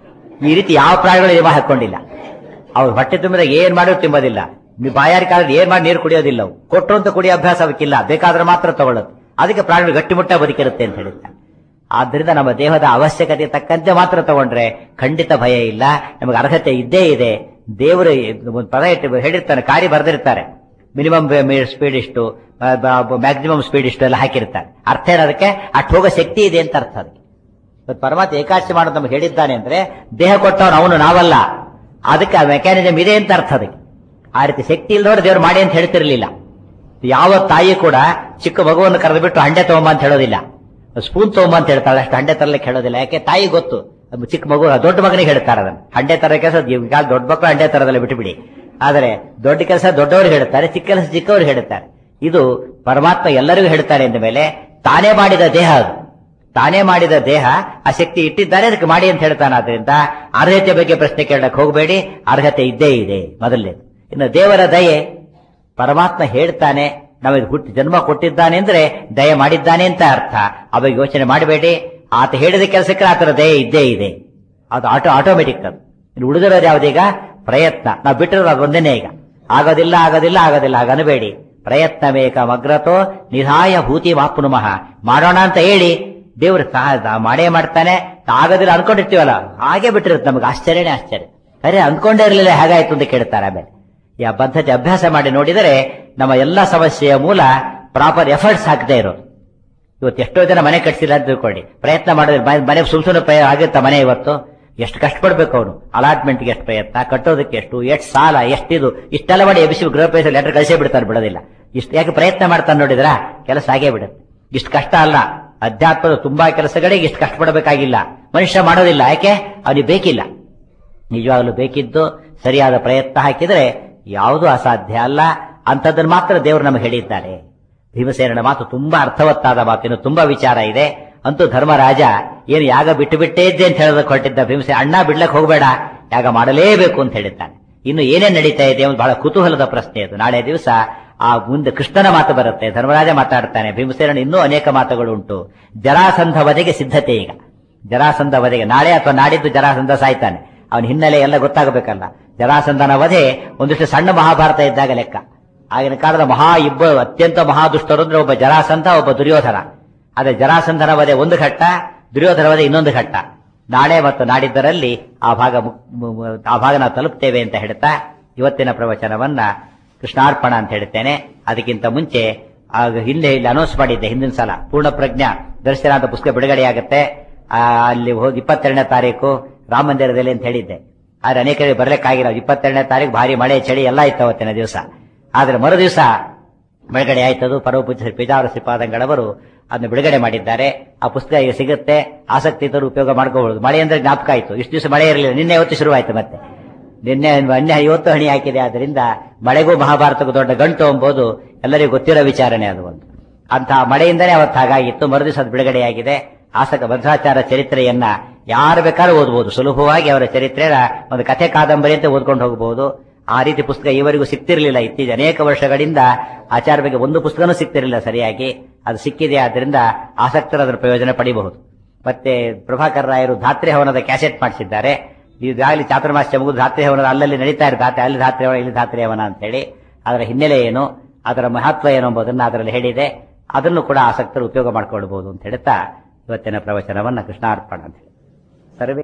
ಈ ರೀತಿ ಯಾವ ಪ್ರಾಣಿಗಳು ನಿಯಮ ಹಾಕೊಂಡಿಲ್ಲ ಅವ್ರು ಹೊಟ್ಟೆ ತುಂಬಿದಾಗ ಏನ್ ಮಾಡಿದ್ರು ತಿಂಬೋದಿಲ್ಲ ನೀವು ಬಾಯಾರಿಕೆ ಏನ್ ಮಾಡಿ ನೀರು ಕುಡಿಯೋದಿಲ್ಲ ಅವು ಕೊಟ್ಟರು ಅಂತ ಕುಡಿಯೋ ಅಭ್ಯಾಸ ಅವಕ್ಕಿಲ್ಲ ಬೇಕಾದ್ರೆ ಮಾತ್ರ ತಗೊಳ್ಳೋದು ಅದಕ್ಕೆ ಪ್ರಾಣಿಗಳು ಗಟ್ಟಿಮುಟ್ಟ ಬದುಕಿರುತ್ತೆ ಅಂತ ಹೇಳಿದ್ದಾರೆ ಆದ್ರಿಂದ ನಮ್ಮ ದೇಹದ ಅವಶ್ಯಕತೆ ತಕ್ಕಂತೆ ಮಾತ್ರ ತಗೊಂಡ್ರೆ ಖಂಡಿತ ಭಯ ಇಲ್ಲ ನಮಗೆ ಅರ್ಹತೆ ಇದ್ದೇ ಇದೆ ದೇವರು ಒಂದು ಪದ ಇಟ್ಟು ಹೇಳಿರ್ತಾನೆ ಕಾರಿ ಬರೆದಿರ್ತಾರೆ ಮಿನಿಮಮ್ ಸ್ಪೀಡ್ ಇಷ್ಟು ಮ್ಯಾಕ್ಸಿಮಮ್ ಸ್ಪೀಡ್ ಇಷ್ಟು ಎಲ್ಲ ಹಾಕಿರ್ತಾರೆ ಅರ್ಥ ಏನದಕ್ಕೆ ಅಷ್ಟು ಹೋಗೋ ಶಕ್ತಿ ಇದೆ ಅಂತ ಅರ್ಥ ಅದಕ್ಕೆ ಇವತ್ತು ಪರಮಾತ್ಮ ಏಕಾದಶಿ ಮಾಡೋದು ನಮ್ಗೆ ಹೇಳಿದ್ದಾನೆ ಅಂದ್ರೆ ದೇಹ ಕೊಟ್ಟವನು ಅವನು ನಾವಲ್ಲ ಅದಕ್ಕೆ ಆ ಮೆಕ್ಯಾನಿಸಮ್ ಇದೆ ಅಂತ ಅರ್ಥ ಅದಕ್ಕೆ ಆ ರೀತಿ ಶಕ್ತಿ ಇಲ್ದವ್ರು ದೇವ್ರು ಮಾಡಿ ಅಂತ ಹೇಳ್ತಿರ್ಲಿಲ್ಲ ಯಾವ ತಾಯಿ ಕೂಡ ಚಿಕ್ಕ ಮಗುವನ್ನು ಕರೆದು ಬಿಟ್ಟು ಹಂಡೆ ತಗೊಂಬ ಅಂತ ಹೇಳೋದಿಲ್ಲ ಸ್ಪೂನ್ ತಗೊಂಬ ಅಂತ ಹೇಳ್ತಾಳೆ ಅಷ್ಟು ಹಂಡೆ ತರಲಿಕ್ಕೆ ಹೇಳೋದಿಲ್ಲ ಯಾಕೆ ತಾಯಿ ಗೊತ್ತು ಅದು ಚಿಕ್ಕ ಮಗು ದೊಡ್ಡ ಮಗನಿಗೆ ಹೇಳ್ತಾರೆ ಅದನ್ನು ಹಂಡೆ ತರ ಕೆಲಸ ಈಗ ದೊಡ್ಡ ಮಕ್ಕಳು ಹಂಡೆ ತರದಲ್ಲ ಬಿಟ್ಟುಬಿಡಿ ಆದರೆ ದೊಡ್ಡ ಕೆಲಸ ದೊಡ್ಡವರು ಹೇಳ್ತಾರೆ ಚಿಕ್ಕ ಕೆಲಸ ಚಿಕ್ಕವರು ಹೇಳ್ತಾರೆ ಇದು ಪರಮಾತ್ಮ ಎಲ್ಲರಿಗೂ ಹೇಳ್ತಾರೆ ಅಂದ ಮೇಲೆ ತಾನೇ ಮಾಡಿದ ದೇಹ ಅದು ತಾನೇ ಮಾಡಿದ ದೇಹ ಆ ಶಕ್ತಿ ಇಟ್ಟಿದ್ದಾರೆ ಅದಕ್ಕೆ ಮಾಡಿ ಅಂತ ಹೇಳ್ತಾನೆ ಆದ್ರಿಂದ ಅರ್ಹತೆ ಬಗ್ಗೆ ಪ್ರಶ್ನೆ ಕೇಳಕ್ ಹೋಗಬೇಡಿ ಅರ್ಹತೆ ಇದ್ದೇ ಇದೆ ಮೊದಲನೇದು ಇನ್ನು ದೇವರ ದಯೆ ಪರಮಾತ್ಮ ಹೇಳ್ತಾನೆ ನಮಗೆ ಹುಟ್ಟಿ ಜನ್ಮ ಕೊಟ್ಟಿದ್ದಾನೆ ಅಂದ್ರೆ ದಯ ಮಾಡಿದ್ದಾನೆ ಅಂತ ಅರ್ಥ ಅವಾಗ ಯೋಚನೆ ಮಾಡಬೇಡಿ ಆತ ಹೇಳಿದ ಕೆಲಸಕ್ಕೆ ಆತರ ದಯೆ ಇದ್ದೇ ಇದೆ ಅದು ಆಟೋ ಆಟೋಮೆಟಿಕ್ ಅದು ಇನ್ನು ಉಳಿದಿರೋದು ಯಾವ್ದೀಗ ಪ್ರಯತ್ನ ನಾವು ಬಿಟ್ಟಿರೋದು ಅದು ಒಂದೇನೆ ಈಗ ಆಗೋದಿಲ್ಲ ಆಗೋದಿಲ್ಲ ಆಗೋದಿಲ್ಲ ಹಾಗ ಅನಬೇಡಿ ಪ್ರಯತ್ನ ಬೇಕ ಮಗ್ರತೋ ನಿಧಾಯ ಭೂತಿ ಮಾಪುನುಮಃ ಮಾಡೋಣ ಅಂತ ಹೇಳಿ ದೇವ್ರು ಸಹ ಮಾಡೇ ಮಾಡ್ತಾನೆ ಆಗೋದಿಲ್ಲ ಅನ್ಕೊಂಡಿರ್ತೀವಲ್ಲ ಹಾಗೆ ಬಿಟ್ಟಿರುತ್ತೆ ನಮಗೆ ಆಶ್ಚರ್ಯನೇ ಆಶ್ಚರ್ಯ ಅರೆ ಅನ್ಕೊಂಡೇ ಇರಲಿಲ್ಲ ಹೇಗಾಯ್ತು ಅಂತ ಕೇಳ್ತಾರೆ ಆಮೇಲೆ ಈ ಪದ್ಧತಿ ಅಭ್ಯಾಸ ಮಾಡಿ ನೋಡಿದರೆ ನಮ್ಮ ಎಲ್ಲ ಸಮಸ್ಯೆಯ ಮೂಲ ಪ್ರಾಪರ್ ಎಫರ್ಟ್ಸ್ ಹಾಕದೇ ಇರೋದು ಇವತ್ತು ಎಷ್ಟೋ ಜನ ಮನೆ ಕಟ್ಸಿಲ್ಲ ಅಂತ ತಿಳ್ಕೊಳ್ಳಿ ಪ್ರಯತ್ನ ಮಾಡಿದ್ರೆ ಮನೆ- ಮನೆ ಸುಮ್ ಸುಮ್ಮನೆ ಪ್ರಯ ಆಗುತ್ತಾ ಮನೆ ಇವತ್ತು ಎಷ್ಟು ಕಷ್ಟಪಡ್ಬೇಕು ಅವನು ಅಲಾಟ್ಮೆಂಟ್ಗೆ ಎಷ್ಟು ಪ್ರಯತ್ನ ಕಟ್ಟೋದಕ್ಕೆ ಎಷ್ಟು ಎಷ್ಟು ಸಾಲ ಎಷ್ಟಿದು ಇಷ್ಟೆಲ್ಲ ಮಾಡಿ ಎಬಿಸಿ ಗೃಹ ಪ್ರವೇಶ ಲೆಟರ್ ಕಳಿಸೇ ಬಿಡ್ತಾರೆ ಬಿಡೋದಿಲ್ಲ ಇಷ್ಟು ಯಾಕೆ ಪ್ರಯತ್ನ ಮಾಡ್ತಾನೆ ನೋಡಿದ್ರ ಕೆಲಸ ಆಗೇ ಬಿಡುತ್ತೆ ಇಷ್ಟು ಕಷ್ಟ ಅಲ್ಲ ಅಧ್ಯಾತ್ಮದ ತುಂಬಾ ಕೆಲಸಗಳಿಗೆ ಇಷ್ಟು ಕಷ್ಟಪಡಬೇಕಾಗಿಲ್ಲ ಮನುಷ್ಯ ಮಾಡೋದಿಲ್ಲ ಯಾಕೆ ಅವನಿಗೆ ಬೇಕಿಲ್ಲ ನಿಜವಾಗ್ಲೂ ಬೇಕಿದ್ದು ಸರಿಯಾದ ಪ್ರಯತ್ನ ಹಾಕಿದ್ರೆ ಯಾವುದೂ ಅಸಾಧ್ಯ ಅಲ್ಲ ಅಂಥದ್ದನ್ನು ಮಾತ್ರ ದೇವರು ನಮಗೆ ಹೇಳಿದ್ದಾರೆ ಭೀಮಸೇನನ ಮಾತು ತುಂಬಾ ಅರ್ಥವತ್ತಾದ ಮಾತು ಇನ್ನು ತುಂಬಾ ವಿಚಾರ ಇದೆ ಅಂತೂ ಧರ್ಮರಾಜ ಏನು ಯಾಗ ಬಿಟ್ಟು ಬಿಟ್ಟೇ ಇದ್ದೆ ಅಂತ ಹೇಳೋದಕ್ಕೆ ಹೊರಟಿದ್ದ ಭೀಮಸೇನ ಅಣ್ಣ ಬಿಡ್ಲಕ್ ಹೋಗಬೇಡ ಯಾಗ ಮಾಡಲೇಬೇಕು ಅಂತ ಹೇಳಿದ್ದಾನೆ ಇನ್ನು ಏನೇನ್ ನಡೀತಾ ಇದೆ ಒಂದು ಬಹಳ ಕುತೂಹಲದ ಪ್ರಶ್ನೆ ಅದು ನಾಳೆ ದಿವಸ ಆ ಮುಂದೆ ಕೃಷ್ಣನ ಮಾತು ಬರುತ್ತೆ ಧರ್ಮರಾಜ ಮಾತಾಡ್ತಾನೆ ಭೀಮಸೇನ ಇನ್ನೂ ಅನೇಕ ಮಾತುಗಳು ಉಂಟು ಜರಾಸಂಧ ವಧೆಗೆ ಸಿದ್ಧತೆ ಈಗ ಜರಾಸಂಧ ವಧೆಗೆ ನಾಳೆ ಅಥವಾ ನಾಡಿದ್ದು ಜರಾಸಂಧ ಸಾಯ್ತಾನೆ ಅವನ ಹಿನ್ನೆಲೆ ಎಲ್ಲ ಗೊತ್ತಾಗಬೇಕಲ್ಲ ಜರಾಸಂಧನ ವಧೆ ಒಂದಿಷ್ಟು ಸಣ್ಣ ಮಹಾಭಾರತ ಇದ್ದಾಗ ಲೆಕ್ಕ ಆಗಿನ ಕಾಲದ ಮಹಾ ಇಬ್ಬರು ಅತ್ಯಂತ ಮಹಾದುಷ್ಟರು ಅಂದ್ರೆ ಒಬ್ಬ ಜರಾಸಂಧ ಒಬ್ಬ ದುರ್ಯೋಧನ ಆದ್ರೆ ಜರಾಸಂಧನ ವಧೆ ಒಂದು ಘಟ್ಟ ದುರ್ಯೋಧನ ವಧೆ ಇನ್ನೊಂದು ಘಟ್ಟ ನಾಳೆ ಮತ್ತು ನಾಡಿದ್ದರಲ್ಲಿ ಆ ಭಾಗ ಮು- ಮು- ಮು- ಆ ಭಾಗ ನಾವು ತಲುಪ್ತೇವೆ ಅಂತ ಹೇಳ್ತಾ ಇವತ್ತಿನ ಪ್ರವಚನವನ್ನ ಕೃಷ್ಣಾರ್ಪಣ ಅಂತ ಹೇಳ್ತೇನೆ ಅದಕ್ಕಿಂತ ಮುಂಚೆ ಆಗ ಹಿಂದೆ ಇಲ್ಲಿ ಅನೌನ್ಸ್ ಮಾಡಿದ್ದೆ ಹಿಂದಿನ ಸಲ ಪೂರ್ಣ ಪ್ರಜ್ಞಾ ದರ್ಶನ ಅಂತ ಪುಸ್ತಕ ಬಿಡುಗಡೆಯಾಗುತ್ತೆ ಆ, ಅಲ್ಲಿ ಹೋಗಿ ಇಪ್ಪತ್ತೆರಡನೇ ತಾರೀಕು ರಾಮ ಮಂದಿರದಲ್ಲಿ ಅಂತ ಹೇಳಿದ್ದೆ ಆದ್ರೆ ಅನೇಕರಿಗೆ ಬರ್ಲಿಕ್ಕಾಗಿಲ್ಲ ಇಪ್ಪತ್ತೆರಡನೇ ತಾರೀಕು ಭಾರಿ ಮಳೆ ಚಳಿ ಎಲ್ಲ ಇತ್ತು ಅವತ್ತಿನ ದಿವಸ ಆದ್ರೆ ಮರು ದಿವಸ ಬಿಡುಗಡೆ ಆಯ್ತದು ಪರಮಪೂಜ್ಯ ಶ್ರೀ ಪೀತಾವರ ಶ್ರೀಪಾದಂಗಳವರು ಅದನ್ನು ಬಿಡುಗಡೆ ಮಾಡಿದ್ದಾರೆ ಆ ಪುಸ್ತಕ ಈಗ ಸಿಗುತ್ತೆ ಆಸಕ್ತಿ ಇದ್ದರು ಉಪಯೋಗ ಮಾಡ್ಕೋಬಹುದು ಮಳೆ ಅಂದ್ರೆ ಜ್ಞಾಪಕ ಆಯ್ತು ಇಷ್ಟು ದಿವಸ ಮಳೆ ಇರಲಿಲ್ಲ ನಿನ್ನೆ ಇವತ್ತು ಶುರುವಾಯ್ತು ಮತ್ತೆ ನಿನ್ನೆ ಅನ್ಯ ಇವತ್ತು ಹಣಿ ಹಾಕಿದೆ ಆದ್ರಿಂದ ಮಳೆಗೂ ಮಹಾಭಾರತಕ್ಕೂ ದೊಡ್ಡ ಗಂಟು ಎಂಬುದು ಎಲ್ಲರಿಗೂ ಗೊತ್ತಿರೋ ವಿಚಾರಣೆ ಅದು ಒಂದು ಅಂತಹ ಮಳೆಯಿಂದನೇ ಅವತ್ತು ಹಾಗಾಗಿತ್ತು ಮರುದಿವಸ ಅದು ಬಿಡುಗಡೆಯಾಗಿದೆ ಆಸಕ ಭದ್ರಾಚಾರ ಚರಿತ್ರೆಯನ್ನ ಯಾರು ಬೇಕಾದ್ರೂ ಓದಬಹುದು ಸುಲಭವಾಗಿ ಅವರ ಚರಿತ್ರೆಯ ಒಂದು ಕಥೆ ಕಾದಂಬರಿ ಅಂತ ಓದ್ಕೊಂಡು ಹೋಗಬಹುದು ಆ ರೀತಿ ಪುಸ್ತಕ ಈವರೆಗೂ ಸಿಕ್ತಿರ್ಲಿಲ್ಲ ಇತ್ತೀಚೆಗೆ ಅನೇಕ ವರ್ಷಗಳಿಂದ ಆಚಾರ ಬಗ್ಗೆ ಒಂದು ಪುಸ್ತಕನೂ ಸಿಕ್ತಿರಲಿಲ್ಲ ಸರಿಯಾಗಿ ಅದು ಸಿಕ್ಕಿದೆ ಆದ್ರಿಂದ ಆಸಕ್ತರು ಅದರ ಪ್ರಯೋಜನ ಪಡಿಬಹುದು ಮತ್ತೆ ಪ್ರಭಾಕರ್ ರಾಯರು ಧಾತ್ರಿ ಹವನದ ಕ್ಯಾಸೆಟ್ ಮಾಡಿಸಿದ್ದಾರೆ ಈಗಾಗಲೇ ಚಾತುರ್ಮಾಸ್ಯ ಮುಗಿದು ಧಾತ್ರಿ ಹವನ ಅಲ್ಲಲ್ಲಿ ನಡೀತಾ ಇರೋ ಧಾತ್ರಿ ಅಲ್ಲಿ ಧಾತ್ರಿ ಹವನ ಇಲ್ಲಿ ಧಾತ್ರಿ ಹವನ ಅಂತ ಹೇಳಿ ಅದರ ಹಿನ್ನೆಲೆ ಏನು ಅದರ ಮಹತ್ವ ಏನು ಎಂಬುದನ್ನು ಅದರಲ್ಲಿ ಹೇಳಿದೆ ಅದನ್ನು ಕೂಡ ಆಸಕ್ತರು ಉಪಯೋಗ ಮಾಡಿಕೊಳ್ಬಹುದು ಅಂತ ಹೇಳ್ತಾ ಇವತ್ತಿನ ಪ್ರವಚನವನ್ನ ಕೃಷ್ಣಾರ್ಪಣ ಅಂತ ಹೇಳಿ ಸರ್ವೇ